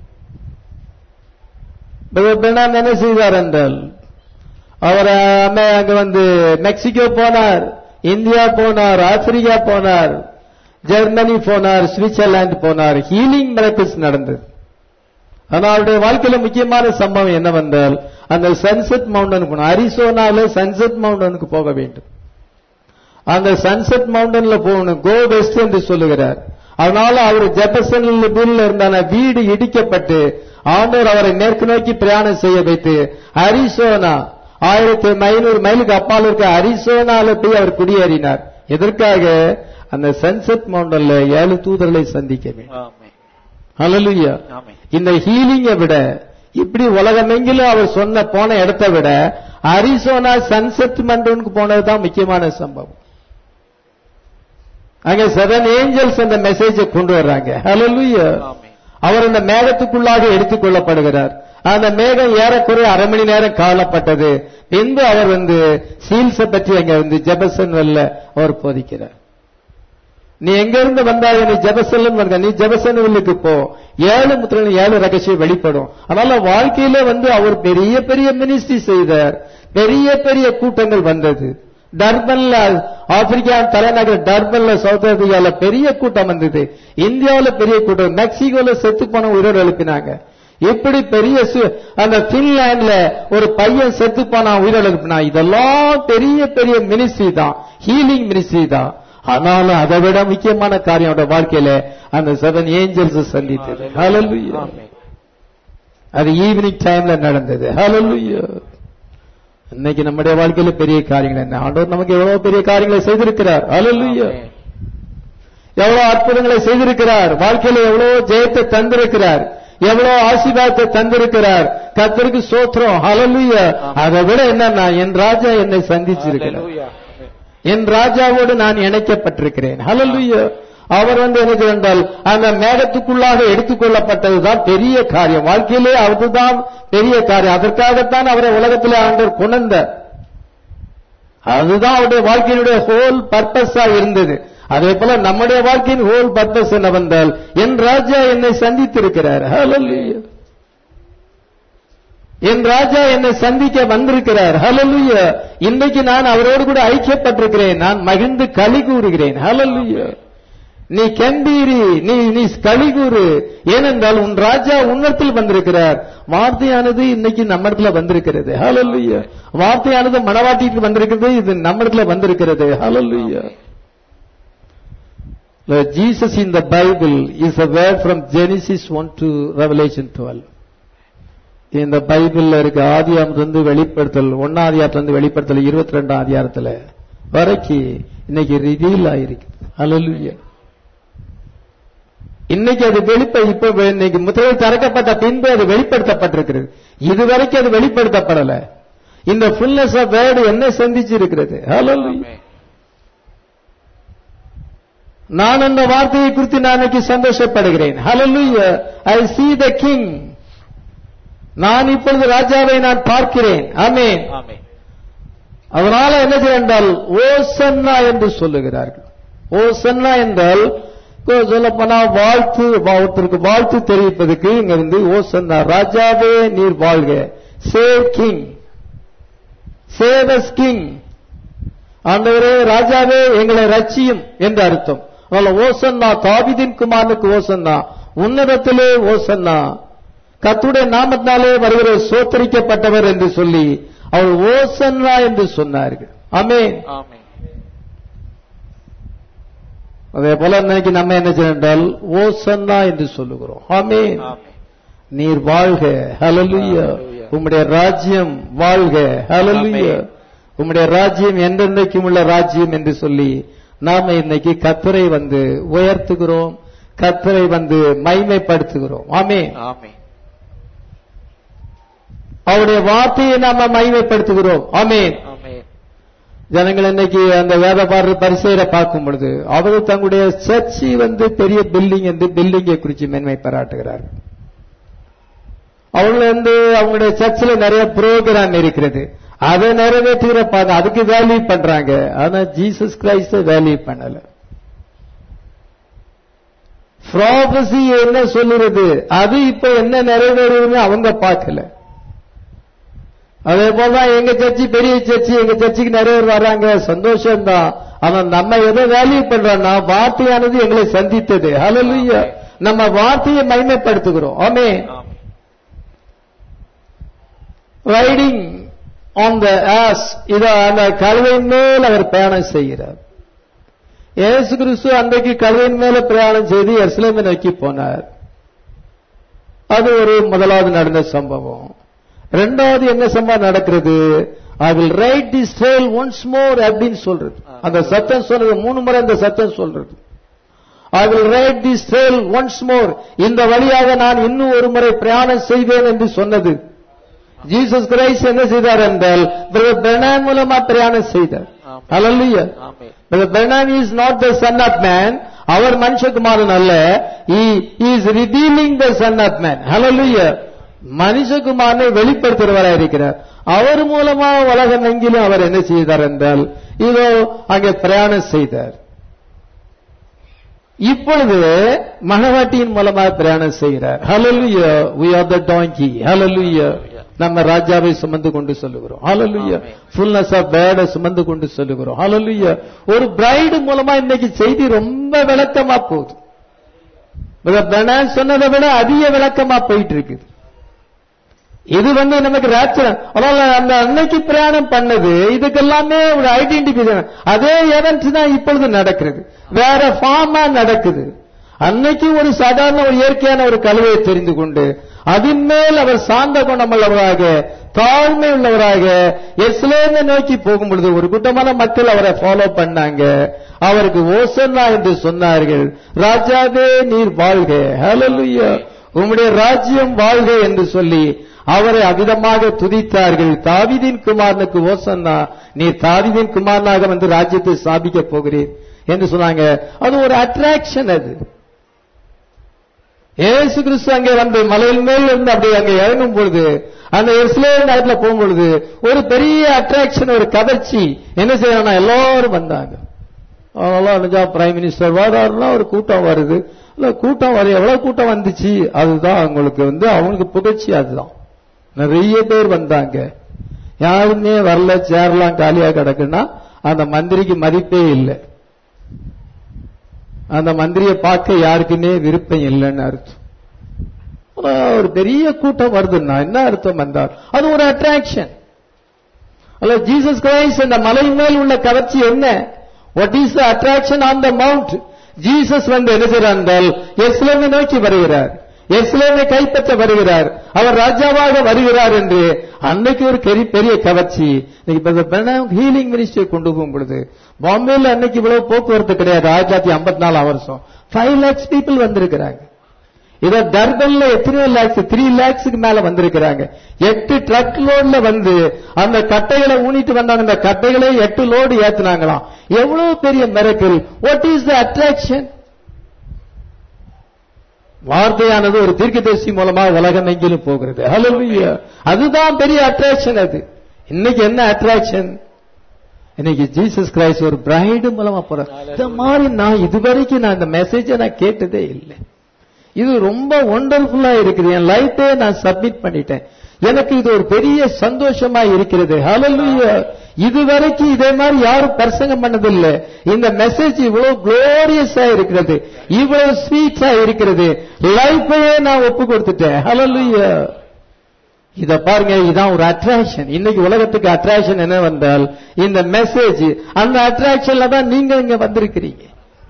[SPEAKER 1] பிரணாம் என்ன செய்தார் என்றால் அவர் அம்மே அங்க வந்து மெக்சிகோ போனார் இந்தியா போனார் ஆப்பிரிக்கா போனார் ஜெர்மனி போனார் சுவிட்சர்லாந்து போனார் ஹீலிங் மிரக்கிள்ஸ் நடந்தது ஆனா அவருடைய வாழ்க்கையில முக்கியமான சம்பவம் என்னவென்றால் அந்த சன்செட் மவுண்டன் போனோம் அரிசோனால சன்செட் மவுண்டனுக்கு போக வேண்டும் அந்த சன்செட் மவுண்டன்ல போகணும் கோ வெஸ்ட் என்று சொல்லுகிறார் அதனால அவர் ஜெபசன்ல பில்ல இருந்தான வீடு இடிக்கப்பட்டு ஆண்டவர் அவரை மேற்கு நோக்கி பிரயாணம் செய்ய வைத்து அரிசோனா ஆயிரத்தி ஐநூறு மைலுக்கு அப்பால் இருக்க அரிசோனால போய் அவர் குடியேறினார் எதற்காக அந்த சன்செட் மவுண்டன்ல ஏழு தூதர்களை சந்திக்க வேண்டும்
[SPEAKER 2] ஆமென்.
[SPEAKER 1] ஹalleluya
[SPEAKER 2] ஆமென்.
[SPEAKER 1] இந்த ஹீலிங்கை விட இப்படி உலகமெங்கிலும் அவர் சொன்ன போன இடத்தை விட அரிசோனா சன்செட் மண்டனுக்கு போனதுதான் முக்கியமான சம்பவம் அங்க செவன் ஏஞ்சல்ஸ் அந்த மெசேஜை கொண்டு வர்றாங்க ஹalleluya
[SPEAKER 2] ஆமென்.
[SPEAKER 1] அவர் அந்த மேகத்துக்குள்ளாக எடுத்துக் கொள்ளப்படுகிறார் அந்த மேகம் ஏறக்குறைய அரை மணி நேரம் காணப்பட்டது பின்பு அவர் வந்து சீல்ஸை பற்றி அங்க வந்து ஜெபசன் அவர் போதிக்கிறார் நீ எங்க இருந்து வந்தாய் நீ ஜெபசல்லம் வந்த நீ ஜெபசனுக்கு போ ஏழு முத்திரன் ஏழு ரகசியம் வெளிப்படும் அதனால வாழ்க்கையில வந்து அவர் பெரிய பெரிய மினிஸ்ட்ரி செய்தார் பெரிய பெரிய கூட்டங்கள் வந்தது டர்பன்ல ஆப்பிரிக்கா தலைநகர் டர்பன்ல சவுத் ஆப்பிரிக்கால பெரிய கூட்டம் வந்தது இந்தியாவுல பெரிய கூட்டம் மெக்சிகோல செத்து போன உயிரோடு எழுப்பினாங்க இப்படி பெரிய சு- அந்த பின்லாண்ட்ல ஒரு பையன் செத்து போனா உயிரோடு எழுப்பினா இதெல்லாம் பெரிய பெரிய மினிஸ்ட்ரி தான் ஹீலிங் மினிஸ்ட்ரி தான் ஆனாலும் அதை விட முக்கியமான காரியம் அவருடைய வாழ்க்கையில அந்த செவன் ஏஞ்சல்ஸ் சந்தித்தது ஹalleluya
[SPEAKER 2] ஆமென்.
[SPEAKER 1] அது ஈவினிங் டைம்ல நடந்தது ஹalleluya இன்னைக்கு நம்முடைய வாழ்க்கையில பெரிய காரியங்கள் என்ன ஆண்டவர் நமக்கு எவ்வளவு பெரிய காரியங்களை செய்திருக்கிறார் ஹalleluya
[SPEAKER 2] ஆமென்.
[SPEAKER 1] எவ்வளவு அற்புதங்களை செய்திருக்கிறார் வாழ்க்கையில எவ்வளவு ஜெயத்தை தந்திருக்கிறார் எவ்வளவு ஆசீர்வாதத்தை தந்திருக்கிறார் கர்த்தருக்கு சோத்திரம் ஹalleluya அதை விட என்னன்னா என் ராஜா என்னை சந்திச்சிருக்கிறார்
[SPEAKER 2] ஹalleluya. ஆமென்.
[SPEAKER 1] என் ராஜாவோடு நான் இணைக்கப்பட்டிருக்கிறேன் ஹalleluya அவர் வந்து எனக்கு என்றால் அந்த மேகத்துக்குள்ளாக எடுத்துக்கொள்ளப்பட்டதுதான் பெரிய காரியம் வாழ்க்கையிலே அதுதான் பெரிய காரியம் அதற்காகத்தான் அவரை உலகத்திலே ஆண்டவர் கொண்டார் அதுதான் அவருடைய வாழ்க்கையினுடைய ஹோல் பர்பஸா இருந்தது அதே போல நம்முடைய வாழ்க்கையின் ஹோல் பர்பஸ் என்னவென்றால் என் ராஜா என்னை சந்தித்திருக்கிறார் ஹalleluya என் ராஜா என்னை சந்திக்க வந்திருக்கிறார் ஹalleluya இன்றைக்கு நான் அவரோடு கூட ஐக்கியப்பட்டிருக்கிறேன் நான் மகிழ்ந்து களி கூறுகிறேன் ஹalleluya நீ கம்பீரி நீ நீ களி கூறு ஏனென்றால் உன் ராஜா உன்னத்தில் வந்திருக்கிறார் வார்த்தையானது இன்னைக்கு நம்ம இடத்துல வந்திருக்கிறது ஹalleluya வார்த்தையானது மனவாட்டிக்கு வந்திருக்கிறது இது நம்ம இடத்துல வந்திருக்கிறது ஹalleluya Lord Jesus in the Bible is a word from Genesis 1 to Revelation 12. இந்த பைபிள்ல இருக்க ஆதியாமத்திலிருந்து வெளிப்படுத்தல் ஒன்னாம் அதிகாரத்திலிருந்து வெளிப்படுத்தல் இருபத்தி ரெண்டாம் அதிகாரத்துல வரைக்கும் இன்னைக்கு ரிவீல் ஆயிருக்கு அல்லலுயா இன்னைக்கு அது வெளிப்ப இப்ப வெ- இன்னைக்கு முத்திரை திறக்கப்பட்ட பின்பு அது வெளிப்படுத்தப்பட்டிருக்கிறது இதுவரைக்கும் அது வெளிப்படுத்தப்படல இந்த ஃபுல்னஸ் ஆஃப் வேர்டு என்ன சந்திச்சு இருக்கிறது ஹalleluya
[SPEAKER 2] ஆமென்.
[SPEAKER 1] நான் அந்த வார்த்தையை குறித்து நான் இன்னைக்கு சந்தோஷப்படுகிறேன் ஹalleluya ஐ see the king நான் இப்பொழுது ராஜாவை நான் பார்க்கிறேன் ஆமென்
[SPEAKER 2] ஆமென்.
[SPEAKER 1] அதனால என்ன செய்ய என்றால் ஓசன்னா என்று சொல்லுகிறார்கள் ஓசன்னா என்றால் சொல்ல போனா வாழ்த்து ஒருத்தருக்கு வாழ்த்து தெரிவிப்பதற்கு இங்க வந்து ஓசன்னா ராஜாவே நீர் வாழ்க சேவ் கிங் சேவஸ் கிங் ஆண்டவரே ராஜாவே எங்களை ரட்சியும் என்று அர்த்தம் அதனால ஓசன்னா தாவிதின் குமாரனுக்கு ஓசன்னா உன்னதத்திலே ஓசன்னா கத்துடைய நாமத்தினாலே வருகிற சோத்தரிக்கப்பட்டவர் என்று சொல்லி அவர் ஓசன்னா என்று சொன்னார்கள் ஆமென்
[SPEAKER 2] ஆமென்
[SPEAKER 1] அதே போல இன்னைக்கு நம்ம என்ன செய்யணும் என்றால் ஓசன்னா என்று சொல்லுகிறோம் ஆமென்
[SPEAKER 2] ஆமென்
[SPEAKER 1] நீர் வாழ்க ஹalleluya
[SPEAKER 2] Hallelujah.
[SPEAKER 1] உம்முடைய ராஜ்யம் வாழ்க ஹalleluya
[SPEAKER 2] Amen.
[SPEAKER 1] உம்முடைய ராஜ்யம் என்றென்றைக்கும் உள்ள ராஜ்யம் என்று சொல்லி நாம இன்னைக்கு கத்தரை வந்து உயர்த்துகிறோம் கத்தரை வந்து மைமைப்படுத்துகிறோம் ஆமென்
[SPEAKER 2] ஆமென்
[SPEAKER 1] அவருடைய வார்த்தையை நாம மைமைப்படுத்துகிறோம் ஆமென்
[SPEAKER 2] ஆமென்
[SPEAKER 1] ஜனங்கள் இன்னைக்கு அந்த வேதபாரர் பரிசெயரை பார்க்கும் பொழுது அவர்கள் தங்களுடைய சர்ச்சி வந்து பெரிய பில்டிங் என்று பில்டிங்கை குறித்து மேன்மை பாராட்டுகிறார்கள் அவர்கள் வந்து அவங்களுடைய சர்ச்சில் நிறைய ப்ரோக்ராம் இருக்கிறது அதை நிறைவேற்றுகிற பாதை அதுக்கு வேல்யூ பண்றாங்க ஆனா ஜீசஸ் கிரைஸ்ட வேல்யூ பண்ணல ப்ராபசி என்ன சொல்லுறது அது இப்ப என்ன நிறைவேறுதுன்னு அவங்க பார்க்கல அதே போலதான் எங்க சர்ச்சு பெரிய சர்ச்சு எங்க சர்ச்சுக்கு நிறைய பேர் வர்றாங்க சந்தோஷம் தான் ஆனா நம்ம எதை வேல்யூ பண்றோம்னா வார்த்தையானது எங்களை சந்தித்தது ஹalleluya நம்ம வார்த்தையை மகிமைப்படுத்துகிறோம் ஆமே
[SPEAKER 2] amen
[SPEAKER 1] riding on the ass இத அந்த கழுதையின் மேல் அவர் பிரயாணம் செய்கிறார் இயேசு கிறிஸ்து அன்றைக்கு கழுதையின் மேல பிரயாணம் செய்து எருசலேமை நோக்கி போனார் அது ஒரு முதலாவது நடந்த சம்பவம் ரெண்டாவது என்ன சம்பவம் நடக்கிறது I will ride the stale once more அப்படின்னு சொல்றது அந்த சத்தம் சொல்றது மூணு முறை அந்த சத்தம் சொல்றது I will ride the stale once more இந்த வழியாக நான் இன்னும் ஒரு முறை பிரயாணம் செய்வேன் என்று சொன்னது ஜீசஸ் கிரைஸ்ட் என்ன செய்தார் என்றால் பிரதர் பெர்னான் மூலமா பிரயாணம் செய்தார்
[SPEAKER 2] amen.
[SPEAKER 1] Hallelujah
[SPEAKER 2] amen
[SPEAKER 1] brother Branham is not the son of man அவர் மனுஷகுமாரன் அல்ல he is revealing the son of man hallelujah மனுஷகுமாரனை வெளிப்படுத்துகிறவராக இருக்கிறார் அவர் மூலமா உலகம் எங்கிலும் அவர் என்ன செய்தார் என்றால் இதோ அங்கே பிரயாணம் செய்தார் இப்பொழுது மணவாட்டியின் மூலமாக பிரயாணம் செய்கிறார் ஹalleluya we are the donkey hallelujah நம்ம ராஜாவை சுமந்து கொண்டு சொல்லுகிறோம் ஹalleluya
[SPEAKER 2] Amen.
[SPEAKER 1] fullness of word சுமந்து கொண்டு சொல்லுகிறோம் hallelujah ஒரு பிரைடு மூலமா இன்னைக்கு செய்தி ரொம்ப விளக்கமா போகுது பிரதர் பெர்னான் சொன்னதை விட அதிக விளக்கமா போயிட்டு இருக்குது இது வந்து நமக்கு ராச்சரம் அதனால அந்த அன்னைக்கு பிரயாணம் பண்ணது இதுக்கெல்லாமே ஒரு ஐடென்டிஃபை அதே எவென்ட் தான் இப்பொழுது நடக்கிறது வேற ஃபார்மா நடக்குது அன்னைக்கு ஒரு சாதாரண ஒரு இயற்கையான ஒரு கழுவையை தெரிந்து கொண்டு அதன் மேல் அவர் சார்ந்த குணமுள்ளவராக தாழ்மை உள்ளவராக எஸ்லேந்து நோக்கி போகும் பொழுது ஒரு கூட்டமான மக்கள் அவரை ஃபாலோ பண்ணாங்க அவருக்கு ஓசன்னா என்று சொன்னார்கள் ராஜாவே நீர் வாழ்க ஹalleluya உம்முடைய ராஜ்யம் வாழ்க என்று சொல்லி அவரை அவிதமாக துதித்தார்கள் தாவிதின் குமாரனுக்கு ஓசன்னா நீர் தாவிதின் குமாரனாக வந்து ராஜ்யத்தை ஸ்தாபிக்க போகிறீர் என்று சொன்னாங்க அது ஒரு அட்ராக்ஷன் அது ஏசு கிறிஸ்து அங்கே வந்து மலையின் மேல் இருந்து அப்படியே அங்கே இறங்கும் பொழுது அந்த எஸ்லேம் நகரத்துல போகும் பொழுது ஒரு பெரிய அட்ராக்ஷன் ஒரு கவர்ச்சி என்ன செய்யணும்னா எல்லாரும் வந்தாங்க அதெல்லாம் நிஜா பிரைம் மினிஸ்டர் வராருன்னா ஒரு கூட்டம் வருது இல்ல கூட்டம் வர எவ்வளவு கூட்டம் வந்துச்சு அதுதான் அவங்களுக்கு வந்து அவங்களுக்கு புகழ்ச்சி அதுதான் நிறைய பேர் வந்தாங்க யாருமே வரல சேர்லாம் காலியா கிடக்குன்னா அந்த மந்திரிக்கு மதிப்பே இல்லை அந்த மந்திரியை பார்க்க யாருக்குமே விருப்பம் இல்லைன்னு அர்த்தம் ஆனா, ஒரு பெரிய கூட்டம் வருதுன்னா என்ன அர்த்தம் வந்தார் அது ஒரு அட்ராக்ஷன் அல்ல ஜீசஸ் கிரைஸ்ட் அந்த மலை மேல் உள்ள கவர்ச்சி என்ன what is the attraction on the mount Jesus வந்து என்ன செய்கிறார் என்றால் எஸ்லேமை நோக்கி வருகிறார் எஸ்லேமை கைப்பற்ற வருகிறார் அவர் ராஜாவாக வருகிறார் என்று அன்னைக்கு ஒரு பெரிய பெரிய கவர்ச்சி ஹீலிங் மினிஸ்ட்ரி கொண்டு போகும் பொழுது பாம்பேல அன்னைக்கு இவ்வளவு போக்குவரத்து கிடையாது ஆயிரத்தி தொள்ளாயிரத்தி ஐம்பத்தி நாலாம் வருஷம் ஃபைவ் லேக்ஸ் பீப்புள் வந்திருக்கிறாங்க இத டர்பன்ல எத்தனையோ லேக்ஸ் த்ரீ லேக்ஸுக்கு மேல வந்திருக்கிறாங்க எட்டு ட்ரக் லோட்ல வந்து அந்த கட்டைகளை ஊனிட்டு வந்தாங்க அந்த கட்டைகளை எட்டு லோடு ஏத்துனாங்களாம் எவ்வளவு பெரிய miracle what is the attraction வார்த்தையானது ஒரு தீர்க்கதரிசி மூலமா உலகம் எங்கிலும் போகிறது ஹalleluya அதுதான் பெரிய அட்ராக்ஷன் அது இன்னைக்கு என்ன அட்ராக்ஷன் இன்னைக்கு ஜீசஸ் கிரைஸ்ட் ஒரு பிரைடு மூலமா போற இந்த மாதிரி நான் இதுவரைக்கும் நான் இந்த மெசேஜை நான் கேட்டதே இல்லை இது ரொம்ப ஒண்டர்ஃபுல்லா இருக்குது என் லைஃபே நான் சப்மிட் பண்ணிட்டேன் எனக்கு இது ஒரு பெரிய சந்தோஷமா இருக்கிறது ஹalleluya இதுவரைக்கும் இதே மாதிரி யாரும் பிரசங்கம் பண்ணதில்லை இந்த மெசேஜ் இவ்வளவு குளோரியஸா இருக்கிறது இவ்வளவு ஸ்வீட்ஸா இருக்கிறது லைஃபையே நான் ஒப்பு கொடுத்துட்டேன் ஹalleluya இத பாருங்க இதான் ஒரு அட்ராக்ஷன் இன்னைக்கு உலகத்துக்கு அட்ராக்ஷன் என்ன வந்தால் இந்த மெசேஜ் அந்த அட்ராக்ஷன்ல தான் நீங்க இங்க வந்திருக்கிறீங்க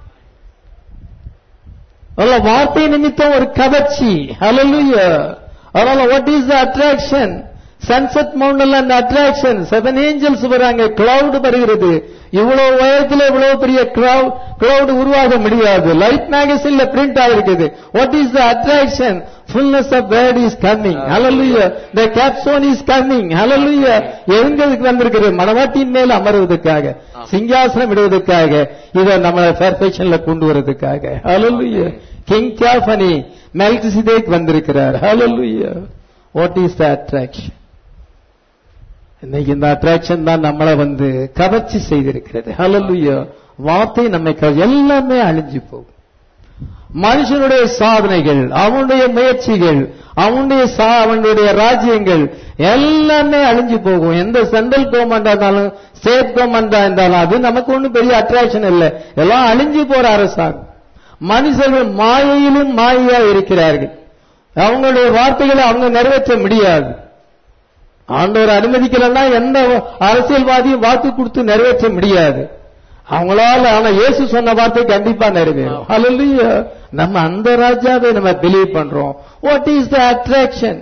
[SPEAKER 1] அதனால வார்த்தை நிமித்தம் ஒரு கவர்ச்சி ஹalleluya அதனால what is the attraction sunset மவுண்ட்ல அந்த அட்ராக்ஷன் செவன் ஏஞ்சல்ஸ் வராங்க கிளவுட் வருகிறது இவ்வளவு உயரத்துல இவ்வளவு பெரிய கிளவுட் உருவாக முடியாது லைட் மேகசின்ல பிரிண்ட் ஆகிருக்குது what is the attraction fullness of word is coming hallelujah the capstone is coming hallelujah எங்களுக்கு வந்திருக்கிறது மனவாட்டியின் மேல் அமர்வதற்காக சிங்காசனம் இடுவதற்காக இதை நம்ம பெர்ஃபெக்ஷன்ல கொண்டு வரதுக்காக ஹalleluya கிங் தியாஃபனி மெல்கிசிதேக் வந்திருக்கிறார் hallelujah what is the attraction இன்னைக்கு இந்த அட்ராக்ஷன் தான் நம்மளை வந்து கவர்ச்சி செய்திருக்கிறது ஹalleluya வார்த்தை நம்மை கவ- எல்லாமே அழிஞ்சு போகும் மனுஷனுடைய சாதனைகள் அவனுடைய முயற்சிகள் அவனுடைய சா- அவனுடைய ராஜ்யங்கள் எல்லாமே அழிஞ்சு போகும் எந்த சென்ட்ரல் கவர்மெண்டா இருந்தாலும் ஸ்டேட் கவர்மெண்டா இருந்தாலும் அது நமக்கு ஒண்ணும் பெரிய அட்ராக்ஷன் இல்லை எல்லாம் அழிஞ்சு போற அரசாங்கம் மனுஷர்கள் மாயையிலும் மாயையா இருக்கிறார்கள் அவங்களுடைய வார்த்தைகளை அவங்க நிறைவேற்ற முடியாது ஆண்டவர் அனுமதிக்கலன்னா எந்த அரசியல்வாதியும் வாக்கு கொடுத்து நிறைவேற்ற முடியாது அவங்களால ஆனா இயேசு சொன்ன வார்த்தை கண்டிப்பா நிறைவேறும் ஹalleluya நம்ம அந்த ராஜாவை நம்ம பிலீவ் பண்றோம் வாட் இஸ் த அட்ராக்ஷன்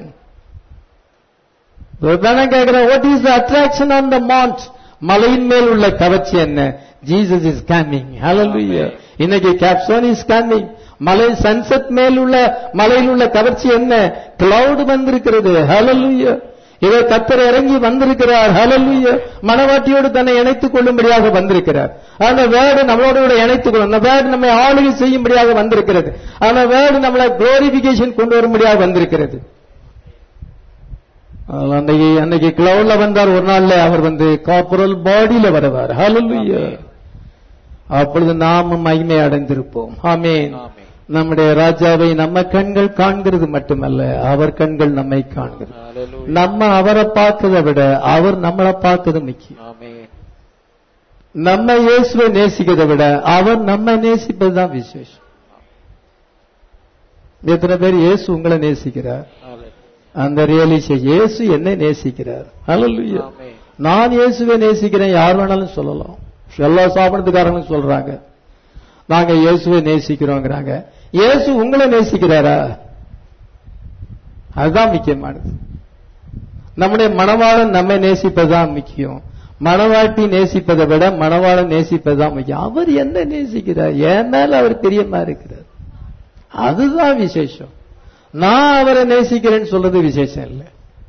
[SPEAKER 1] கேட்கிறேன் what is the attraction on the mount மலையின் மேல் உள்ள கவர்ச்சி என்ன ஜீசஸ் இஸ் கம்மிங் ஹalleluya இன்னைக்கு கேப்சோன் இஸ் கம்மிங் மலை சன்செட் மேல் உள்ள மலையில் உள்ள கவர்ச்சி என்ன கிளவுட் வந்திருக்கிறது ஹalleluya இதை கத்தர் இறங்கி வந்திருக்கிறார் ஹalleluya மனவாட்டியோடு தன்னை இணைத்துக் கொள்ளும்படியாக வந்திருக்கிறார் அந்த வேர்டு நம்மளோட கூட இணைத்துக் கொள்ளும் அந்த வேர்டு நம்மை ஆளுகை செய்யும்படியாக வந்திருக்கிறது அந்த வேர்டு நம்மளை குளோரிபிகேஷன் கொண்டு வரும்படியாக வந்திருக்கிறது அதனால அன்னைக்கு அன்னைக்கு கிளவுட்ல வந்தார் ஒரு நாள்ல அவர் வந்து கார்பரல் பாடியில வருவார் ஹalleluya அப்பொழுது நாமும் மகிமை அடைந்திருப்போம் ஆமென்
[SPEAKER 2] ஆமென்.
[SPEAKER 1] நம்முடைய ராஜாவை நம்ம கண்கள் காண்கிறது மட்டுமல்ல அவர் கண்கள் நம்மை காண்கிறது
[SPEAKER 2] Hallelujah.
[SPEAKER 1] நம்ம அவரை பார்க்கறதை விட அவர் நம்மளை பார்க்கறது முக்கியம்
[SPEAKER 2] Amen.
[SPEAKER 1] நம்ம இயேசுவை நேசிக்கிறதை விட அவர் நம்ம நேசிப்பதுதான் விசேஷம் எத்தனை பேர் இயேசு உங்களை நேசிக்கிறார்
[SPEAKER 2] Hallelujah.
[SPEAKER 1] அந்த ரியலைசேஷன் இயேசு என்னை நேசிக்கிறார் ஹalleluya
[SPEAKER 2] Amen.
[SPEAKER 1] நான் இயேசுவை நேசிக்கிறேன் யார் வேணாலும் சொல்லலாம் எல்லா சாப்பிடுறதுக்காரங்களும் சொல்றாங்க நாங்க இயேசுவை நேசிக்கிறோங்கிறாங்க இயேசு உங்களை நேசிக்கிறாரா அதுதான் முக்கியமானது நம்முடைய மணவாளன் நம்மை நேசிப்பதுதான் முக்கியம் மணவாட்டி நேசிப்பதை விட மணவாளன் நேசிப்பதுதான் முக்கியம் அவர் என்ன நேசிக்கிறார் என் மேல அவர் பிரியமா இருக்கிறார் அதுதான் விசேஷம் நான் அவரை நேசிக்கிறேன்னு சொல்றது விசேஷம் இல்லை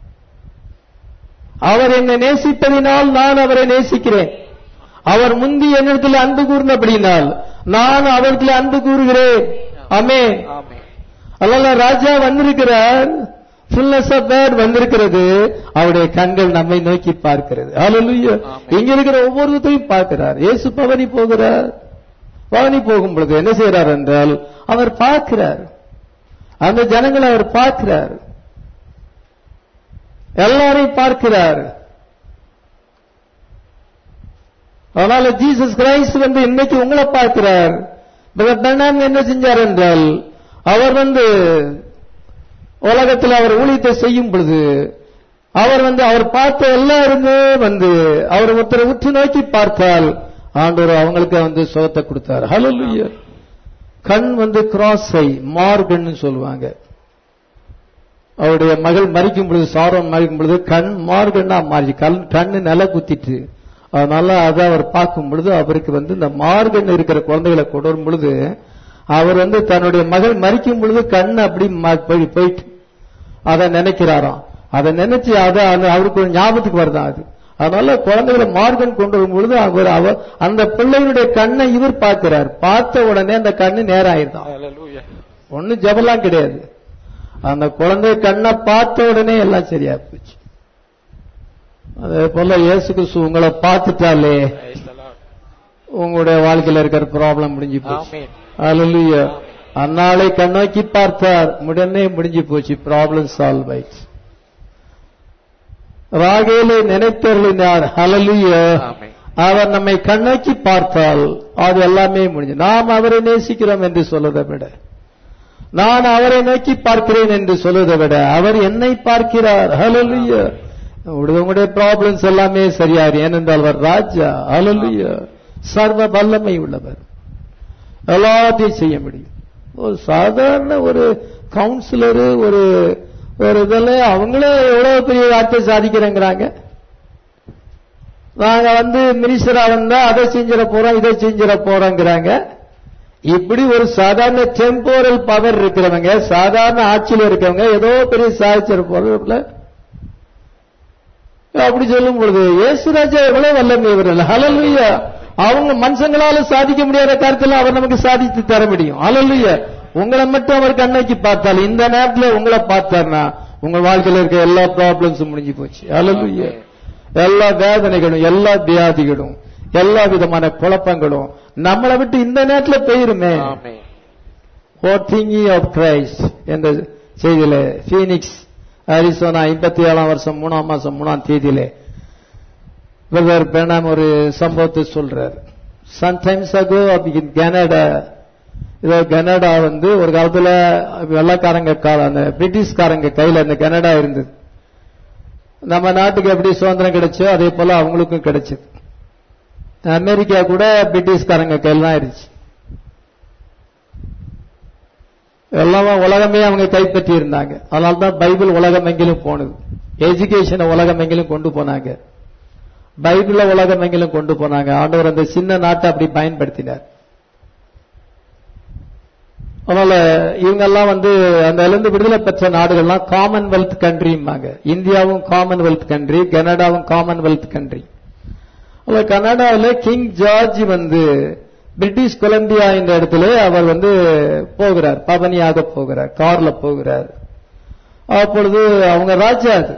[SPEAKER 1] அவர் என்னை நேசிப்பதினால் நான் அவரை நேசிக்கிறேன் அவர் முந்தி என்னிடத்தில் அன்பு கூர்ந்தபடினால் நான் அவர்களை அன்பு கூறுகிறேன் அமே
[SPEAKER 2] Amen.
[SPEAKER 1] அதனால ராஜா வந்திருக்கிறார் ஃபுல்னஸ் ஆஃப் வேர்ட் வந்திருக்கிறது அவருடைய கண்கள் நம்மை நோக்கி பார்க்கிறது ஹalleluya
[SPEAKER 2] ஆமென்.
[SPEAKER 1] இங்க இருக்கிற ஒவ்வொருத்தையும் பார்க்கிறார் இயேசு பவனி போகிறார் பவனி போகும் பொழுது என்ன செய்றார் என்றால் அவர் பார்க்கிறார் அந்த ஜனங்களை அவர் பார்க்கிறார் எல்லாரையும் பார்க்கிறார் அதனால ஜீசஸ் கிரைஸ்ட் வந்து இன்னைக்கு உங்களை பார்க்கிறார் பிரதர் பெர்னாம் என்ன செஞ்சார் என்றால் அவர் வந்து உலகத்தில் அவர் ஊழியத்தை செய்யும் பொழுது அவர் வந்து அவர் பார்த்த எல்லாருமே வந்து அவர் ஒருத்தரை உற்று நோக்கி பார்த்தால் ஆண்டவர் அவங்களுக்கு வந்து சுகத்தை கொடுத்தார் ஹalleluya கண் வந்து கிராஸை மார்கன்னு சொல்லுவாங்க அவருடைய மகள் மறிக்கும் பொழுது சாரம் மறிக்கும் பொழுது கண் மார்கன்னா மாறி கண் கண்ணு நில குத்திட்டு அதனால அதை அவர் பார்க்கும் பொழுது அவருக்கு வந்து இந்த மார்கன் இருக்கிற குழந்தைகளை கொண்டு வரும் பொழுது அவர் வந்து தன்னுடைய மகள் மறிக்கும் பொழுது கண் அப்படி மா- போய்- போயிட்டு அதை நினைக்கிறாராம் அதை நினைச்சு அதை அந்த அவருக்கு ஒரு ஞாபகத்துக்கு வருதான் அது அதனால குழந்தைகளை மார்கன் கொண்டு வரும் பொழுது அவர் அவர் அந்த பிள்ளைகளுடைய கண்ணை இவர் பார்க்கிறார் பார்த்த உடனே அந்த கண்ணு நேரம் ஆயிருதான்
[SPEAKER 2] Hallelujah.
[SPEAKER 1] ஒண்ணு ஜபலாம் கிடையாது அந்த குழந்தை கண்ணை பார்த்த உடனே எல்லாம் சரியா போச்சு அதே போல இயேசு கிறிஸ்து உங்களை பார்த்துட்டாலே
[SPEAKER 2] Praise the Lord.
[SPEAKER 1] உங்களுடைய வாழ்க்கையில இருக்கிற ப்ராப்ளம் முடிஞ்சு போச்சு
[SPEAKER 2] Amen.
[SPEAKER 1] Hallelujah. அந்நாளை கண்ணோக்கி பார்த்தார் உடனே முடிஞ்சு போச்சு ப்ராப்ளம் சால்வ் ஆயிடுச்சு ராகேலை நினைத்தருளினார் ஹalleluya
[SPEAKER 2] Amen.
[SPEAKER 1] அவர் நம்மை கண்ணோக்கி பார்த்தால் அது எல்லாமே முடிஞ்சு நாம் அவரை நேசிக்கிறோம் என்று சொல்வதை விட நான் அவரை நோக்கி பார்க்கிறேன் என்று சொல்வதை விட அவர் என்னை பார்க்கிறார் ஹalleluya உங்களுடைய ப்ராப்ளம்ஸ் எல்லாமே சரியாரு ஏனென்றால் அவர் ராஜா ஹalleluya சர்வ வல்லமை உள்ளவர் எல்லாத்தையும் செய்ய முடியும் ஒரு சாதாரண ஒரு கவுன்சிலரு ஒரு ஒரு இதெல்லாம் அவங்களே எவ்வளவு பெரிய வார்த்தை சாதிக்கிறேங்கிறாங்க நாங்க வந்து மினிஸ்டரா வந்தா அதை செஞ்சிட போறோம் இதை செஞ்சிட போறோங்கிறாங்க இப்படி ஒரு சாதாரண டெம்போரல் பவர் இருக்கிறவங்க சாதாரண ஆட்சியில் இருக்கவங்க ஏதோ பெரிய சாதிச்சிட போறதுல அப்படி சொல்லும் பொழுது இயேசுராஜா எவ்வளவு வல்லமை இவர்கள் ஹalleluya அவங்க மனுஷங்களால சாதிக்க முடியாத காரியத்தில் அவர் நமக்கு சாதித்து தர முடியும் ஹalleluya உங்களை மட்டும் அவர் கண்ணோக்கி பார்த்தால் இந்த நேரத்துல உங்களை பார்த்தார்னா உங்க வாழ்க்கையில இருக்க எல்லா ப்ராப்ளம்ஸும் முடிஞ்சு போச்சு ஹalleluya எல்லா வேதனைகளும் எல்லா வியாதிகளும் எல்லா விதமான குழப்பங்களும் நம்மளை விட்டு இந்த நேரத்துல போயிருமே
[SPEAKER 2] Amen.
[SPEAKER 1] For thinking of Christ என்ற செய்தியில ஃபீனிக்ஸ் அரிசோனா ஐம்பத்தி ஏழாம் வருஷம் மூணாம் மாசம் மூணாம் தேதியிலே பிரதர் பேனாம் ஒரு சம்பவத்தை சொல்றார் சம்டைம்ஸ் அகோ இன் கனடா இதோ கனடா வந்து ஒரு காலத்துல வெள்ளக்காரங்க கால அந்த பிரிட்டிஷ்காரங்க கையில அந்த கனடா இருந்தது நம்ம நாட்டுக்கு எப்படி சுதந்திரம் கிடைச்சோ அதே போல அவங்களுக்கும் கிடைச்சது அமெரிக்கா கூட பிரிட்டிஷ்காரங்க கையில் தான் இருந்துச்சு எல்லாமே உலகமே அவங்க கைப்பற்றி இருந்தாங்க அதனால தான் பைபிள் உலகம் எங்கிலும் போனது எஜுகேஷனை உலகம் எங்கிலும் கொண்டு போனாங்க பைபிள உலகம் எங்கிலும் கொண்டு போனாங்க ஆண்டவர் அந்த சின்ன நாட்டை அப்படி பயன்படுத்தினார் அதனால இவங்கெல்லாம் வந்து அந்த இருந்து விடுதலை பெற்ற நாடுகள்லாம் காமன்வெல்த் கண்ட்ரிம்பாங்க இந்தியாவும் காமன்வெல்த் கண்ட்ரி கனடாவும் காமன்வெல்த் கண்ட்ரி அதுல கனடாவில் கிங் ஜார்ஜ் வந்து பிரிட்டிஷ் கொலம்பியா என்ற இடத்துல அவர் வந்து போகிறார் பவனியாக போகிறார் கார்ல போகிறார் அப்பொழுது அவங்க ராஜா அது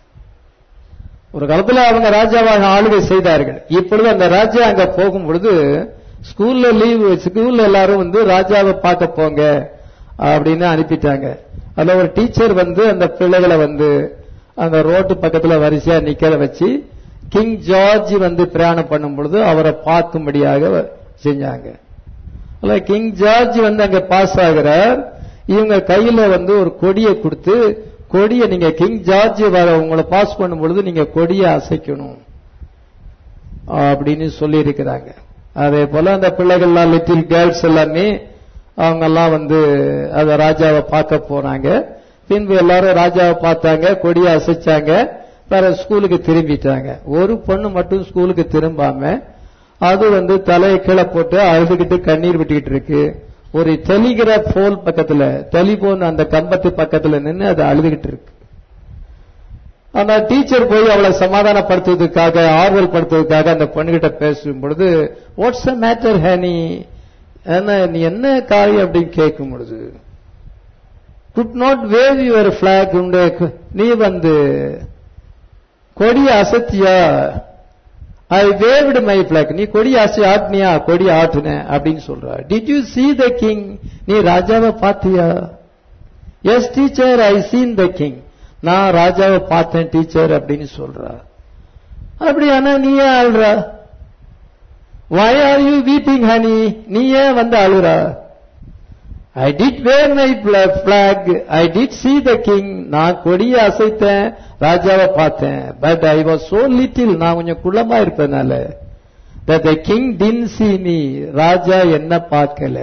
[SPEAKER 1] ஒரு காலத்துல அவங்க ராஜாவாக ஆளுகை செய்தார்கள் இப்பொழுது அந்த ராஜா அங்க போகும் பொழுது ஸ்கூல்ல லீவ் ஸ்கூல்ல எல்லாரும் வந்து ராஜாவை பார்க்க போங்க அப்படின்னு அனுப்பிட்டாங்க அதுல ஒரு டீச்சர் வந்து அந்த பிள்ளைகளை வந்து அந்த ரோட்டு பக்கத்துல வரிசையா நிக்கிற வச்சு கிங் ஜார்ஜ் வந்து பிரயாணம் பண்ணும் பொழுது அவரை பார்க்கும்படியாக செஞ்சாங்க அல்ல கிங் ஜார்ஜ் வந்து அங்க பாஸ் ஆகிறார் இவங்க கையில வந்து ஒரு கொடியை கொடுத்து கொடியை நீங்க கிங் ஜார்ஜ் வர உங்களை பாஸ் பண்ணும் பொழுது நீங்க கொடியை அசைக்கணும் அப்படின்னு சொல்லி இருக்கிறாங்க அதே போல அந்த பிள்ளைகள்லாம் லிட்டில் கேர்ள்ஸ் எல்லாமே அவங்க எல்லாம் வந்து அத ராஜாவை பார்க்க போனாங்க பின்பு எல்லாரும் ராஜாவை பார்த்தாங்க கொடியை அசைச்சாங்க வேற ஸ்கூலுக்கு திரும்பிட்டாங்க ஒரு பொண்ணு மட்டும் ஸ்கூலுக்கு திரும்பாம அது வந்து தலையை கீழே போட்டு அழுதுகிட்டு கண்ணீர் விட்டுக்கிட்டு இருக்கு ஒரு டெலிகிராப் போல் பக்கத்துல டெலிபோன் அந்த கம்பத்து பக்கத்துல நின்று அது அழுதுகிட்டு இருக்கு ஆனா டீச்சர் போய் அவளை சமாதானப்படுத்துவதற்காக ஆறுதல் படுத்துவதற்காக அந்த பொண்ணுகிட்ட பேசும் பொழுது வாட்ஸ் அ மேட்டர் ஹேனி என்ன நீ என்ன காரியம் அப்படின்னு கேட்கும் பொழுது could not wave your flag உண்டு நீ வந்து கொடிய அசத்தியா ஐ வேவ்டு மை பிளாக் நீ கொடி அசை ஆட்டினியா கொடி ஆட்டுன அப்படின்னு சொல்றா did you see the king நீ ராஜாவை பார்த்தியா yes teacher I seen the king நான் ராஜாவை பார்த்தேன் டீச்சர் அப்படின்னு சொல்றா அப்படியானா நீ ஏன் அழுறா why are you weeping honey நீ ஏன் வந்து அழுறா I did wave my flag I did see the king நான் கொடியை அசைத்தேன் ராஜாவை பார்த்தேன் but I was so little நான் கொஞ்சம் குள்ளமா இருப்பதனால that the king didn't see me ராஜா என்ன பார்க்கல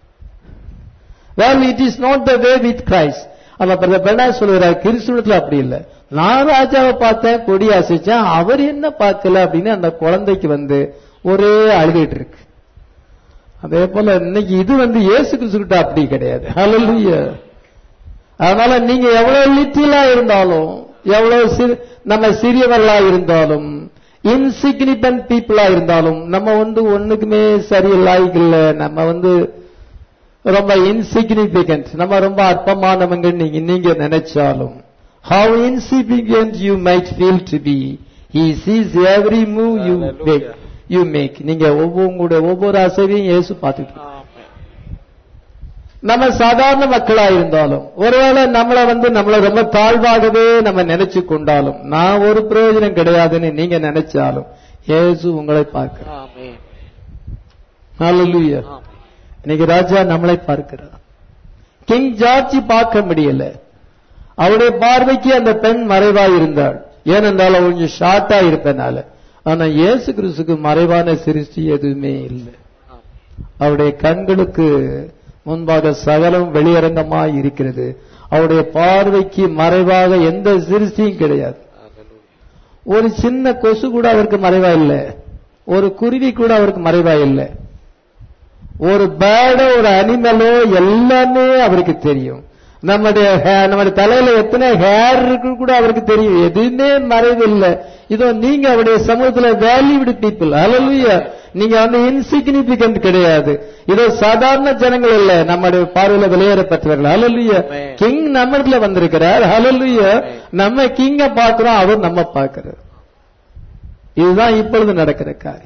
[SPEAKER 1] well it is not the way with christ ஆனா பிரதர் பெண்ணா சொல்லுறார் கிறிஸ்துவத்துல அப்படி இல்ல நான் ராஜாவை பார்த்தேன் கொடி அசைச்சேன் அவர் என்ன பார்க்கல அப்படின்னு அந்த குழந்தைக்கு வந்து ஒரே அழுதுட்டு இருக்கு அதே போல இன்னைக்கு இது வந்து இயேசு கிறிஸ்துக்கிட்ட அப்படி கிடையாது ஹalleluya அதனால நீங்க எவ்வளவு லிட்டிலா இருந்தாலும் எவ்வளவு சிறு- நம்ம சிறியவர்களா இருந்தாலும் இன்சிக்னிபென்ட் பீப்புளா இருந்தாலும் நம்ம வந்து ஒண்ணுக்குமே சரியில்லாய்க்கு இல்ல நம்ம வந்து ரொம்ப இன்சிக்னிபிகன்ட் நம்ம ரொம்ப அற்பமானவங்க நீங்க நீங்க நினைச்சாலும் how insignificant you might feel to be he sees every move you
[SPEAKER 2] Hallelujah.
[SPEAKER 1] make you make நீங்க ஒவ்வொரு உங்களுடைய ஒவ்வொரு அசைவையும் இயேசு பார்த்துட்டு இருக்கார்.
[SPEAKER 2] ஆமென்.
[SPEAKER 1] நம்ம சாதாரண மக்களா இருந்தாலும் ஒருவேளை நம்மள வந்து நம்மள ரொம்ப தாழ்வாகவே நம்ம நினைச்சு கொண்டாலும் நான் ஒரு பிரயோஜனம் கிடையாதுன்னு நீங்க நினைச்சாலும் இயேசு உங்களை பார்க்கிறார்
[SPEAKER 2] ஆமென்.
[SPEAKER 1] ஹalleluya
[SPEAKER 2] ஆமென்.
[SPEAKER 1] இன்னைக்கு ராஜா நம்மளை பார்க்கிறார் கிங் ஜார்ஜ் பார்க்க முடியல அவருடைய பார்வைக்கு அந்த பெண் மறைவா இருந்தாள் ஏனென்றால் அவள் கொஞ்சம் ஷார்ட்டா இருப்பனால ஆனா இயேசு கிறிஸ்துக்கு மறைவான சிருஷ்டி எதுவுமே இல்லை
[SPEAKER 2] ஆமென்.
[SPEAKER 1] அவருடைய கண்களுக்கு முன்பாக சகலம் வெளியரங்கமாய் இருக்கிறது அவருடைய பார்வைக்கு மறைவாக எந்த சிருஷ்டியும் கிடையாது
[SPEAKER 2] Hallelujah.
[SPEAKER 1] ஒரு சின்ன கொசு கூட அவருக்கு மறைவா இல்லை ஒரு குருவி கூட அவருக்கு மறைவா இல்லை ஒரு பேர்டோ ஒரு அனிமலோ எல்லாமே அவருக்கு தெரியும் நம்முடைய hair- நம்முடைய தலையில எத்தனை ஹேர் இருக்கு கூட அவருக்கு தெரியும் எதுவுமே மறைவில்லை இதோ நீங்க அவருடைய சமூகத்துல வேல்யூடு பீப்புள் ஹalleluya நீங்க வந்து இன்சிக்னிபிகன்ட் கிடையாது இதோ சாதாரண ஜனங்கள் இல்ல நம்முடைய பார்வையில விளையாடப்பட்டவர்கள் ஹalleluya
[SPEAKER 2] Amen.
[SPEAKER 1] கிங் நம்மள வந்திருக்கிறார் ஹalleluya நம்ம கிங்க பார்க்கிறோம் அவர் நம்ம பார்க்கிறார் இதுதான் இப்பொழுது நடக்கிற காரியம்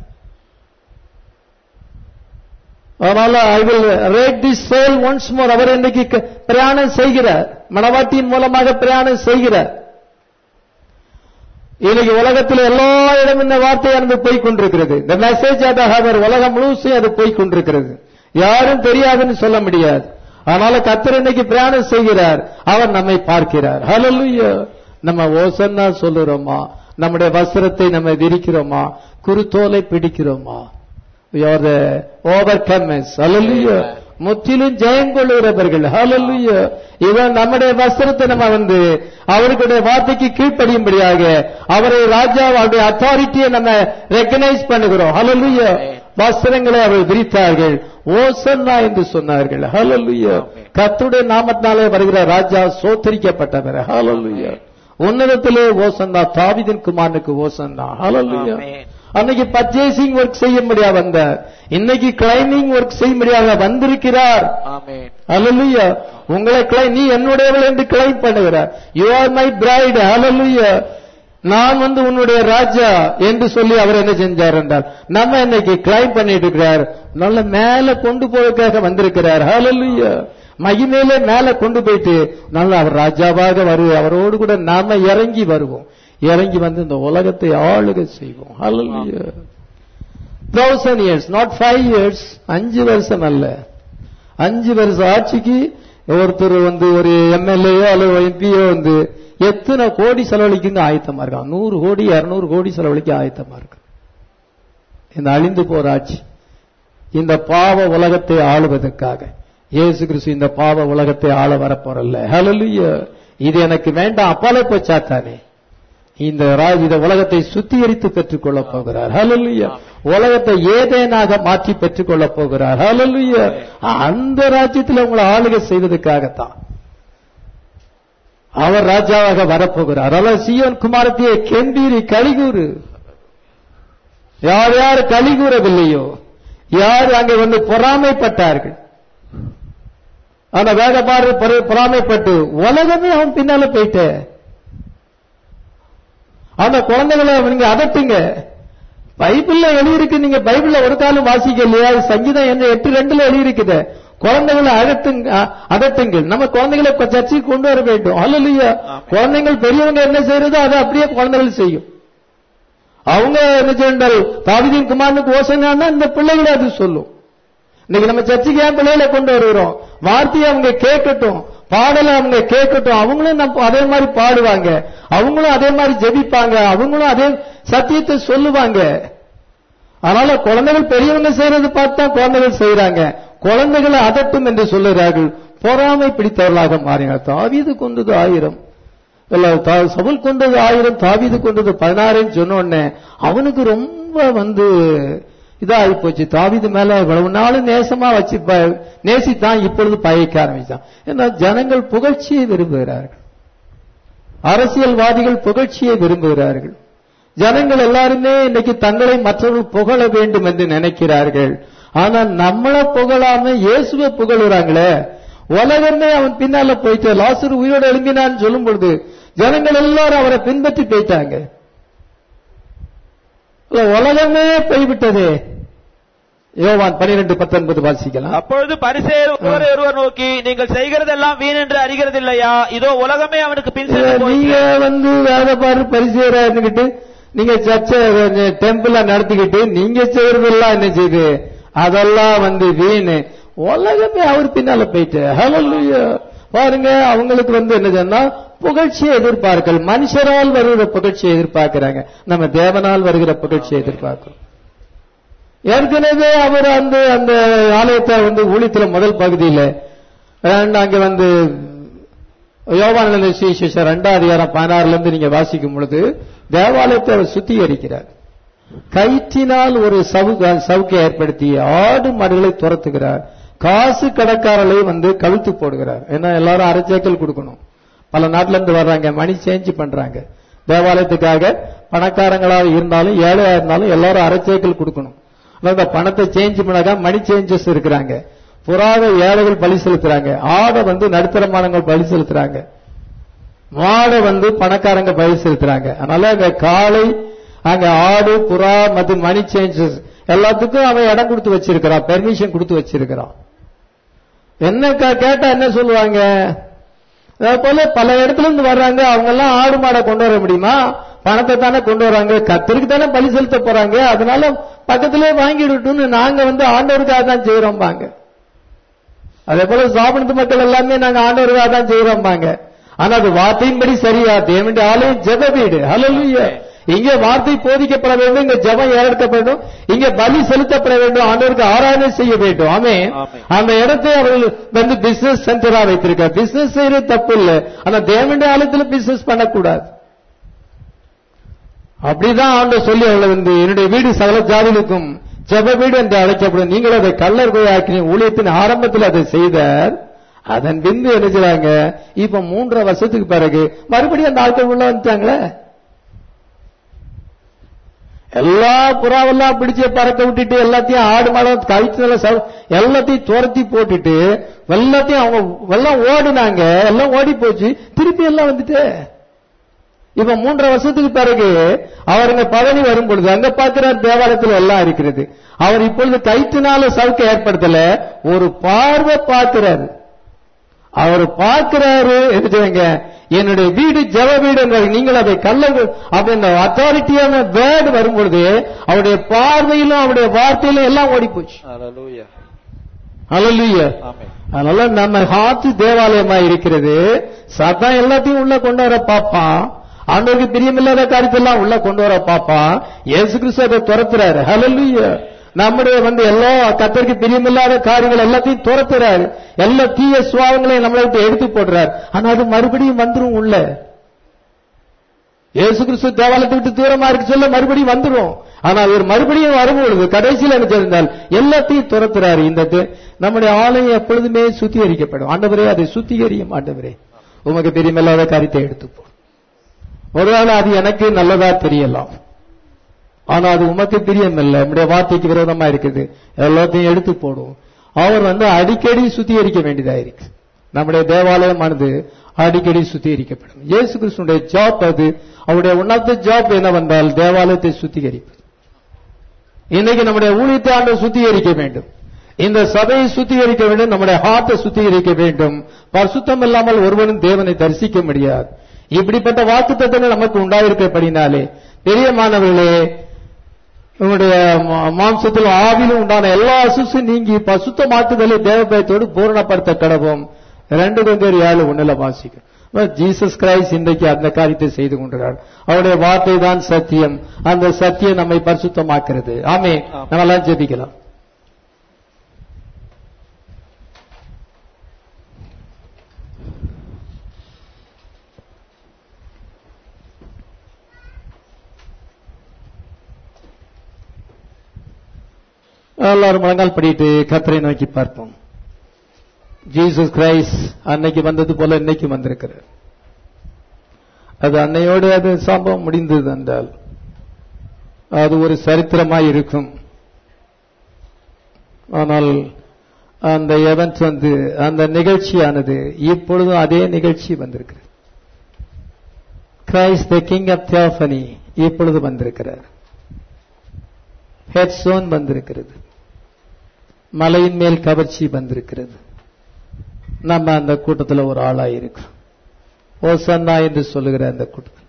[SPEAKER 1] அதனால I will ride the soul once more அவர் இன்னைக்கு க- பிரயாணம் செய்கிறார் மணவாட்டியின் மூலமாக பிரயாணம் செய்கிறார் இன்னைக்கு உலகத்தில் எல்லா இடமும் இந்த வார்த்தையானது போய் கொண்டிருக்கிறது இந்த மெசேஜ் அவர் உலகம் முழுசும் அது போய் கொண்டிருக்கிறது யாரும் தெரியாதுன்னு சொல்ல முடியாது அதனால கத்தர் இன்னைக்கு பிரயாணம் செய்கிறார் அவர் நம்மை பார்க்கிறார் ஹalleluya நம்ம ஓசன்னா சொல்லுறோமா நம்முடைய வஸ்திரத்தை நம்ம விரிக்கிறோமா குருத்தோலை பிடிக்கிறோமா we are the overcomers hallelujah
[SPEAKER 2] Amen.
[SPEAKER 1] முற்றிலும் ஜெயம் கொள்ளுகிறவர்கள் ஹalleluya இவன் நம்முடைய வஸ்திரத்தை நம்ம வந்து அவருடைய வார்த்தைக்கு கீழ்ப்படியும்படியாக அவரை ராஜா அவருடைய அத்தாரிட்டியை நம்ம ரெக்கனைஸ் பண்ணுகிறோம் ஹalleluya
[SPEAKER 2] Amen.
[SPEAKER 1] வஸ்திரங்களை அவர் விரித்தார்கள் ஓசன்னா என்று சொன்னார்கள் ஹalleluya
[SPEAKER 2] Amen.
[SPEAKER 1] கர்த்தருடைய நாமத்தினாலே வருகிற ராஜா சோத்தரிக்கப்பட்டவர் ஹalleluya உன்னதத்திலே ஓசன்னா தாவீதின் குமாரனுக்கு ஓசன்னா ஹalleluya
[SPEAKER 2] Amen.
[SPEAKER 1] அன்னைக்கு பர்ச்சேசிங் ஒர்க் செய்ய முடியா வந்தார் இன்னைக்கு கிளைமிங் ஒர்க் செய்ய முடியாத வந்திருக்கிறார்
[SPEAKER 2] ஆமென்.
[SPEAKER 1] ஹalleluya உங்களை கிளை நீ என்னுடையவள் என்று கிளைம் பண்ணுகிறார் you are my bride hallelujah நான் வந்து உன்னுடைய ராஜா என்று சொல்லி அவர் என்ன செஞ்சார் என்றால் நம்ம இன்னைக்கு கிளைம் பண்ணிட்டு இருக்கிறார் நல்ல மேல கொண்டு போவதற்காக வந்திருக்கிறார் ஹalleluya மகிமையிலே மேல கொண்டு போயிட்டு நல்ல அவர் ராஜாவாக வருவது அவரோடு கூட நாம இறங்கி வருவோம் இறங்கி வந்து இந்த உலகத்தை ஆளுக செய்வோம் ஹalleluya thousand years not five years அஞ்சு வருஷம் அல்ல அஞ்சு வருஷம் ஆட்சிக்கு ஒருத்தர் வந்து ஒரு எம்எல்ஏயோ அல்லது எம்பியோ வந்து எத்தனை கோடி செலவழிக்குன்னு ஆயத்தமா இருக்கான் நூறு கோடி இருநூறு கோடி செலவழிக்க ஆயத்தமா இருக்கு இந்த அழிந்து போற ஆட்சி இந்த பாவ உலகத்தை ஆளுவதற்காக இயேசு கிறிஸ்து இந்த பாவ உலகத்தை ஆள வரப்போறல்ல ஹalleluya இது எனக்கு வேண்டாம் அப்பாலே போச்சாத்தானே இந்த ராஜ் இந்த உலகத்தை சுத்திகரித்து பெற்றுக் கொள்ளப் போகிறார் ஹalleluya உலகத்தை ஏதேனாக மாற்றி பெற்றுக் கொள்ளப் போகிறார் ஹalleluya அந்த ராஜ்யத்தில் உங்களை ஆளுகை செய்வதற்காகத்தான் அவர் ராஜாவாக வரப்போகிறார் அவர் சியோன் குமாரத்தியை கெம்பீரி கலிகூறு யார் யார் கலிகூறவில்லையோ யார் அங்கே வந்து பொறாமைப்பட்டார்கள் ஆனா வேகப்பாடு பொறாமைப்பட்டு உலகமே அவன் பின்னால போயிட்ட அந்த குழந்தைகளை நீங்க அதட்டுங்க பைபிள்ல எழுதியிருக்கு நீங்க பைபிள்ல ஒரு காலம் வாசிக்க இல்லையா அது சங்கீதம் என்ன எட்டு ரெண்டுல எழுதியிருக்குது குழந்தைகளை அகட்டுங்க அ- அதட்டுங்கள் நம்ம குழந்தைகளை கொ- சர்ச்சைக்கு கொண்டு வர வேண்டும் அல்லையா குழந்தைகள் பெரியவங்க என்ன செய்யறதோ அதை அப்படியே குழந்தைகள் செய்யும் அவங்க என்ன செய்யண்டால் தாவிதின் குமாரனுக்கு ஓசைனா இந்த பிள்ளைகளை அது சொல்லும் இன்னைக்கு நம்ம சர்ச்சைக்கு ஏன் பிள்ளைகளை கொண்டு வருகிறோம் வார்த்தையை அவங்க கேட்கட்டும் பாடலை அவங்க கேட்கட்டும் அவங்களும் நம்ம அதே மாதிரி பாடுவாங்க அவங்களும் அதே மாதிரி ஜெபிப்பாங்க அவங்களும் அதே சத்தியத்தை சொல்லுவாங்க அதனால குழந்தைகள் பெரியவங்க செய்யறது பார்த்து தான் குழந்தைகள் செய்யறாங்க குழந்தைகளை அதட்டும் என்று சொல்லுகிறார்கள் பொறாமை பிடித்தவர்களாக மாறினார் தாவீது கொண்டது ஆயிரம் இல்ல தா- சவுல் கொண்டது ஆயிரம் தாவீது கொண்டது பதினாறுன்னு சொன்ன உடனே அவனுக்கு ரொம்ப வந்து இதாகி போச்சு தாவீது மேல இவ்வளவு நாளும் நேசமா வச்சு ப- நேசித்தான் இப்பொழுது பயக்க ஆரம்பிச்சான் ஏன்னா ஜனங்கள் புகழ்ச்சியை விரும்புகிறார்கள் அரசியல்வாதிகள் புகழ்ச்சியை விரும்புகிறார்கள் ஜனங்கள் எல்லாருமே இன்னைக்கு தங்களை மற்றவர்கள் புகழ வேண்டும் என்று நினைக்கிறார்கள் ஆனா நம்மள புகழாம இயேசுவை புகழுறாங்களே உலகமே அவன் பின்னால போயிட்டு லாசர் உயிரோடு எழும்பினான்னு சொல்லும் பொழுது ஜனங்கள் எல்லாரும் அவரை பின்பற்றி போயிட்டாங்க இல்ல, உலகமே போய்விட்டதே யோவான் பனிரெண்டு பத்தொன்பது வாசிக்கலாம்
[SPEAKER 2] அப்பொழுது பரிசேயர் ஒருவர் ஒருவர் நோக்கி நீங்கள் செய்கிறதெல்லாம் வீண் என்று அறிகிறதில்லையா இதோ உலகமே அவனுக்கு பின் சென்று
[SPEAKER 1] நீங்க
[SPEAKER 2] போயிற்று.
[SPEAKER 1] வந்து வேற பாரு பரிசுவரா இருந்துகிட்டு நீங்க சர்ச்ச டெம்பிள நடத்திக்கிட்டு நீங்க செய்யறதெல்லாம் என்ன செய்யுது அதெல்லாம் வந்து வீணு உலகமே அவர் பின்னால போயிட்டு ஹalleluya பாருங்க அவங்களுக்கு வந்து என்ன சொன்னா புகழ்ச்சியை எதிர்பார்க்கல் மனுஷரால் வருகிற புகழ்ச்சியை எதிர்பார்க்கிறாங்க நம்ம தேவனால் வருகிற புகழ்ச்சியை எதிர்பார்க்கிறோம் ஏற்கனவே அவர் அந்த அந்த ஆலயத்தை வந்து ஊழியத்துல முதல் பகுதியில and அங்க வந்து யோவான சுவிசேஷம் ரெண்டாம் அதிகாரம் பதினாறுல இருந்து நீங்க வாசிக்கும் பொழுது தேவாலயத்தை அவர் சுத்திகரிக்கிறார் கயிற்றினால் ஒரு சவுக சவுக்கை ஏற்படுத்தி ஆடு மாடுகளை துரத்துகிறார் காசு கடைக்காரர்களை வந்து கழுத்து போடுகிறார் ஏன்னா எல்லாரும் அரைச்சேக்கல் கொடுக்கணும் பல நாட்டுல இருந்து வர்றாங்க மணி சேஞ்ச் பண்றாங்க தேவாலயத்துக்காக பணக்காரங்களாக இருந்தாலும் ஏழையா இருந்தாலும் எல்லாரும் அரைச்சேக்கல் கொடுக்கணும் ஆனா இந்த பணத்தை சேஞ்ச் பண்ணாக்கா மணி சேஞ்சஸ் இருக்கிறாங்க புறாவை ஏழைகள் பலி செலுத்துறாங்க ஆடை வந்து நடுத்தரமானவங்க பலி செலுத்துறாங்க மாடை வந்து பணக்காரங்க பலி செலுத்துறாங்க அதனால அங்க காளை அங்க ஆடு புறா மற்றும் மணி சேஞ்சஸ் எல்லாத்துக்கும் அவன் இடம் கொடுத்து வச்சிருக்கிறான் பெர்மிஷன் கொடுத்து வச்சிருக்கிறான் என்ன கே- கேட்டா என்ன சொல்லுவாங்க அதே போல பல இடத்துல இருந்து வர்றாங்க அவங்க எல்லாம் ஆடு மாடை கொண்டு வர முடியுமா பணத்தை தானே கொண்டு வராங்க கத்திரிக்கு தானே பலி செலுத்த போறாங்க அதனால பக்கத்திலே வாங்கிடட்டும்னு நாங்க வந்து ஆண்டவருக்காக தான் செய்யறோம்பாங்க அதே போல சாப்பிடுறது மக்கள் எல்லாமே நாங்க ஆண்டவருக்காக தான் செய்யறோம்பாங்க ஆனா அது வார்த்தையின்படி சரியா தேவனுடைய ஆலயம் ஜெப வீடு ஹalleluya இங்கே வார்த்தை போதிக்கப்பட வேண்டும் இங்க ஜெபம் ஏறெடுக்கப்பட வேண்டும் இங்க பலி செலுத்தப்பட வேண்டும் ஆண்டவருக்கு ஆராதனை செய்ய வேண்டும் ஆமே
[SPEAKER 2] ஆமென்.
[SPEAKER 1] அந்த இடத்தை அவர்கள் வந்து பிசினஸ் சென்டரா வைத்திருக்க பிசினஸ் செய்யறது தப்பு இல்ல ஆனா தேவனுடைய ஆலயத்துல பிசினஸ் பண்ணக்கூடாது அப்படிதான் ஆண்டவர் சொல்லி அவளை வந்து என்னுடைய வீடு சகல ஜாதிகளுக்கும் ஜெப வீடு என்று அழைக்கப்படும் நீங்கள் அதை கல்லர் கோயாக்கின ஊழியத்தின் ஆரம்பத்தில் அதை செய்தார் அதன் பின்பு என்ன செய்றாங்க இப்ப மூன்றரை வருஷத்துக்கு பிறகு மறுபடியும் அந்த ஆட்கள் உள்ள வந்துட்டாங்களே எல்லா புறாவெல்லாம் பிடிச்சு பறக்க விட்டுட்டு எல்லாத்தையும் ஆடு மாடம் கழிச்சு எல்லாத்தையும் துரத்தி போட்டுட்டு எல்லாத்தையும் அவங்க எல்லாம் ஓடுனாங்க எல்லாம் ஓடி போச்சு திருப்பி எல்லாம் வந்துட்டு இப்ப மூன்றரை வருஷத்துக்கு பிறகு அவர் இங்க பழனி வரும் பொழுது அங்க பார்க்கிறார் தேவாலயத்துல எல்லாம் இருக்கிறது அவர் இப்பொழுது கைத்தினால சவுக்க ஏற்படுத்தல ஒரு பார்வை பார்க்கிறாரு அவர் பார்க்கிறாரு என்ன செய்யுங்க என்னுடைய வீடு ஜெப வீடு என்றார். நீங்கள் அதை கல்ல அப்ப இந்த அத்தாரிட்டியான வேர்டு வரும்பொழுது அவருடைய பார்வையிலும் அவருடைய வார்த்தையிலும் எல்லாம் ஓடி போச்சு
[SPEAKER 2] Hallelujah.
[SPEAKER 1] ஹalleluya
[SPEAKER 2] Amen.
[SPEAKER 1] அதனால நம்ம ஹார்ட் தேவாலயமா இருக்கிறது சதான் எல்லாத்தையும் உள்ள கொண்டு வர பாப்பான் ஆண்டவருக்கு பிரியமில்லாத காரியத்தெல்லாம் உள்ள கொண்டு வர பாப்பான் இயேசு கிறிஸ்து அதை துரத்துறாரு ஹalleluya நம்முடைய வந்து எல்லா கத்தருக்கு பிரியமில்லாத காரியங்கள் எல்லாத்தையும் துரத்துறாரு எல்லா தீய சுவாவங்களையும் நம்மளை விட்டு எடுத்து போடுறாரு ஆனா அது மறுபடியும் வந்துரும் உள்ள இயேசு கிறிஸ்து தேவாலயத்தை விட்டு தூரமா இருக்கு சொல்ல மறுபடியும் வந்துரும் ஆனா அவர் மறுபடியும் வரும்பொழுது கடைசியில் என்ன செய்தால் எல்லாத்தையும் துரத்துறாரு இந்த தே- நம்முடைய ஆலயம் எப்பொழுதுமே சுத்திகரிக்கப்படும் ஆண்டவரே அதை சுத்திகரியும் ஆண்டவரே உமக்கு பெரியமில்லாத காரியத்தை எடுத்துப்போம் ஒருவேளை அது எனக்கு நல்லதா தெரியலாம் ஆனா அது உமக்கு பிரியமில்லை நம்முடைய வார்த்தைக்கு விரோதமா இருக்குது எல்லாத்தையும் எடுத்து போடும் அவர் வந்து அடிக்கடி சுத்திகரிக்க வேண்டியதா இருக்கு நம்முடைய தேவாலயமானது அடிக்கடி சுத்திகரிக்கப்படும் இயேசு கிறிஸ்துடைய ஜாப் அது அவருடைய உன்னத ஜாப் என்னவென்றால் தேவாலயத்தை சுத்திகரிப்பது இன்னைக்கு நம்முடைய ஊழியத்தை ஆண்டு சுத்திகரிக்க வேண்டும் இந்த சபையை சுத்திகரிக்க வேண்டும் நம்முடைய ஹார்ட்டை சுத்திகரிக்க வேண்டும் பரிசுத்தம் இல்லாமல் ஒருவனும் தேவனை தரிசிக்க முடியாது இப்படிப்பட்ட வாக்குத்தத்தங்கள் நமக்கு உண்டாயிருக்கப்படினாலே பெரியமானவர்களே உங்களுடைய மா- மாம்சத்தில் ஆவிலும் உண்டான எல்லா அசுசு நீங்கி பசுத்தமாக்குதலை தேவபயத்தோடு பூரணப்படுத்த கடவும் ரெண்டு கொஞ்சம் ஏழு ஒண்ணுல வாசிக்கும் ஜீசஸ் கிரைஸ்ட் இன்றைக்கு அந்த காரியத்தை செய்து கொண்டிருக்கிறார் அவருடைய வார்த்தை தான் சத்தியம் அந்த சத்தியம் நம்மை பரிசுத்தமாக்குறது ஆமே
[SPEAKER 2] ஆம்.
[SPEAKER 1] நம்ம எல்லாம் ஜெபிக்கலாம் எல்லாரும் முழங்கால் படிட்டு கத்தரை நோக்கி பார்ப்போம் ஜீசஸ் கிரைஸ்ட் அன்னைக்கு வந்தது போல இன்னைக்கு வந்திருக்கிறார் அது அன்னையோடு அது சம்பவம் முடிந்தது என்றால் அது ஒரு சரித்திரமாய் இருக்கும் ஆனால் அந்த எவன்ட் வந்து அந்த நிகழ்ச்சியானது இப்பொழுதும் அதே நிகழ்ச்சி வந்திருக்கிறது Christ the king of theophany இப்பொழுது வந்திருக்கிறார் ஹெட்ஸோன் வந்திருக்கிறது மலையின் மேல் கவர்ச்சி வந்திருக்கிறது நம்ம அந்த கூட்டத்தில் ஒரு ஆளாய் இருக்கிறோம் ஓசன்னா என்று சொல்லுகிற அந்த கூட்டத்தில்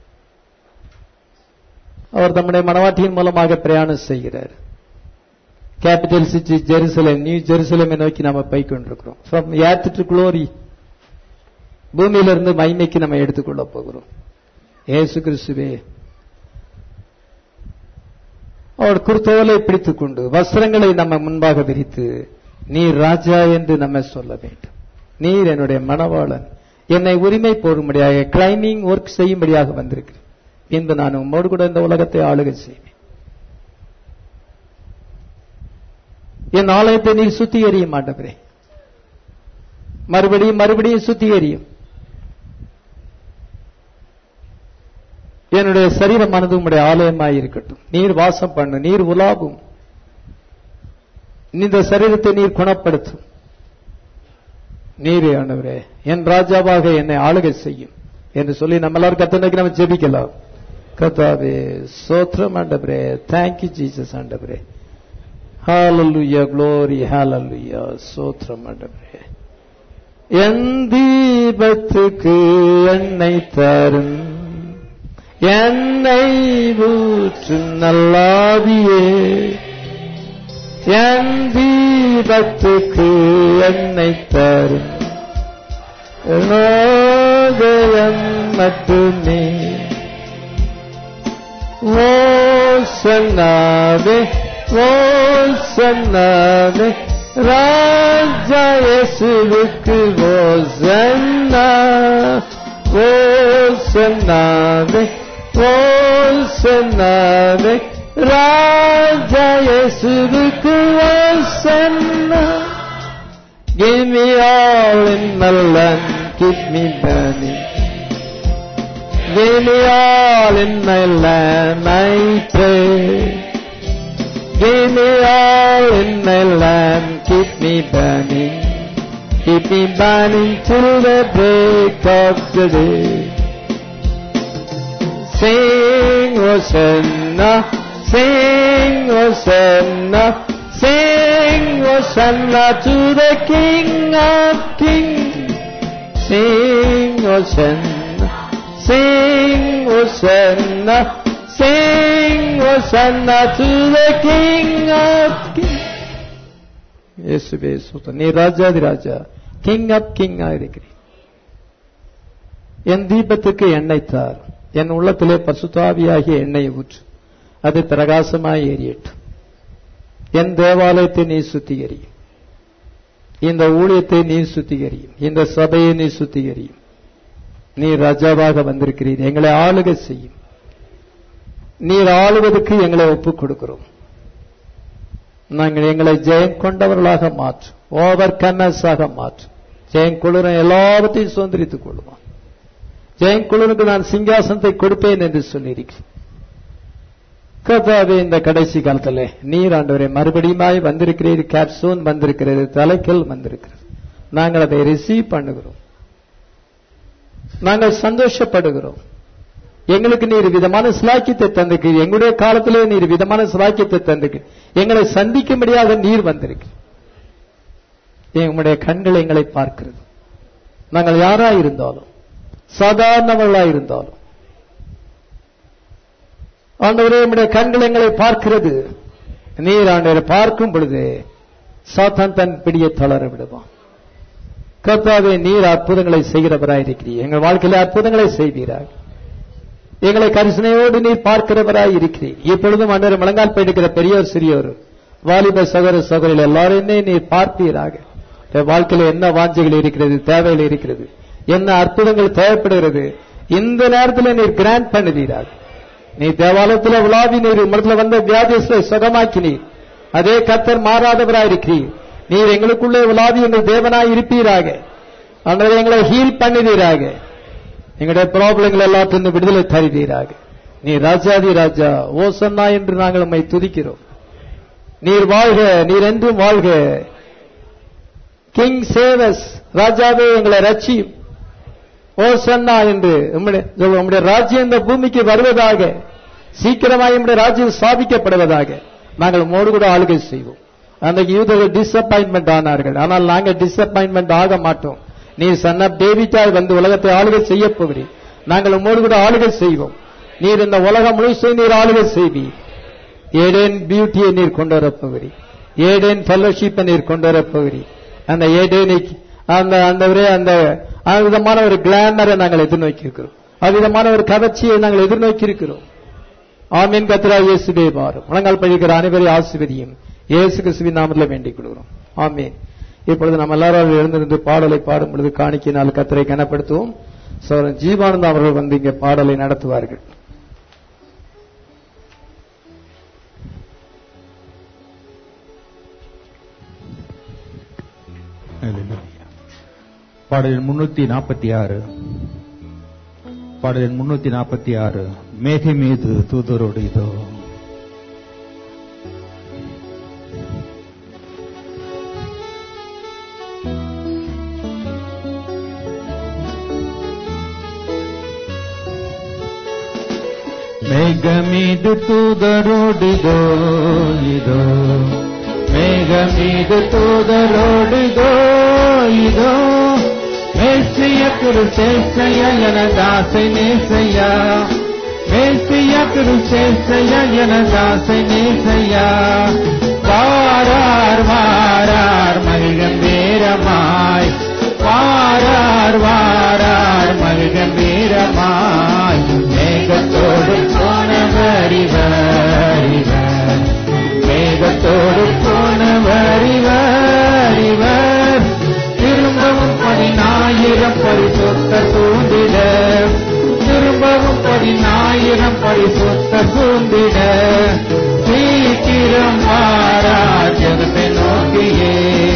[SPEAKER 1] அவர் தம்முடைய மனவாட்டியின் மூலமாக பிரயாணம் செய்கிறார் கேபிட்டல் சிட்டி ஜெருசலம் நியூ ஜெருசலமை நோக்கி நாம போய் கொண்டிருக்கிறோம் ஃப்ரம் ஏர்த் டு குளோரி பூமியிலிருந்து மைமைக்கு நம்ம எடுத்துக்கொள்ள போகிறோம் ஏசு கிறிஸ்துவே அவர் குருத்தோலை பிடித்துக் கொண்டு வஸ்திரங்களை நம்ம முன்பாக விரித்து நீர் ராஜா என்று நம்ம சொல்ல வேண்டும் நீர் என்னுடைய மணவாளன் என்னை உரிமை போடும்படியாக கிளைமிங் ஒர்க் செய்யும்படியாக வந்திருக்கிறேன் பின்பு நான் உம்மோடு கூட இந்த உலகத்தை ஆளுகை செய்வேன் என் ஆலயத்தை நீர் சுத்திகரிய மாட்டவரே மறுபடியும் மறுபடியும் சுத்திகரியும் என்னுடைய சரீரமானது உம்முடைய ஆலயமாய் இருக்கட்டும் நீர் வாசம் பண்ணு நீர் உலாவும் இந்த சரீரத்தை நீர் குணப்படுத்தும் நீரே ஆண்டவரே என் ராஜாவாக என்னை ஆளுகை செய்யும் என்று சொல்லி நம்ம எல்லாரும் கத்தனைக்கு நம்ம ஜெபிக்கலாம் கத்தாவே சோத்ரம் ஆண்டவரே தேங்க்யூ ஜீசஸ் ஆண்டவரே ஹalleluya glory hallelujah சோத்ரம் ஆண்டவரே என் தீபத்துக்கு எண்ணெய் தரும் என்னை ஊற்றும் நல்லாவியே என் தீபத்துக்கு என்னை தரும் உலோதயம் மட்டுமே ஓ சொன்னாவே ஓ சொன்னாவே ராஜா இயேசுவுக்கு ஓ சொன்னா ஓ சொன்னாவே ஓ சொன்னாவே ராஜா இயேசுவுக்கு ஓ சொன்னா Give me all in my land, keep me burning. Give me all in my land, I pray. Give me all in my land, keep me burning. Keep me burning till the break of the day. Sing, Hosanna, sing, Hosanna, sing, Hosanna to the King of Kings. Sing, Hosanna, sing, Hosanna, sing, Hosanna to the King of Kings. இயேசுவே சுத்த நீ ராஜாதி ராஜா கிங் ஆப் கிங் இருக்கிறேன் என் தீபத்துக்கு எண்ணெய் தார் என் உள்ளத்திலே பசுதாவியாகிய எண்ணெய் ஊற்று அது பிரகாசமாய் எரியட்டும் என் தேவாலயத்தை நீ சுத்திகரியும் இந்த ஊழியத்தை நீ சுத்திகரியும் இந்த சபையை நீ சுத்திகரியும் நீ ராஜாவாக வந்திருக்கிறீர் எங்களை ஆளுகை செய்யும் நீர் ஆளுவதற்கு எங்களை ஒப்புக் கொடுக்கிறோம் நாங்கள் எங்களை ஜெயம் கொண்டவர்களாக மாற்றும் ஓவர் கன்னஸாக மாற்றும் ஜெயம் குளிரும் எல்லாவற்றையும் சுதந்திரித்துக் கொள்வோம் ஜெயம் குளிருக்கு நான் சிங்காசனத்தை கொடுப்பேன் என்று சொல்லியிருக்கிறேன் கர்த்தாவே இந்த கடைசி காலத்துல நீர் ஆண்டவரே மறுபடியுமாய் வந்திருக்கிறீர் கேப்சூன் வந்திருக்கிறது தலைக்கல் வந்திருக்கிறது நாங்கள் அதை ரிசீவ் பண்ணுகிறோம் நாங்கள் சந்தோஷப்படுகிறோம் எங்களுக்கு நீர் விதமான சிலாக்கியத்தை தந்துக்கு எங்களுடைய காலத்திலே நீர் விதமான சிலாக்கியத்தை தந்துக்கு எங்களை சந்திக்கும்படியாக நீர் வந்திருக்கு எங்களுடைய கண்கள் எங்களை பார்க்கிறது நாங்கள் யாரா இருந்தாலும் சாதாரணவர்களா இருந்தாலும் ஆண்டவரே நம்முடைய கண்கள் எங்களை பார்க்கிறது நீர் ஆண்டவரை பார்க்கும் பொழுது சாத்தான் தன் பிடியை தளர விடுவான் கர்த்தாவே நீர் அற்புதங்களை செய்கிறவராயிருக்கிறீர் எங்கள் வாழ்க்கையில அற்புதங்களை செய்வீராக எங்களை கரிசனையோடு நீர் பார்க்கிறவராய் இருக்கிறீர் இப்பொழுதும் அன்றர் முழங்கால் போயிருக்கிற பெரியோர் சிறியோர் வாலிப சகோதர சகோதரிகள் எல்லாரையுமே நீர் பார்ப்பீராக என் வாழ்க்கையில என்ன வாஞ்சைகள் இருக்கிறது தேவைகள் இருக்கிறது என்ன அற்புதங்கள் தேவைப்படுகிறது இந்த நேரத்தில் நீர் கிராண்ட் பண்ணுவீராக நீ தேவாலயத்தில் உலாவி நீர் உமரத்துல வந்த வியாதியத்தை சுகமாக்கினீர் அதே கத்தர் மாறாதவராயிருக்கிறீர் நீர் எங்களுக்குள்ளே உலாவி எங்கள் தேவனாய் இருப்பீராக அன்றரை எங்களை ஹீல் பண்ணுவீராக எங்களுடைய ப்ராப்ளங்கள் எல்லாத்திலிருந்து விடுதலை தருவீராக நீ ராஜாதி ராஜா ஓசன்னா என்று நாங்கள் உம்மை துதிக்கிறோம் நீர் வாழ்க நீர் என்றும் வாழ்க கிங் சேவஸ் ராஜாவே எங்களை ரட்சியும் ஓசன்னா என்று உம்முடைய உம்முடைய ராஜ்யம் இந்த பூமிக்கு வருவதாக சீக்கிரமாய் உம்முடைய ராஜ்யம் ஸ்தாபிக்கப்படுவதாக நாங்கள் உம்மோடு கூட ஆளுகை செய்வோம் அன்றைக்கு யூதர்கள் டிசப்பாயின்மெண்ட் ஆனார்கள் ஆனால் நாங்கள் டிசப்பாயின்மெண்ட் ஆக மாட்டோம் நீ சன் ஆஃப் டேவிட்டாய் வந்து உலகத்தை ஆளுகை செய்ய போகிறீர் நாங்கள் உம்மோடு கூட ஆளுகை செய்வோம் நீர் இந்த உலகம் முழுசும் நீர் ஆளுகை செய்வீர் ஏடேன் பியூட்டியை நீர் கொண்டு வரப் போகிறீர் ஏடேன் ஃபெல்லோஷிப்பை நீர் கொண்டு வரப் போகிறீர் அந்த ஏடேனை அந்த அந்த ஒரே அந்த விதமான ஒரு கிளாமரை நாங்கள் எதிர்நோக்கி இருக்கிறோம் அவ்விதமான ஒரு கவர்ச்சியை நாங்கள் எதிர்நோக்கி இருக்கிறோம் ஆமீன் கத்ரா இயேசுவே மாறும் முழங்கால் பழிக்கிற அனைவரையும் ஆசிர்வதியும் இயேசு கிறிஸ்துவின் நாமத்தில் வேண்டிக் கொள்கிறோம் ஆமீன் இப்பொழுது நம்ம எல்லாரும் எழுந்திருந்து பாடலை பாடும் பொழுது காணிக்கையினால் கத்தரை கனப்படுத்துவோம் சோழன் ஜீவானந்தம் அவர்கள் வந்து இங்கே பாடலை நடத்துவார்கள்
[SPEAKER 3] பாடல் முன்னூத்தி நாற்பத்தி ஆறு பாடல் முன்னூத்தி நாற்பத்தி ஆறு மேகை மீது தூதரோடு இதோ மேகமீது தூதரோடிதோ இதோ மேகமீது தூதரோடிதோ இதோ மேசிய குருசேசைய எனதாசை நேசையா மேசிய குருசேசைய எனதாசை நேசையா வாரார் வாரார் மகிழ்கம்பீரமாய் வாரார் வாரார் மகிழ்கம்பீரமாய் மேகத்தோடு போனவர் இவர் இவர் மேகத்தோடு போனவர் இவர் இவர் திரும்பவும் பதினாயிரம் பரிசுத்த சூழ்ந்திட திரும்பவும் பதினாயிரம் பரிசுத்த சூழ்ந்திட சீக்கிரம் வாரார் ஜெகத்தை நோக்கியே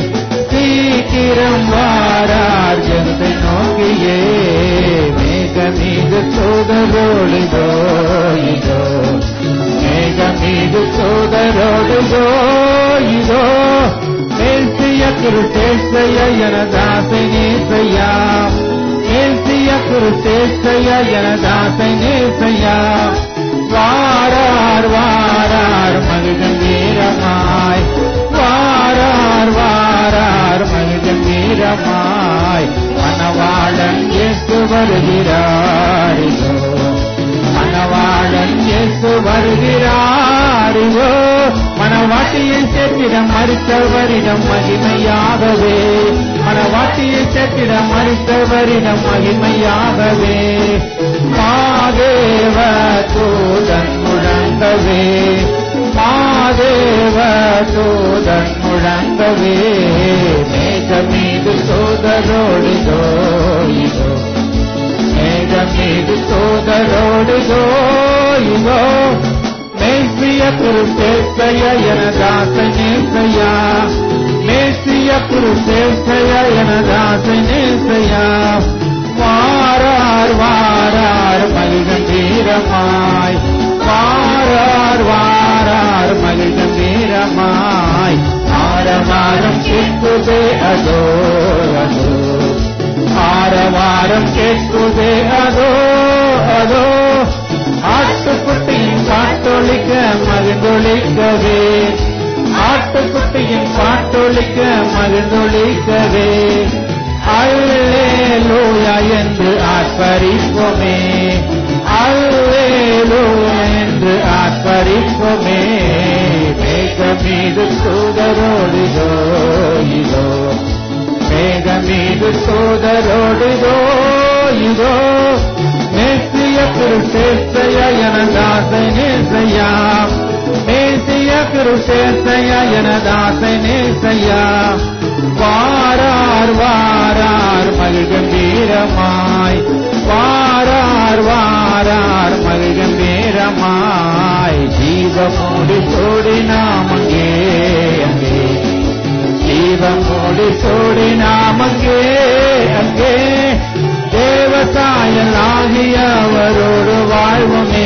[SPEAKER 3] சீக்கிரம் வாரார் ஜெகத்தை நோக்கியே மேக மீது சோதரோடுதோ இதோ மேக மீது சோதரோடுதோ இதோ மேல்சிய குருசேசைய எனதாசை நேசையா மேல்சிய குருசேசைய எனதாசை நேசையா வாரார் வாரார் மகிழ்கம்பீரமாய் வாரார் வாரார் மகிழ்கம்பீரமாய் மணவாளன் இயேசு வருகிறார் இதோ மணவாளன் இயேசு வருகிறாரிதோ மணவாட்டியை சேர்த்திட மறுத்தவரிடம் மகிமையாகவே மணவாட்டியை சேர்த்திட மறுத்தவரிடம் மகிமையாகவே மாதேவ தூதன் முழங்கவே மாதேவ தூதன் முழங்கவே மேக மீது சோதரோடு இதோ மேகமீது சோதரோடு இதோ மேசிய குருசேசைய எனதாச நேசையா மேசிய குருசேசைய எனதாச நேசையா வாரார் வாரார் மகிழ்கம்பீரமாய் வாரார் வாரார் மகிழ்கம்பீரமாய் ஆரவாரம் கேட்குதே அதோ அதோ ஆரவாரம் கேட்குதே அதோ அதோ ஆட்டுக்குட்டியின் பாட்டொழிக்க மகிழ்ந்தொழிக்கவே ஆட்டுக்குட்டியின் பாட்டொழிக்க மகிழ்ந்தொழிக்கவே அல்லே லூயா என்று ஆர்ப்பரிப்போமே அல்லே லூயா என்று ஆர்ப்பரிப்போமே மேக மீது சூதரோடு இதோ இதோ மேக மீது சோதரோடுதோ இதோ மேசிய குருசேசைய எனதாசை நேசையா மேசிய குருசேசைய எனதாசை நேசையா வாரார் வாரார் மகிழ்கம்பீரமாய் வாரார் வாரார் மகிழ்கம்பீரமாய் ஜீவமோடி சோடி நாம் அங்கே அங்கே ஜீவமோடி சோடி நாம் அங்கே அங்கே தேவசாயலாகிய அவரோடு வாழ்வுமே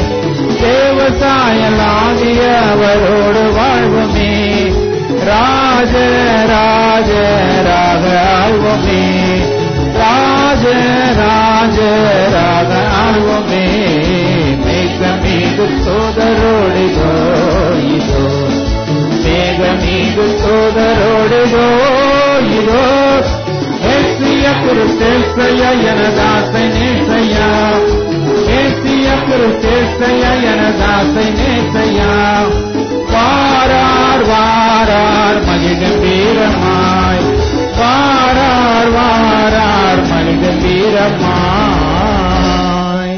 [SPEAKER 3] தேவசாயலாகிய அவரோடு வாழ்வுமே ராஜ ராஜ ராக ஆழ்வுமே ராஜ ராஜ ராக ஆழ்வுமே மேக மீது சோதரோடு இதோ இதோ எனதாசை நேசையா ஏசிய குருசேசையா எனதாசை நேசையா வாரார் வாரார் மகிழ்கம்பீரமாய் வாரார் வாரார் மகிழ்கம்பீரமாய்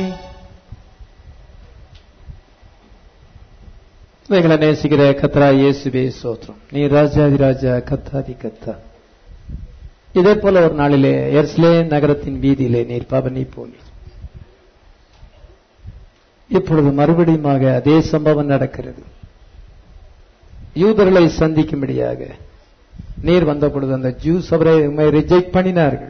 [SPEAKER 1] எங்களை நேசிக்கிற கத்ரா இயேசுவே சோத்ரம் நீ ராஜாதி ராஜா கத்தாதி கத்தா இதே போல ஒரு நாளிலே எர்ஸ்லே நகரத்தின் வீதியிலே நீர் பவனி போனீர் இப்பொழுது மறுபடியுமாக அதே சம்பவம் நடக்கிறது யூதர்களை சந்திக்கும்படியாக நீர் வந்த பொழுது அந்த ஜூஸ் அவரை உண்மை ரிஜெக்ட் பண்ணினார்கள்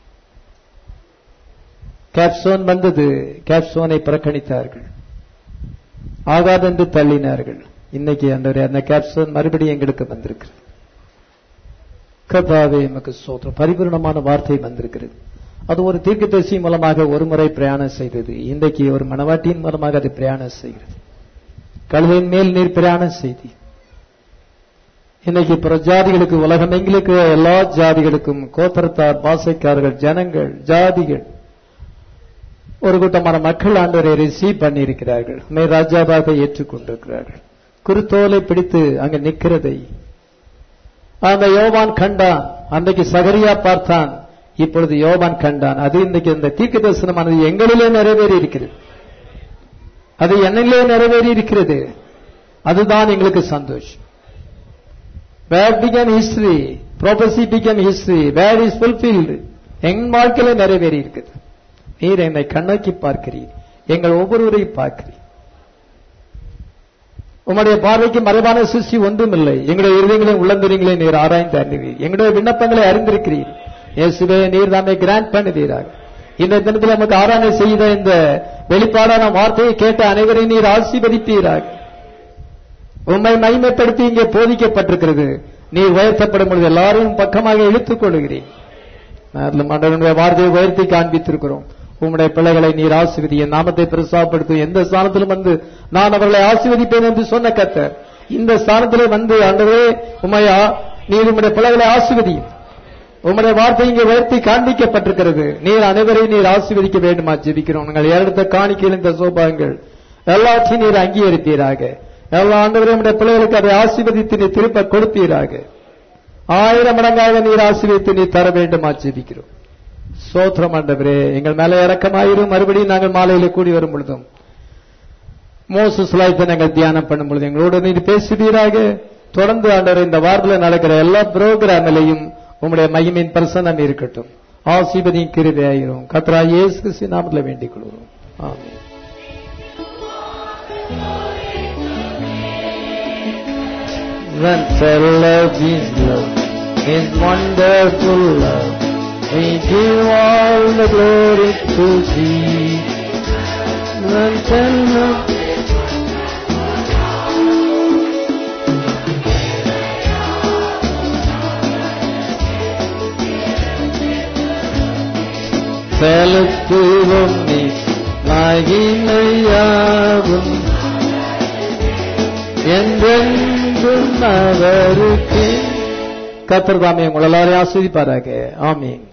[SPEAKER 1] கேப்சோன் வந்தது கேப்சோனை புறக்கணித்தார்கள் ஆகாதென்று தள்ளினார்கள் இன்னைக்கு அந்த அந்த கேப்சோன் மறுபடியும் எங்களுக்கு வந்திருக்கிறது கதாவே எமக்கு சோத்திரம் பரிபூர்ணமான வார்த்தை வந்திருக்கிறது அது ஒரு தீர்க்கதரிசி மூலமாக ஒரு முறை பிரயாணம் செய்தது இன்றைக்கு ஒரு மனவாட்டியின் மூலமாக அது பிரயாணம் செய்கிறது கழுதையின் மேல் நீர் பிரயாணம் செய்தி இன்னைக்கு பிற ஜாதிகளுக்கு உலகமெங்கிலுக்கு எல்லா ஜாதிகளுக்கும் கோத்தரத்தார் பாசைக்காரர்கள் ஜனங்கள் ஜாதிகள் ஒரு கூட்டமான மக்கள் ஆண்டவரை ரிசீவ் பண்ணியிருக்கிறார்கள் உண்மை ராஜாவாக ஏற்றுக்கொண்டிருக்கிறார்கள் குருத்தோலை பிடித்து அங்க நிற்கிறதை அந்த யோவான் கண்டான் அன்றைக்கு சகரியா பார்த்தான் இப்பொழுது யோவான் கண்டான் அது இன்றைக்கு இந்த தீர்க்க தரிசனமானது எங்களிலே நிறைவேறி இருக்கிறது அது என்னிலே நிறைவேறி இருக்கிறது அதுதான் எங்களுக்கு சந்தோஷம் where began history prophecy began history where is fulfilled என் வாழ்க்கையில நிறைவேறி இருக்குது நீர் என்னை கண்ணோக்கி பார்க்கிறீர் எங்கள் ஒவ்வொருவரையும் பார்க்கிறீர் உம்முடைய பார்வைக்கு மறைவான சிருஷ்டி ஒன்றுமில்லை எங்களுடைய இருதயங்களையும் உள்ளந்தரியங்களையும் நீர் ஆராய்ந்து அறிவீர் எங்களுடைய விண்ணப்பங்களை அறிந்திருக்கிறீர் இயேசுவே நீர் தாமே கிராண்ட் பண்ணுவீராக இந்த தினத்தில் நமக்கு ஆராதனை செய்த இந்த வெளிப்பாடான வார்த்தையை கேட்ட அனைவரையும் நீர் ஆசீர்வதிப்பீராக உண்மை மகிமைப்படுத்தி இங்கே போதிக்கப்பட்டிருக்கிறது நீர் உயர்த்தப்படும் பொழுது எல்லாரும் பக்கமாக இழுத்துக் கொள்கிறேன் மண்டலனுடைய வார்த்தையை உயர்த்தி காண்பித்திருக்கிறோம் உம்முடைய பிள்ளைகளை நீர் ஆசிர்வதி என் நாமத்தை பிரசாப்படுத்தும் எந்த ஸ்தானத்திலும் வந்து நான் அவர்களை ஆசீர்வதிப்பேன் என்று சொன்ன கத்தர் இந்த ஸ்தானத்திலே வந்து ஆண்டவரே உம்மையா நீர் உம்முடைய பிள்ளைகளை ஆசிர்வதியும் உம்முடைய வார்த்தை இங்கே உயர்த்தி காண்பிக்கப்பட்டிருக்கிறது நீர் அனைவரையும் நீர் ஆசீர்வதிக்க வேண்டுமா ஜெபிக்கிறோம் நாங்கள் எடுத்த காணிக்கையில் இந்த சோபாங்கள் எல்லாத்தையும் நீர் அங்கீகரிப்பீராக எல்லா ஆண்டவரையும் உம்முடைய பிள்ளைகளுக்கு அதை ஆசீர்வதித்து நீர் திருப்ப கொடுப்பீராக ஆயிரம் மடங்காக நீர் ஆசீர்வதித்து நீர் தர வேண்டுமா ஜெபிக்கிறோம் சோத்திரம் ஆண்டவரே எங்கள் மேல இறக்கமாயிரும் மறுபடியும் நாங்கள் மாலையில கூடி வரும் பொழுதும் மோச சுலாயத்தை நாங்கள் தியானம் பண்ணும் பொழுது எங்களோட நீர் பேசுவீராக தொடர்ந்து ஆண்டவர் இந்த வாரத்தில் நடக்கிற எல்லா புரோகிராமிலையும் உங்களுடைய மகிமின் பிரசன்னம் இருக்கட்டும் ஆசீபதியும் கிருபையாயிரும் கத்ரா இயேசு கிறிஸ்து நாமத்தில் வேண்டிக் கொள்கிறோம் ஆமென் When fell of His love, His wonderful love, we give all the glory to Thee. When fell of செலுத்துவோம் நீ மகிமையாகும் என்றென்றும் அவருக்கு கத்தர் தாமே உங்கள் எல்லாரையும் ஆஸ்வதிப்பாராக ஆமீன்